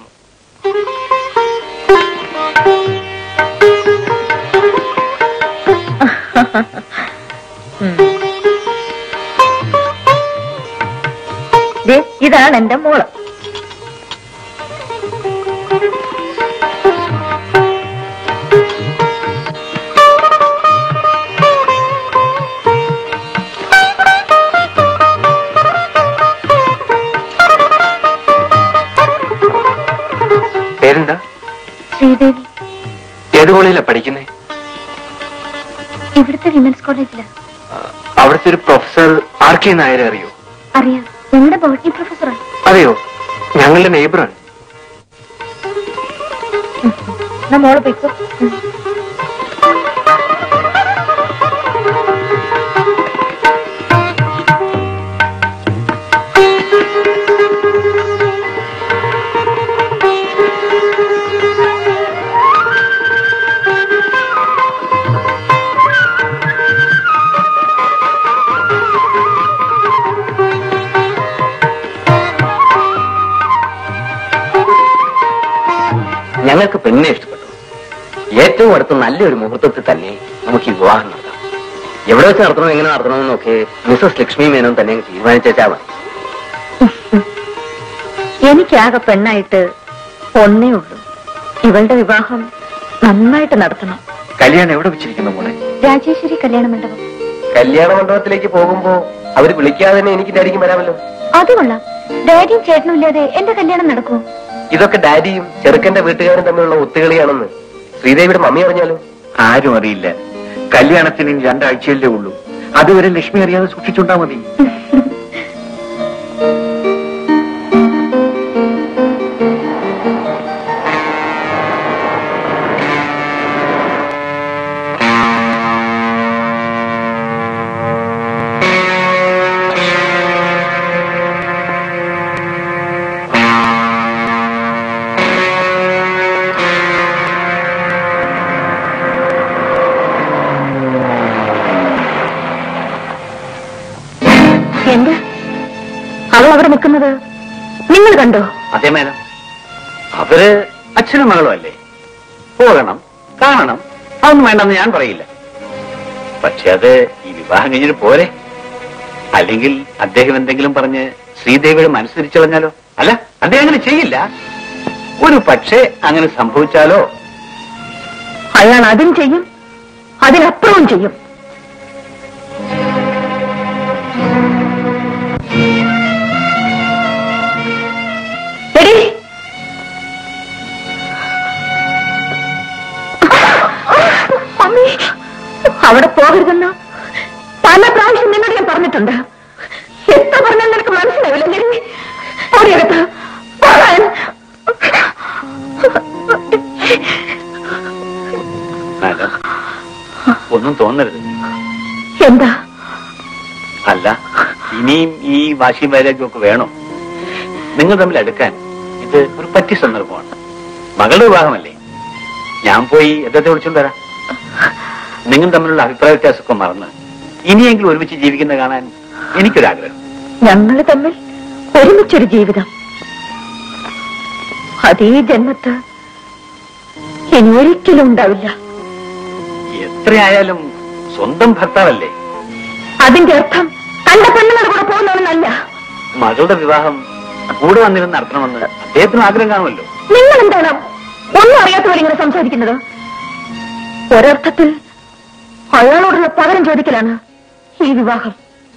ഇതാണ് എന്റെ മോള് പേരെന്താ ശ്രീദേവി ഏത് കോളേജിലാണ് പഠിക്കുന്നത് ഇവിടുത്തെ വിമൻസ് കോളേജിലാ അവിടുത്തെ ഒരു പ്രൊഫസർ ആർ കെ നായർ അറിയോ അറിയാം ഞങ്ങളുടെ ബോട്ടണി പ്രൊഫസറാ അതെയോ ഞങ്ങളുടെ നെയ്ബറാണ് എന്നാ മോള് പൊയ്ക്കോ ഞങ്ങൾക്ക് പെണ്ണിനെ ഇഷ്ടപ്പെട്ടു ഏറ്റവും അടുത്ത നല്ലൊരു മുഹൂർത്തത്തിൽ തന്നെ നമുക്ക് ഈ വിവാഹം നടത്താം എവിടെ വെച്ച് നടത്തണം എങ്ങനെ നടത്തണമെന്നൊക്കെ മിസസ് ലക്ഷ്മി മേനോൻ തന്നെ അങ്ങ് തീരുമാനിച്ചേച്ചാ മതി എനിക്കാകെ പെണ്ണായിട്ട് ഒന്നേ ഉള്ളൂ ഇവളുടെ വിവാഹം നന്നായിട്ട് നടത്തണം കല്യാണം എവിടെ വെച്ചിരിക്കുന്നു മോളെ രാജേശ്വരി കല്യാണ മണ്ഡപം കല്യാണ മണ്ഡപത്തിലേക്ക് പോകുമ്പോ അവര് വിളിക്കാതെ തന്നെ എനിക്ക് ഡാഡിക്ക് വരാമല്ലോ അത് കൊള്ളാം ഡാഡിയും ചേട്ടനും ഇല്ലാതെ എന്റെ കല്യാണം നടക്കുമോ ഇതൊക്കെ ഡാഡിയും ചെറുക്കന്റെ വീട്ടുകാരും തമ്മിലുള്ള ഒത്തുകളിയാണെന്ന് ശ്രീദേവിയുടെ മമ്മി അറിഞ്ഞാലോ ആരും അറിയില്ല കല്യാണത്തിന് ഇനി രണ്ടാഴ്ചയല്ലേ ഉള്ളൂ അതുവരെ ലക്ഷ്മി അറിയാതെ സൂക്ഷിച്ചുണ്ടാ മതി എന്ത് അവൾ അവിടെ നിൽക്കുന്നത് നിങ്ങൾ കണ്ടോ അതേ മേഡം അവര് അച്ഛനും മകളും അല്ലേ പോകണം കാണണം അതൊന്നും വേണ്ടെന്ന് ഞാൻ പറയില്ല പക്ഷെ അത് ഈ വിവാഹം കഴിഞ്ഞിട്ട് പോരെ അല്ലെങ്കിൽ അദ്ദേഹം എന്തെങ്കിലും പറഞ്ഞ് ശ്രീദേവിയുടെ മനസ്സരിച്ചളഞ്ഞാലോ അല്ല അദ്ദേഹം അങ്ങനെ ചെയ്യില്ല ഒരു പക്ഷേ അങ്ങനെ സംഭവിച്ചാലോ അയാൾ അതും ചെയ്യും അതിനപ്പുറവും ചെയ്യും എടീ. മമ്മി അവിടെ പോകരുതെന്ന് പല പ്രാവശ്യം നിന്നോട് ഞാൻ പറഞ്ഞിട്ടുണ്ട് എത്ര പറഞ്ഞാൽ നിനക്ക് മനസ്സിലാവില്ല ഓടിയെടുത്ത് പോകാൻ മാഡം ഒന്നും തോന്നരുത് എന്താ അല്ല ഇനിയും ഈ വാശിയും വൈരാഗ്യവും ഒക്കെ വേണോ നിങ്ങൾ തമ്മിൽ അടുക്കാൻ ഇത് ഒരു പറ്റിയ സന്ദർഭമാണ് മകളുടെ വിവാഹമല്ലേ ഞാൻ പോയി അദ്ദേഹത്തെ വിളിച്ചുകൊണ്ട് വരാം നിങ്ങൾ തമ്മിലുള്ള അഭിപ്രായ വ്യത്യാസമൊക്കെ മറന്ന് ഇനിയെങ്കിലും ഒരുമിച്ച് ജീവിക്കുന്ന കാണാൻ എനിക്കൊരാഗ്രഹം ഞങ്ങൾ തമ്മിൽ ഒരുമിച്ചൊരു ജീവിതം അതേ ജന്മത്ത് ഇനി ഒരിക്കലും ഉണ്ടാവില്ല എത്രയായാലും സ്വന്തം ഭർത്താവല്ലേ അതിന്റെ അർത്ഥം തന്റെ പെണ്ണുങ്ങളുടെ കൂടെ പോകുന്നവനല്ല മകളുടെ വിവാഹം കൂടെ വന്നിരുന്ന് നടത്തണമെന്ന് അദ്ദേഹത്തിന് ആഗ്രഹം കാണുമല്ലോ നിങ്ങൾ എന്താണ് ഒന്നും അറിയാത്തവരിങ്ങനെ സംസാരിക്കുന്നത് ഒരർത്ഥത്തിൽ അയാളോടുള്ള പകരം ചോദിക്കലാണ് ഈ വിവാഹം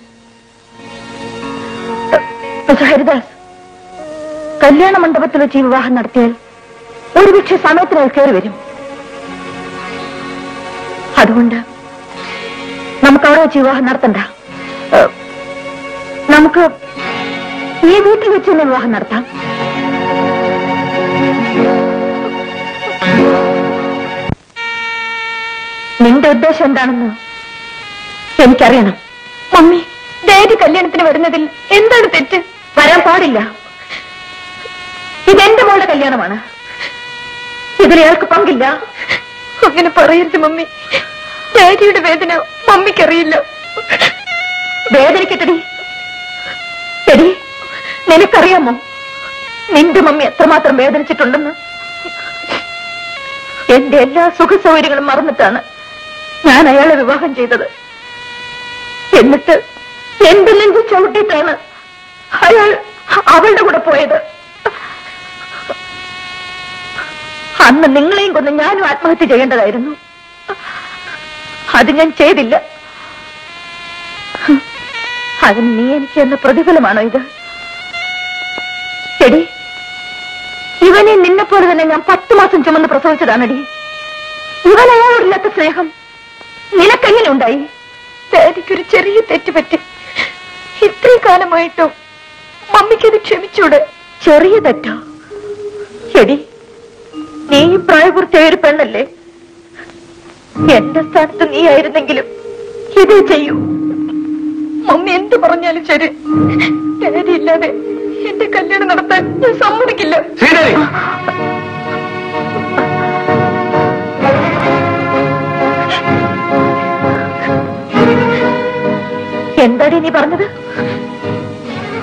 മിസ്റ്റർ ഹരിദാസ് കല്യാണ മണ്ഡപത്തിൽ വെച്ച് ഈ വിവാഹം നടത്തിയാൽ ഒരുപക്ഷെ സമയത്തിനയാൾ കയറി വരും അതുകൊണ്ട് നമുക്ക് അവിടെ വെച്ച് വിവാഹം നടത്തണ്ട ഏഹ്, നമുക്ക് ഈ വീട്ടിൽ വെച്ച് തന്നെ വിവാഹം നടത്താം നിന്റെ ഉദ്ദേശം എന്താണെന്ന് എനിക്കറിയണം മമ്മി ഡാഡി കല്യാണത്തിന് വരുന്നതിൽ എന്താണ് തെറ്റ് വരാൻ പാടില്ല ഇതെന്റെ മോളുടെ കല്യാണമാണ് ഇതിൽ ഇയാൾക്ക് പങ്കില്ല അങ്ങനെ പറയരുത് മമ്മി ഡാഡിയുടെ വേദന മമ്മിക്കറിയില്ല വേദനിക്കട്ടെടി എടി നിനക്കറിയാമോ നിന്റെ മമ്മി എത്രമാത്രം വേദനിച്ചിട്ടുണ്ടെന്ന് എന്റെ എല്ലാ സുഖ സൗകര്യങ്ങളും മറന്നിട്ടാണ് ഞാൻ അയാളെ വിവാഹം ചെയ്തത് എന്നിട്ട് എന്റെ നെഞ്ചു ചവിട്ടിയിട്ടാണ് അയാൾ അവളുടെ കൂടെ പോയത് അന്ന് നിങ്ങളെയും കൊന്ന് ഞാനും ആത്മഹത്യ ചെയ്യേണ്ടതായിരുന്നു അത് ഞാൻ ചെയ്തില്ല അതിന് നീ എനിക്ക് എന്ന പ്രതിഫലമാണോ ഇത് എടി ഇവനെ നിന്നെ പോലെ തന്നെ ഞാൻ പത്ത് മാസം ചുമന്ന് പ്രസവിച്ചതാണടി ഇവൻ അയാളോടില്ലാത്ത സ്നേഹം നിനക്കെങ്ങനെ ഉണ്ടായി ഡാഡിക്കൊരു ചെറിയ തെറ്റ് പറ്റി ഇത്രയും കാലമായിട്ടും മമ്മിക്കത് ക്ഷമിച്ചൂടെ ചെറിയ തെറ്റോ എടി നീ പ്രായപൂർത്തിയായ ഒരു പെണ്ണല്ലേ എന്റെ സ്ഥാനത്ത് നീ ആയിരുന്നെങ്കിലും ഇത് ചെയ്യൂ മമ്മി എന്ത് പറഞ്ഞാലും ശരി ഡാഡി ഇല്ലാതെ എന്റെ കല്യാണം നടത്താൻ ഞാൻ സമ്മതിക്കില്ല ശ്രീദേവി എന്താടി നീ പറഞ്ഞത്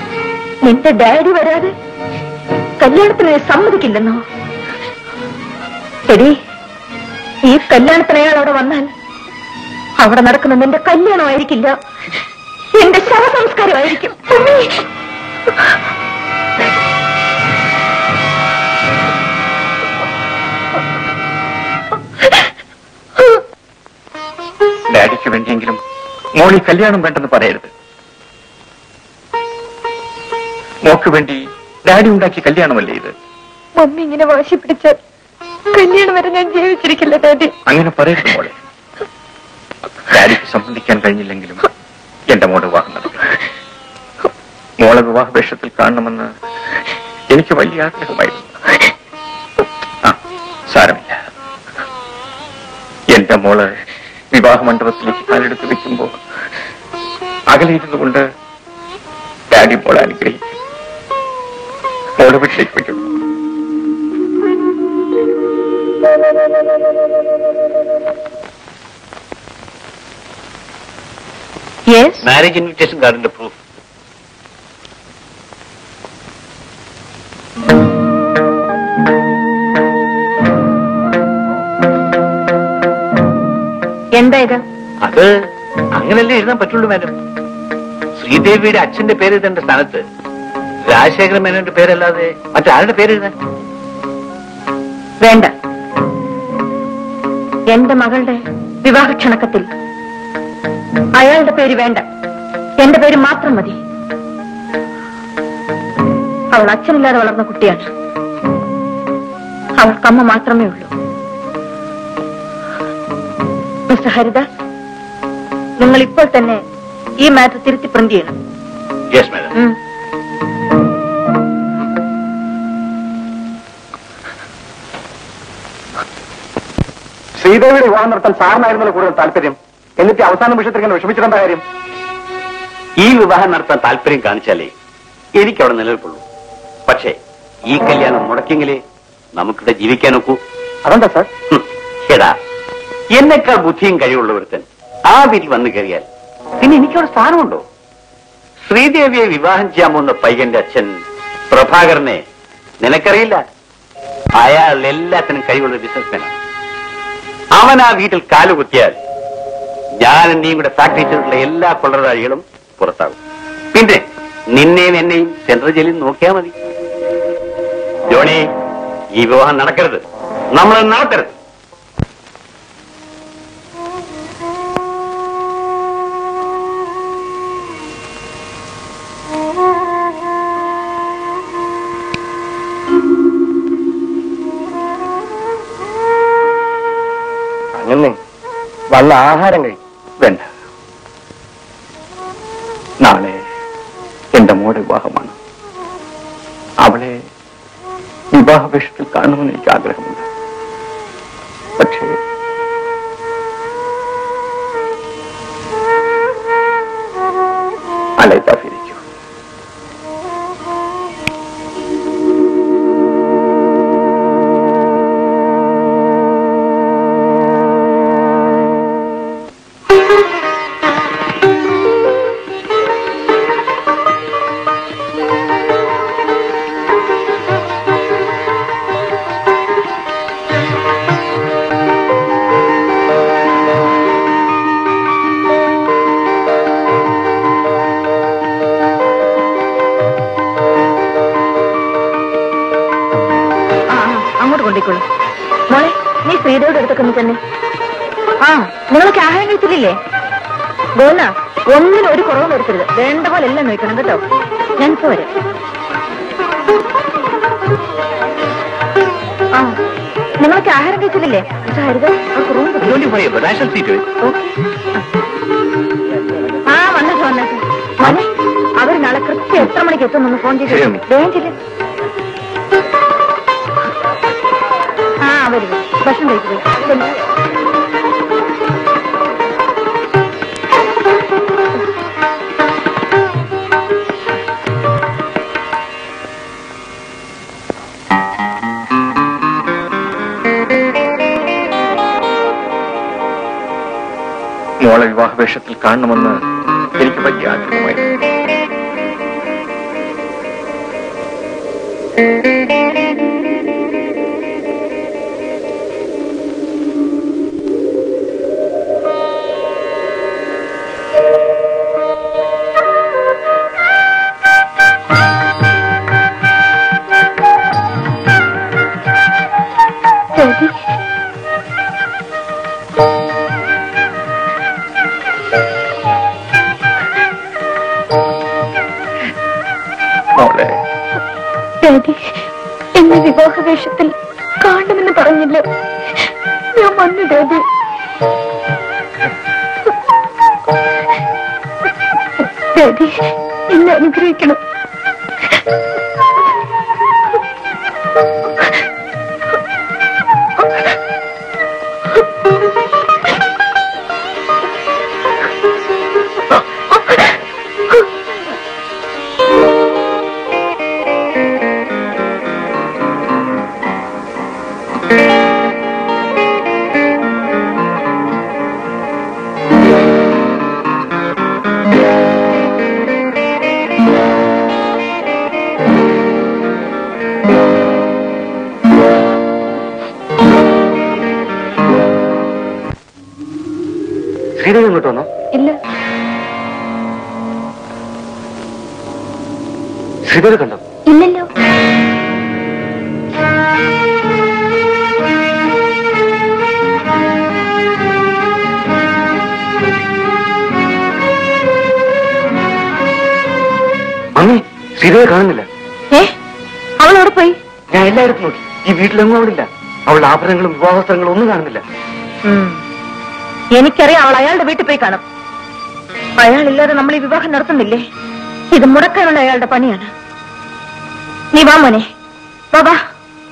നിന്റെ ഡാഡി വരാതെ കല്യാണത്തിന് നീ സമ്മതിക്കില്ലെന്നോ എടി ഈ കല്യാണത്തിന് അയാൾ അവിടെ വന്നാൽ അവിടെ നടക്കുന്ന നിന്റെ കല്യാണമായിരിക്കില്ല എന്റെ ശവസംസ്കാരമായിരിക്കും ഡാഡിക്ക് വേണ്ടിയെങ്കിലും മോളി കല്യാണം വേണ്ടെന്ന് പറയരുത് മോക്ക് വേണ്ടി ഡാഡി ഉണ്ടാക്കിയ കല്യാണമല്ലേ ഇത് മമ്മി ഇങ്ങനെ വാശി പിടിച്ചാൽ കല്യാണം വരെ ഞാൻ ജീവിച്ചിരിക്കില്ല ഡാഡി അങ്ങനെ പറയരുത് മോളെ ഡാഡിക്ക് സംബന്ധിക്കാൻ കഴിഞ്ഞില്ലെങ്കിലും എന്റെ മോടെ വിവാഹം നടക്കും മോളെ വിവാഹ വേഷത്തിൽ കാണണമെന്ന് എനിക്ക് വലിയ ആഗ്രഹമായിരുന്നു ആ സാരമില്ല എന്റെ മോള് വിവാഹ മണ്ഡപത്തിലേക്ക് കാലെടുത്ത് വെക്കുമ്പോ അകലെ ഇരുന്നു കൊണ്ട് ഡാഡി മോളെ അനുഗ്രഹിക്കും മോളെ വീട്ടിലേക്ക് വയ്ക്കും യെസ് മാരേജ് ഇൻവിറ്റേഷൻ കാർഡിന്റെ പ്രൂഫ് എന്താ ഇത് അത് അങ്ങനല്ലേ എഴുതാൻ പറ്റുള്ളൂ മാഡം ശ്രീദേവിയുടെ അച്ഛന്റെ പേര് എഴുതേണ്ട സ്ഥാനത്ത് രാജശേഖര മേനോന്റെ പേരല്ലാതെ മറ്റാരുടെ പേര് എഴുതാൻ വേണ്ട എന്റെ മകളുടെ വിവാഹ ക്ഷണക്കത്തിൽ അയാളുടെ പേര് വേണ്ട എന്റെ പേര് മാത്രം മതി അവൾ അച്ഛനില്ലാതെ വളർന്ന കുട്ടിയാണ് അവൾക്ക് അമ്മ മാത്രമേ ഉള്ളൂ മിസ്റ്റർ ഹരിദാസ് നിങ്ങൾ ഇപ്പോൾ തന്നെ ഈ മാറ്റർ തിരുത്തി പ്രിന്റ് ചെയ്യണം യെസ് മാഡം ഉം. ശ്രീദേവിയുടെ വിവാഹം നടത്താൻ സാറിനായിരുന്നല്ലോ കൂടുതൽ താല്പര്യം എന്നിട്ട് അവസാന നിമിഷത്തിൽ ഇങ്ങനെ വിഷമിച്ചിട്ടെന്താ കാര്യം ഈ വിവാഹം നടത്താൻ താല്പര്യം കാണിച്ചാലേ എനിക്ക് അവിടെ നിലനിൽപ്പുള്ളൂ പക്ഷേ ഈ കല്യാണം മുടക്കിയെങ്കിലേ നമുക്കിവിടെ ജീവിക്കാൻ ഒക്കൂ അതെന്താ സാർ ഹും, എടാ എന്നെക്കാൾ ബുദ്ധിയും കഴിവുള്ളവർത്തൻ ആ വീട്ടിൽ വന്നു കയറിയാൽ പിന്നെ എനിക്കവിടെ സ്ഥാനമുണ്ടോ ശ്രീദേവിയെ വിവാഹം ചെയ്യാൻ പോകുന്ന പയ്യന്റെ അച്ഛൻ പ്രഭാകരനെ നിനക്കറിയില്ല അയാൾ എല്ലാത്തിനും കഴിവുള്ള ബിസിനസ്മാനാണ് അവൻ ആ വീട്ടിൽ കാലുകുത്തിയാൽ ഞാൻ നീയും കൂടെ ഫാക്ടറി ചെയ്തിട്ടുള്ള എല്ലാ കൊള്ളരാഴികളും പുറത്താകും പിന്നെ നിന്നെയും എന്നെയും സെൻട്രൽ ജയിലിൽ നോക്കിയാൽ മതി ജോണി ഈ വിവാഹം നടക്കരുത് നമ്മൾ നടത്തരുത് അങ്ങനെ വന്ന ആഹാരം കഴിക്കും വേണ്ട നാളെ എന്റെ മോടെ വിവാഹമാണ് അവളെ വിവാഹ വേഷത്തിൽ കാണണമെന്ന് എനിക്ക് ആഗ്രഹമുണ്ട് പക്ഷേ അലൈതാഫിരിക്കൂ ആ ആ, അങ്ങോട്ട് കൊണ്ടേക്കോളൂ മോളെ നീ ശ്രീദേവിയുടെ അടുത്തൊക്കെ ഒന്ന് തന്നെ ആ നിങ്ങളൊക്കെ ആഹാരം കഴിച്ചില്ലേ ഗോല ഒന്നിനും ഒരു കുറവും വരുത്തരുത് വേണ്ട പോലെ എല്ലാം നോക്കണം കേട്ടോ ഞാൻ ഇപ്പൊ വരാം ആ നിങ്ങളൊക്കെ ആഹാരം കഴിച്ചില്ലേ പക്ഷെ ഹരിത ആ കുറവും ഓക്കെ ആ വന്നേക്ക് വന്നേക്ക് മോനെ അവർ നാളെ കൃത്യം എത്ര മണിക്ക് എത്തുമെന്ന് ഫോൺ ചെയ്ത് ശരി, അമ്മി. വേഗം ചെല്ല്. ആ വരും ഭക്ഷണം കഴിക്കുക മോളെ വിവാഹ വേഷത്തിൽ കാണണമെന്ന് എനിക്ക് വലിയ ആഗ്രഹമായിരുന്നു വിവാഹ വേഷത്തിൽ കാണുമെന്ന് പറഞ്ഞില്ലേ ഞാൻ വന്നു ഡാഡി ഡാഡി എന്നെ അനുഗ്രഹിക്കണം ശ്രീദേവി ഇങ്ങോട്ട് വന്നോ ഇല്ല ശ്രീദേവി കണ്ടോ ഇല്ലല്ലോ മമ്മി ശ്രീദേവി കാണുന്നില്ല ഏ അവളോട് പോയി ഞാൻ എല്ലായിടത്തും നോക്കി ഈ വീട്ടിലെങ്ങും അവളില്ല അവളുടെ ആഭരണങ്ങളും വിവാഹവസ്ത്രങ്ങളും ഒന്നും കാണുന്നില്ല ഉം. എനിക്കറിയാം അവൾ അയാളുടെ വീട്ടിൽ പോയി കാണും അയാളില്ലാതെ നമ്മൾ ഈ വിവാഹം നടത്തുന്നില്ലേ ഇത് മുടക്കാനുള്ള അയാളുടെ പണിയാണ് നീ വാ മോനെ വാ വാ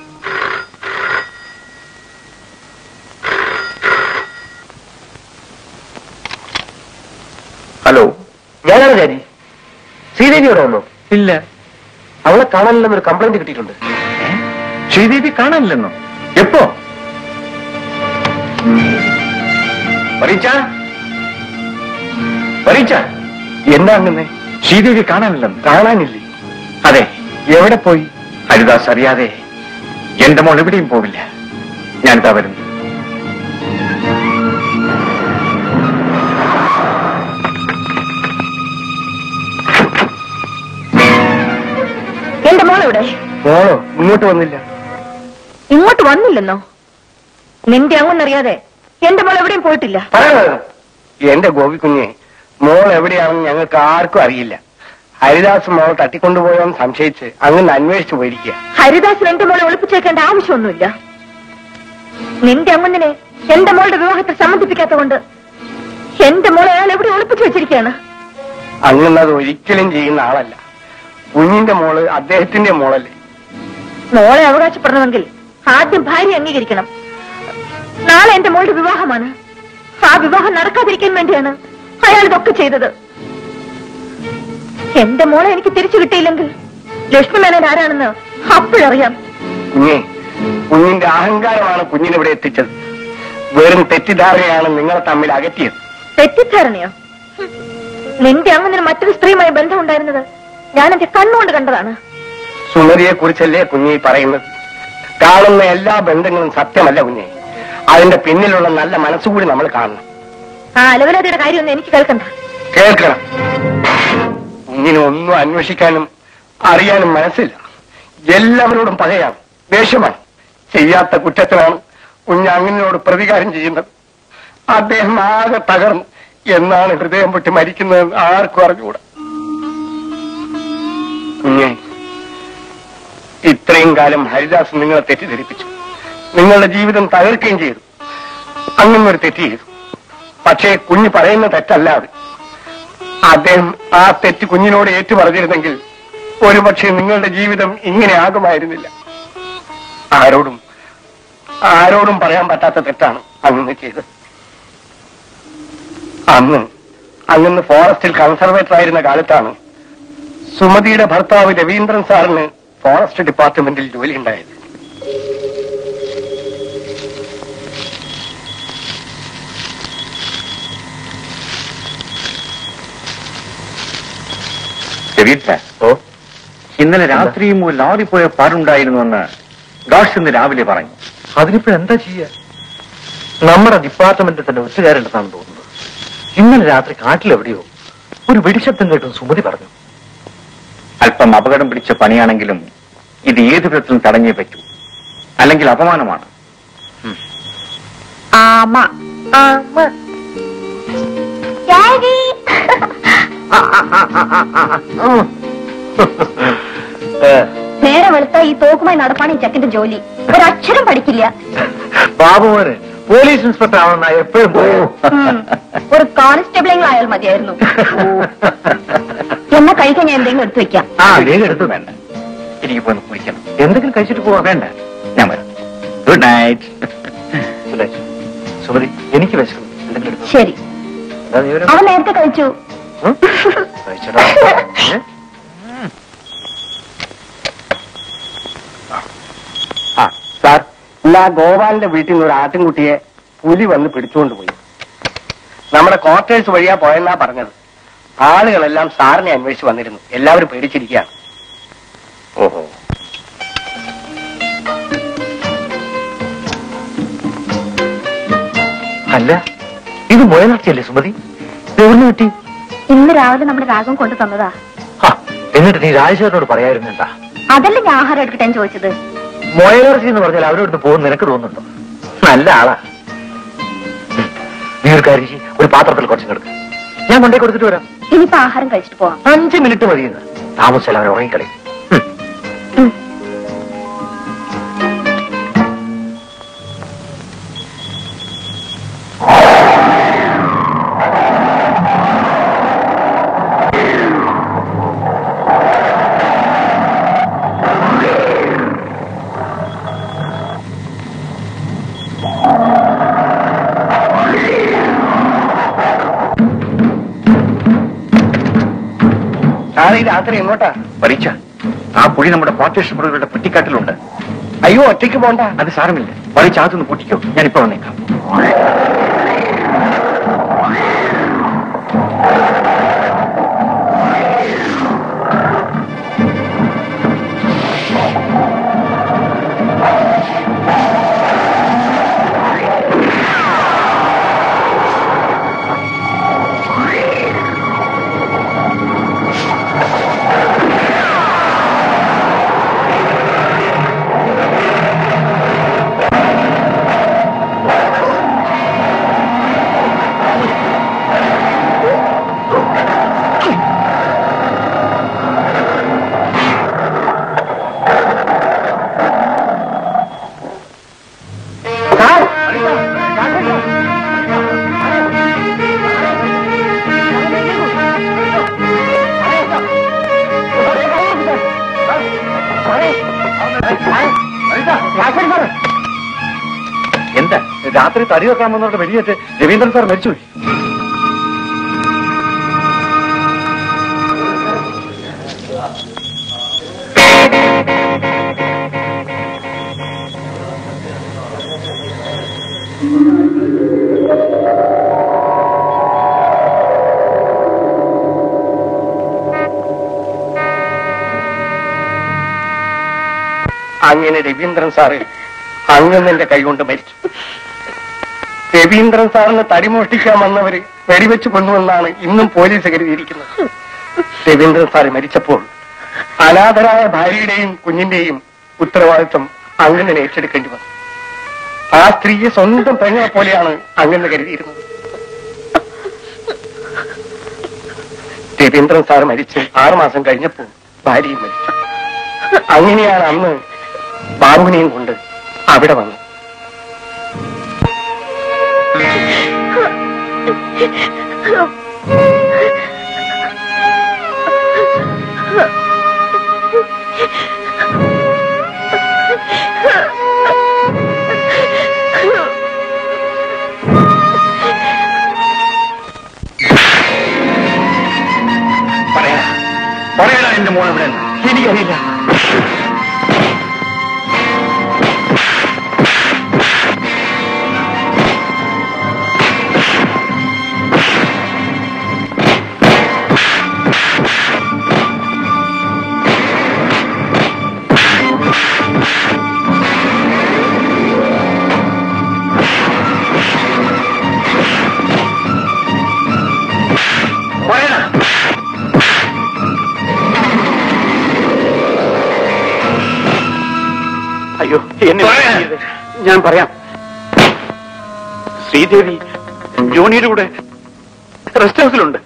ഹലോ ഞാനാണ് ഡാഡി ശ്രീദേവി ഇവിടെ വന്നോ ഇല്ല അവളെ കാണാനില്ലെന്നൊരു കംപ്ലൈന്റ് കിട്ടിയിട്ടുണ്ട് ശ്രീദേവി കാണാനില്ലെന്നോ എപ്പോ പരീച്ച പരീച്ച എന്താ അങ്ങനെ ശ്രീദേവി കാണാനില്ലെന്ന് കാണാനില്ലേ അതെ എവിടെ പോയി ഹരിദാസ് അറിയാതെ എന്റെ മോൾ എവിടെയും പോവില്ല ഞാനിതാ വരുന്നു എന്റെ മോളെവിടെ മോളോ ഇങ്ങോട്ട് വന്നില്ല ഇങ്ങോട്ട് വന്നില്ലെന്നോ നിന്റെ അങ്ങൊന്നറിയാതെ എന്റെ മോൾ എവിടെയും പോയിട്ടില്ല പറയണോ എന്റെ ഗോപിക്കുഞ്ഞെ മോൾ എവിടെയാണെന്ന് ഞങ്ങൾക്ക് ആർക്കും അറിയില്ല ഹരിദാസ് മോൾ തട്ടിക്കൊണ്ടുപോയോന്ന് സംശയിച്ച് അങ്ങനെ അന്വേഷിച്ചു പോയിരിക്കുക ഹരിദാസിന് എന്റെ മോളെ ഒളിപ്പിച്ചേക്കേണ്ട ആവശ്യമൊന്നുമില്ല നിന്റെ അമ്മനെ എന്റെ മോളുടെ വിവാഹത്തിൽ സമ്മതിപ്പിക്കാത്തതുകൊണ്ട് എന്റെ മോളെ അയാൾ എവിടെ ഒളിപ്പിച്ചു വെച്ചിരിക്കുകയാണ് അങ്ങനെ അത് ഒരിക്കലും ചെയ്യുന്ന ആളല്ല കുഞ്ഞിന്റെ മോള് അദ്ദേഹത്തിന്റെ മോളല്ലേ മോളെ അവകാശപ്പെടണമെങ്കിൽ ആദ്യം ഭാര്യ അംഗീകരിക്കണം നാളെ എന്റെ മോളുടെ വിവാഹമാണ് ആ വിവാഹം നടക്കാതിരിക്കാൻ വേണ്ടിയാണ് അയാൾ ഇതൊക്കെ ചെയ്തത് എന്റെ മോളെ എനിക്ക് തിരിച്ചു കിട്ടിയില്ലെങ്കിൽ ലക്ഷ്മി മേനോൻ ആരാണെന്ന് അപ്പോഴറിയാം കുഞ്ഞെ കുഞ്ഞിന്റെ അഹങ്കാരമാണ് കുഞ്ഞിനെ ഇവിടെ എത്തിച്ചത് വെറും തെറ്റിദ്ധാരണയാണ് നിങ്ങളെ തമ്മിൽ അകറ്റിയത് തെറ്റിദ്ധാരണയോ ഹും. നിന്റെ അങ്ങനെ മറ്റൊരു സ്ത്രീയുമായി ബന്ധമുണ്ടായിരുന്നത് ഞാൻ എന്റെ കണ്ണുകൊണ്ട് കണ്ടതാണ് സുമതിയെ കുറിച്ചല്ലേ കുഞ്ഞി പറയുന്നത് കാണുന്ന എല്ലാ ബന്ധങ്ങളും സത്യമല്ല കുഞ്ഞെ അതിന്റെ പിന്നിലുള്ള നല്ല മനസ്സുകൂടി നമ്മൾ കാണണം ആ അലവലാതിയുടെ കാര്യമൊന്നും എനിക്ക് കേൾക്കണ്ട കേൾക്കണം കുഞ്ഞിനെ ഒന്നും അന്വേഷിക്കാനും അറിയാനും മനസ്സില്ല എല്ലാവരോടും പകയാണ് ദേഷ്യമാണ് ചെയ്യാത്ത കുറ്റത്തിനാണ് കുഞ്ഞ് അങ്ങനോട് പ്രതികാരം ചെയ്യുന്നത് അദ്ദേഹം ആകെ തകർന്നു എന്നാണ് ഹൃദയം പൊട്ടി മരിക്കുന്നതെന്ന് ആർക്കും അറിഞ്ഞുകൂടാ കുഞ്ഞെ ഇത്രയും കാലം ഹരിദാസ് നിങ്ങളെ തെറ്റിദ്ധരിപ്പിച്ചു നിങ്ങളുടെ ജീവിതം തകർക്കുകയും ചെയ്തു അങ്ങനെ ഒരു തെറ്റ് ചെയ്തു പക്ഷേ കുഞ്ഞ് പറയുന്ന തെറ്റല്ലാതെ അദ്ദേഹം ആ തെറ്റ് കുഞ്ഞിനോട് ഏറ്റു പറഞ്ഞിരുന്നെങ്കിൽ ഒരുപക്ഷെ നിങ്ങളുടെ ജീവിതം ഇങ്ങനെ ആകുമായിരുന്നില്ല ആരോടും ആരോടും പറയാൻ പറ്റാത്ത തെറ്റാണ് അങ്ങനെ ചെയ്തത് അന്ന് അങ്ങനെ ഫോറസ്റ്റിൽ കൺസർവേറ്റർ ആയിരുന്ന കാലത്താണ് സുമതിയുടെ ഭർത്താവ് രവീന്ദ്രൻ സാറിന് ഫോറസ്റ്റ് ഡിപ്പാർട്ട്മെന്റിൽ ജോലി ഉണ്ടായത് രവീന്ദ്ര ഓ ഇന്നലെ രാത്രിയും ഒരു ലോറി പോയ പാടുണ്ടായിരുന്നുവെന്ന് ഡോക്ടർ ഇന്ന് രാവിലെ പറഞ്ഞു അതിനിപ്പോഴെന്താ ചെയ്യാ നമ്മുടെ ഡിപ്പാർട്ട്മെന്റിൽ തന്നെ ഒറ്റുകാരുണ്ടെന്നാണ് തോന്നുന്നത് ഇന്നലെ രാത്രി കാട്ടിലെവിടെയോ ഒരു വെടിശബ്ദം കേട്ടു സുമതി പറഞ്ഞു അല്പം അപകടം പിടിച്ച പണിയാണെങ്കിലും ഇത് ഏത് വിധത്തിലും തടഞ്ഞേ പറ്റൂ അല്ലെങ്കിൽ അപമാനമാണ് ആമ ആമ ഡാഡി നേരെ വെളുത്ത കൊടുത്താൽ ഈ തോക്കുമായി നടപ്പാണ് ഈ ചെക്കന്റെ ജോലി ഒരക്ഷരം പഠിക്കില്ല ബാബുമോന് പോലീസ് ഇൻസ്പെക്ടർ ആവണമെന്നാ എപ്പോഴും ഉം. ഒരു കോൺസ്റ്റബിളെങ്കിലും ആയാൽ മതിയായിരുന്നു എന്നാ കഴിക്കാൻ ഞാൻ എന്തെങ്കിലും എടുത്തു വെക്കാം ആ വേഗം എടുത്തു വേണ്ട എനിക്ക് പോയി കുളിക്കണം എന്തെങ്കിലും കഴിച്ചിട്ട് പോവാ വേണ്ട ഞാൻ വരാം ഗുഡ് നൈറ്റ് സുരേഷ് സുമതി എനിക്ക് വിശക്കുന്നു എന്തെങ്കിലും എടുത്തു ശരി അതാ നീ ഒരു- അവൻ നേരത്തെ കഴിച്ചു ഉം? കഴിച്ചോടാ ഏ? ആ സാർ ഇന്ന് ആ ഗോപാലിന്റെ വീട്ടിൽ നിന്ന് ഒരു ആട്ടിൻകുട്ടിയെ പുലി വന്ന് പിടിച്ചുകൊണ്ട് പോയി നമ്മുടെ ക്വാർട്ടേഴ്സ് വഴിയാ പോയെന്നാ പറഞ്ഞത് ആളുകളെല്ലാം സാറിനെ അന്വേഷിച്ച് വന്നിരുന്നു എല്ലാവരും പേടിച്ചിരിക്കുകയാണ് ഓഹോ അല്ല ഇത് മുയലാർച്ചയല്ലേ സുമതി ഇത് എവിടുന്ന് കിട്ടി ഇന്ന് രാവിലെ നമ്മുടെ രാഗം കൊണ്ടു തന്നതാ ആ, എന്നിട്ട് നീ രാജശേഖരനോട് പറയായിരുന്നു എന്താ അതല്ലേ ഞാൻ ആഹാരം എടുക്കട്ടെ ചോദിച്ചത് മൊയലാർച്ചി എന്ന് പറഞ്ഞാൽ അവരോട് പോകുന്ന നിനക്ക് തോന്നുന്നുണ്ടോ നല്ല ആളാ ഉം. നീ ഒരു കാര്യം ചെയ്യ്, ഒരു പാത്രത്തിൽ കുറച്ച് കിടക്ക് ഞാൻ കൊണ്ടേ കൊടുത്തിട്ട് വരാം ഇനിയിപ്പോ ആഹാരം കഴിച്ചിട്ട് പോവാം അഞ്ച് മിനിറ്റ് മതിയെന്ന് താമസിച്ചാൽ അവൻ ഉറങ്ങിക്കളയും ഉം. ഉം. സാറേ ഈ രാത്രി എങ്ങോട്ടാ പരീക്ഷ ആ കുഴി നമ്മുടെ ക്വാർട്ടേഴ്സ് മുറികളുടെ പെട്ടിക്കാട്ടിലുണ്ട് അയ്യോ ഒറ്റയ്ക്ക് പോണ്ട അത് സാരമില്ല പരീക്ഷ അകത്തുനിന്ന് പൊട്ടിക്കോ ഞാനിപ്പോ വന്നേക്കാം എന്താ രാത്രി തടി വെക്കാൻ വന്നവരുടെ വെടിയേറ്റ് രവീന്ദ്രൻ സാർ മരിച്ചുപോയി അങ്ങനെ രവീന്ദ്രൻ സാറ് അങ്ങെന്നെ കൈകൊണ്ട് മരിച്ചു രവീന്ദ്രൻ സാറിന് തടി മോഷ്ടിക്കാൻ വന്നവര് വെടിവെച്ച് കൊന്നുവെന്നാണ് ഇന്നും പോലീസ് കരുതിയിരിക്കുന്നത് രവീന്ദ്രൻ സാറ് മരിച്ചപ്പോൾ അനാഥരായ ഭാര്യയുടെയും കുഞ്ഞിന്റെയും ഉത്തരവാദിത്വം അങ്ങനെ ഏറ്റെടുക്കേണ്ടി വന്നു ആ സ്ത്രീയെ സ്വന്തം പെങ്ങളെ പോലെയാണ് അങ്ങനെ കരുതിയിരുന്നത് രവീന്ദ്രൻ സാർ മരിച്ച് ആറുമാസം കഴിഞ്ഞപ്പോൾ ഭാര്യയും മരിച്ചു അങ്ങനെയാണ് അന്ന് ബാബുവിനെയും കൊണ്ട് അവിടെ വന്നത് പറയാ പറയടാ എന്റെ മോൻ ഇവിടെ എനിക്കറിയില്ല പറയടാ അയ്യോ എന്നെ പറയാൻ. വിളിക്കരുത്. ഞാൻ പറയാം ശ്രീദേവി ജോണിയുടെ കൂടെ റെസ്റ്റ് ഹൗസിലുണ്ട്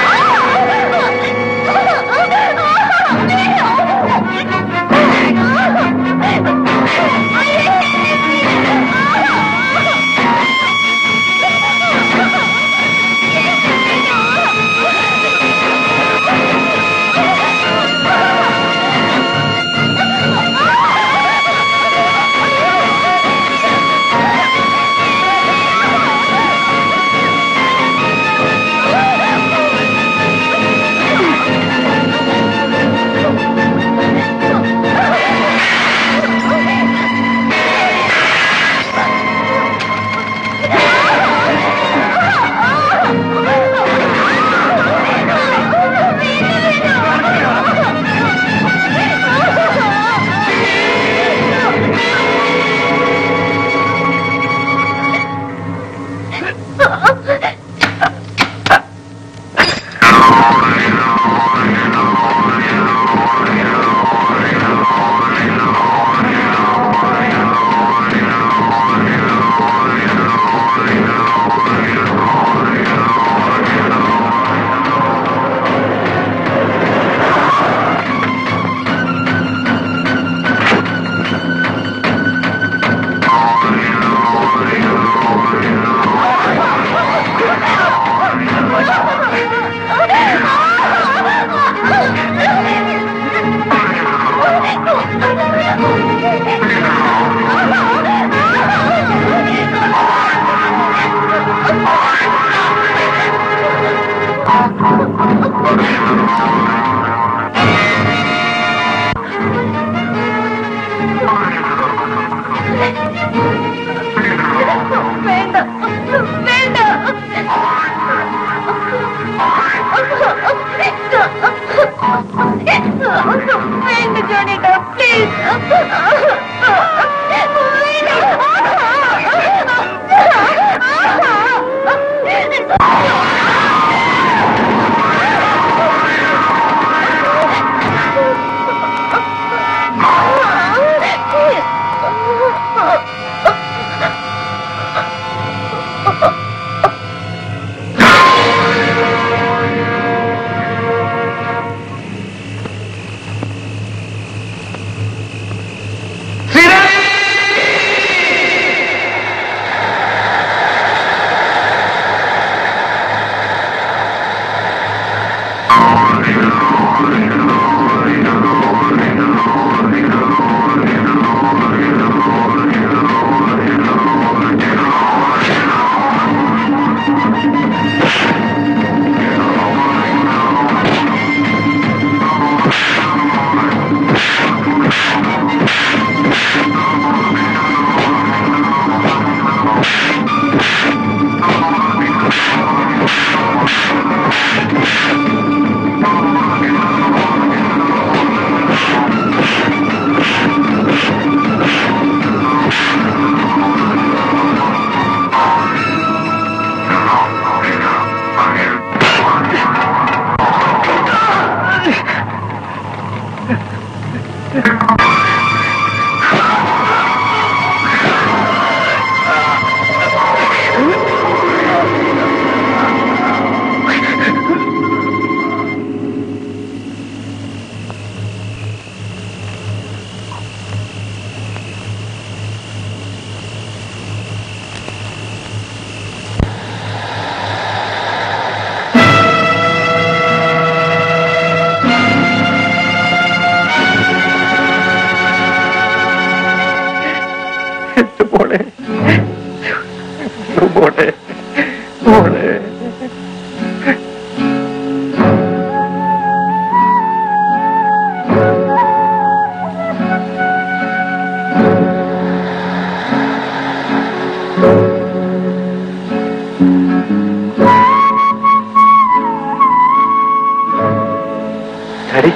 ആ വേണ്ട ജോണിയേട്ടാ പ്ലീസ് മോളെ മോളെ മോളെ ഡാഡി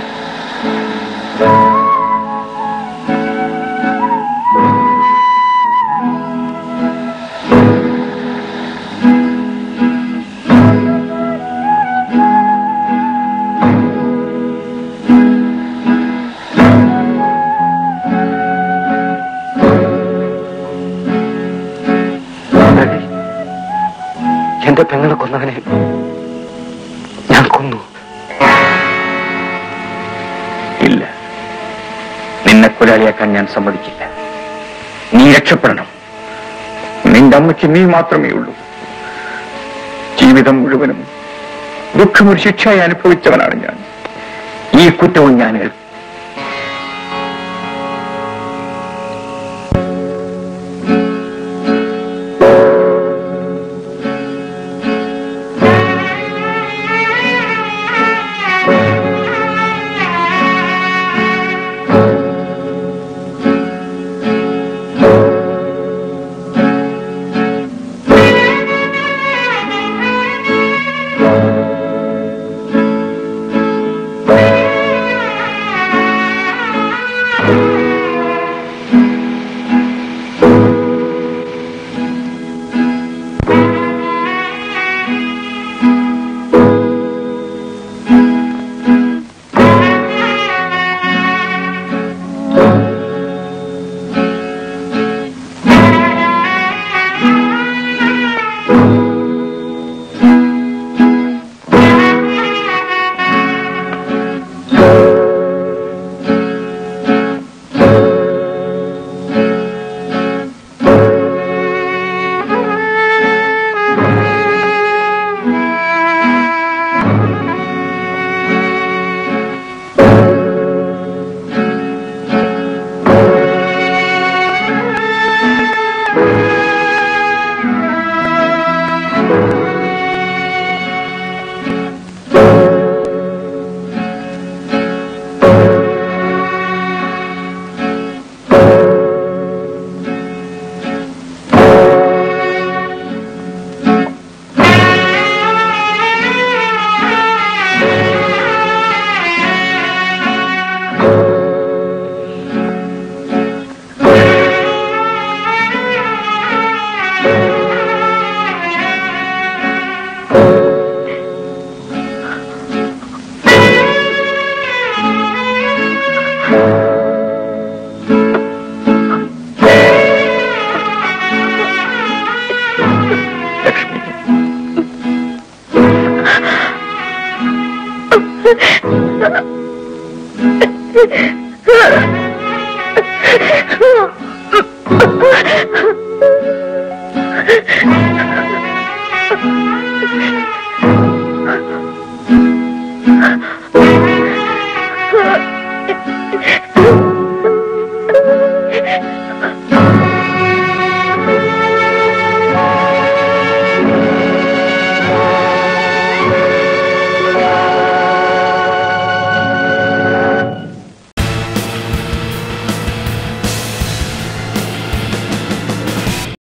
ഡാഡി എന്റെ പെങ്ങളെ കൊന്നവനെ ഞാൻ കൊന്നു ഇല്ല നിന്നെ കൊലാളിയാക്കാൻ ഞാൻ സമ്മതിക്കില്ല നീ രക്ഷപ്പെടണം നിന്റെ അമ്മയ്ക്ക് നീ മാത്രമേ ഉള്ളൂ ജീവിതം മുഴുവനും ദുഃഖമൊരു ശിക്ഷയായി അനുഭവിച്ചവനാണ് ഞാൻ ഈ കുറ്റവും ഞാൻ ഏൽക്കും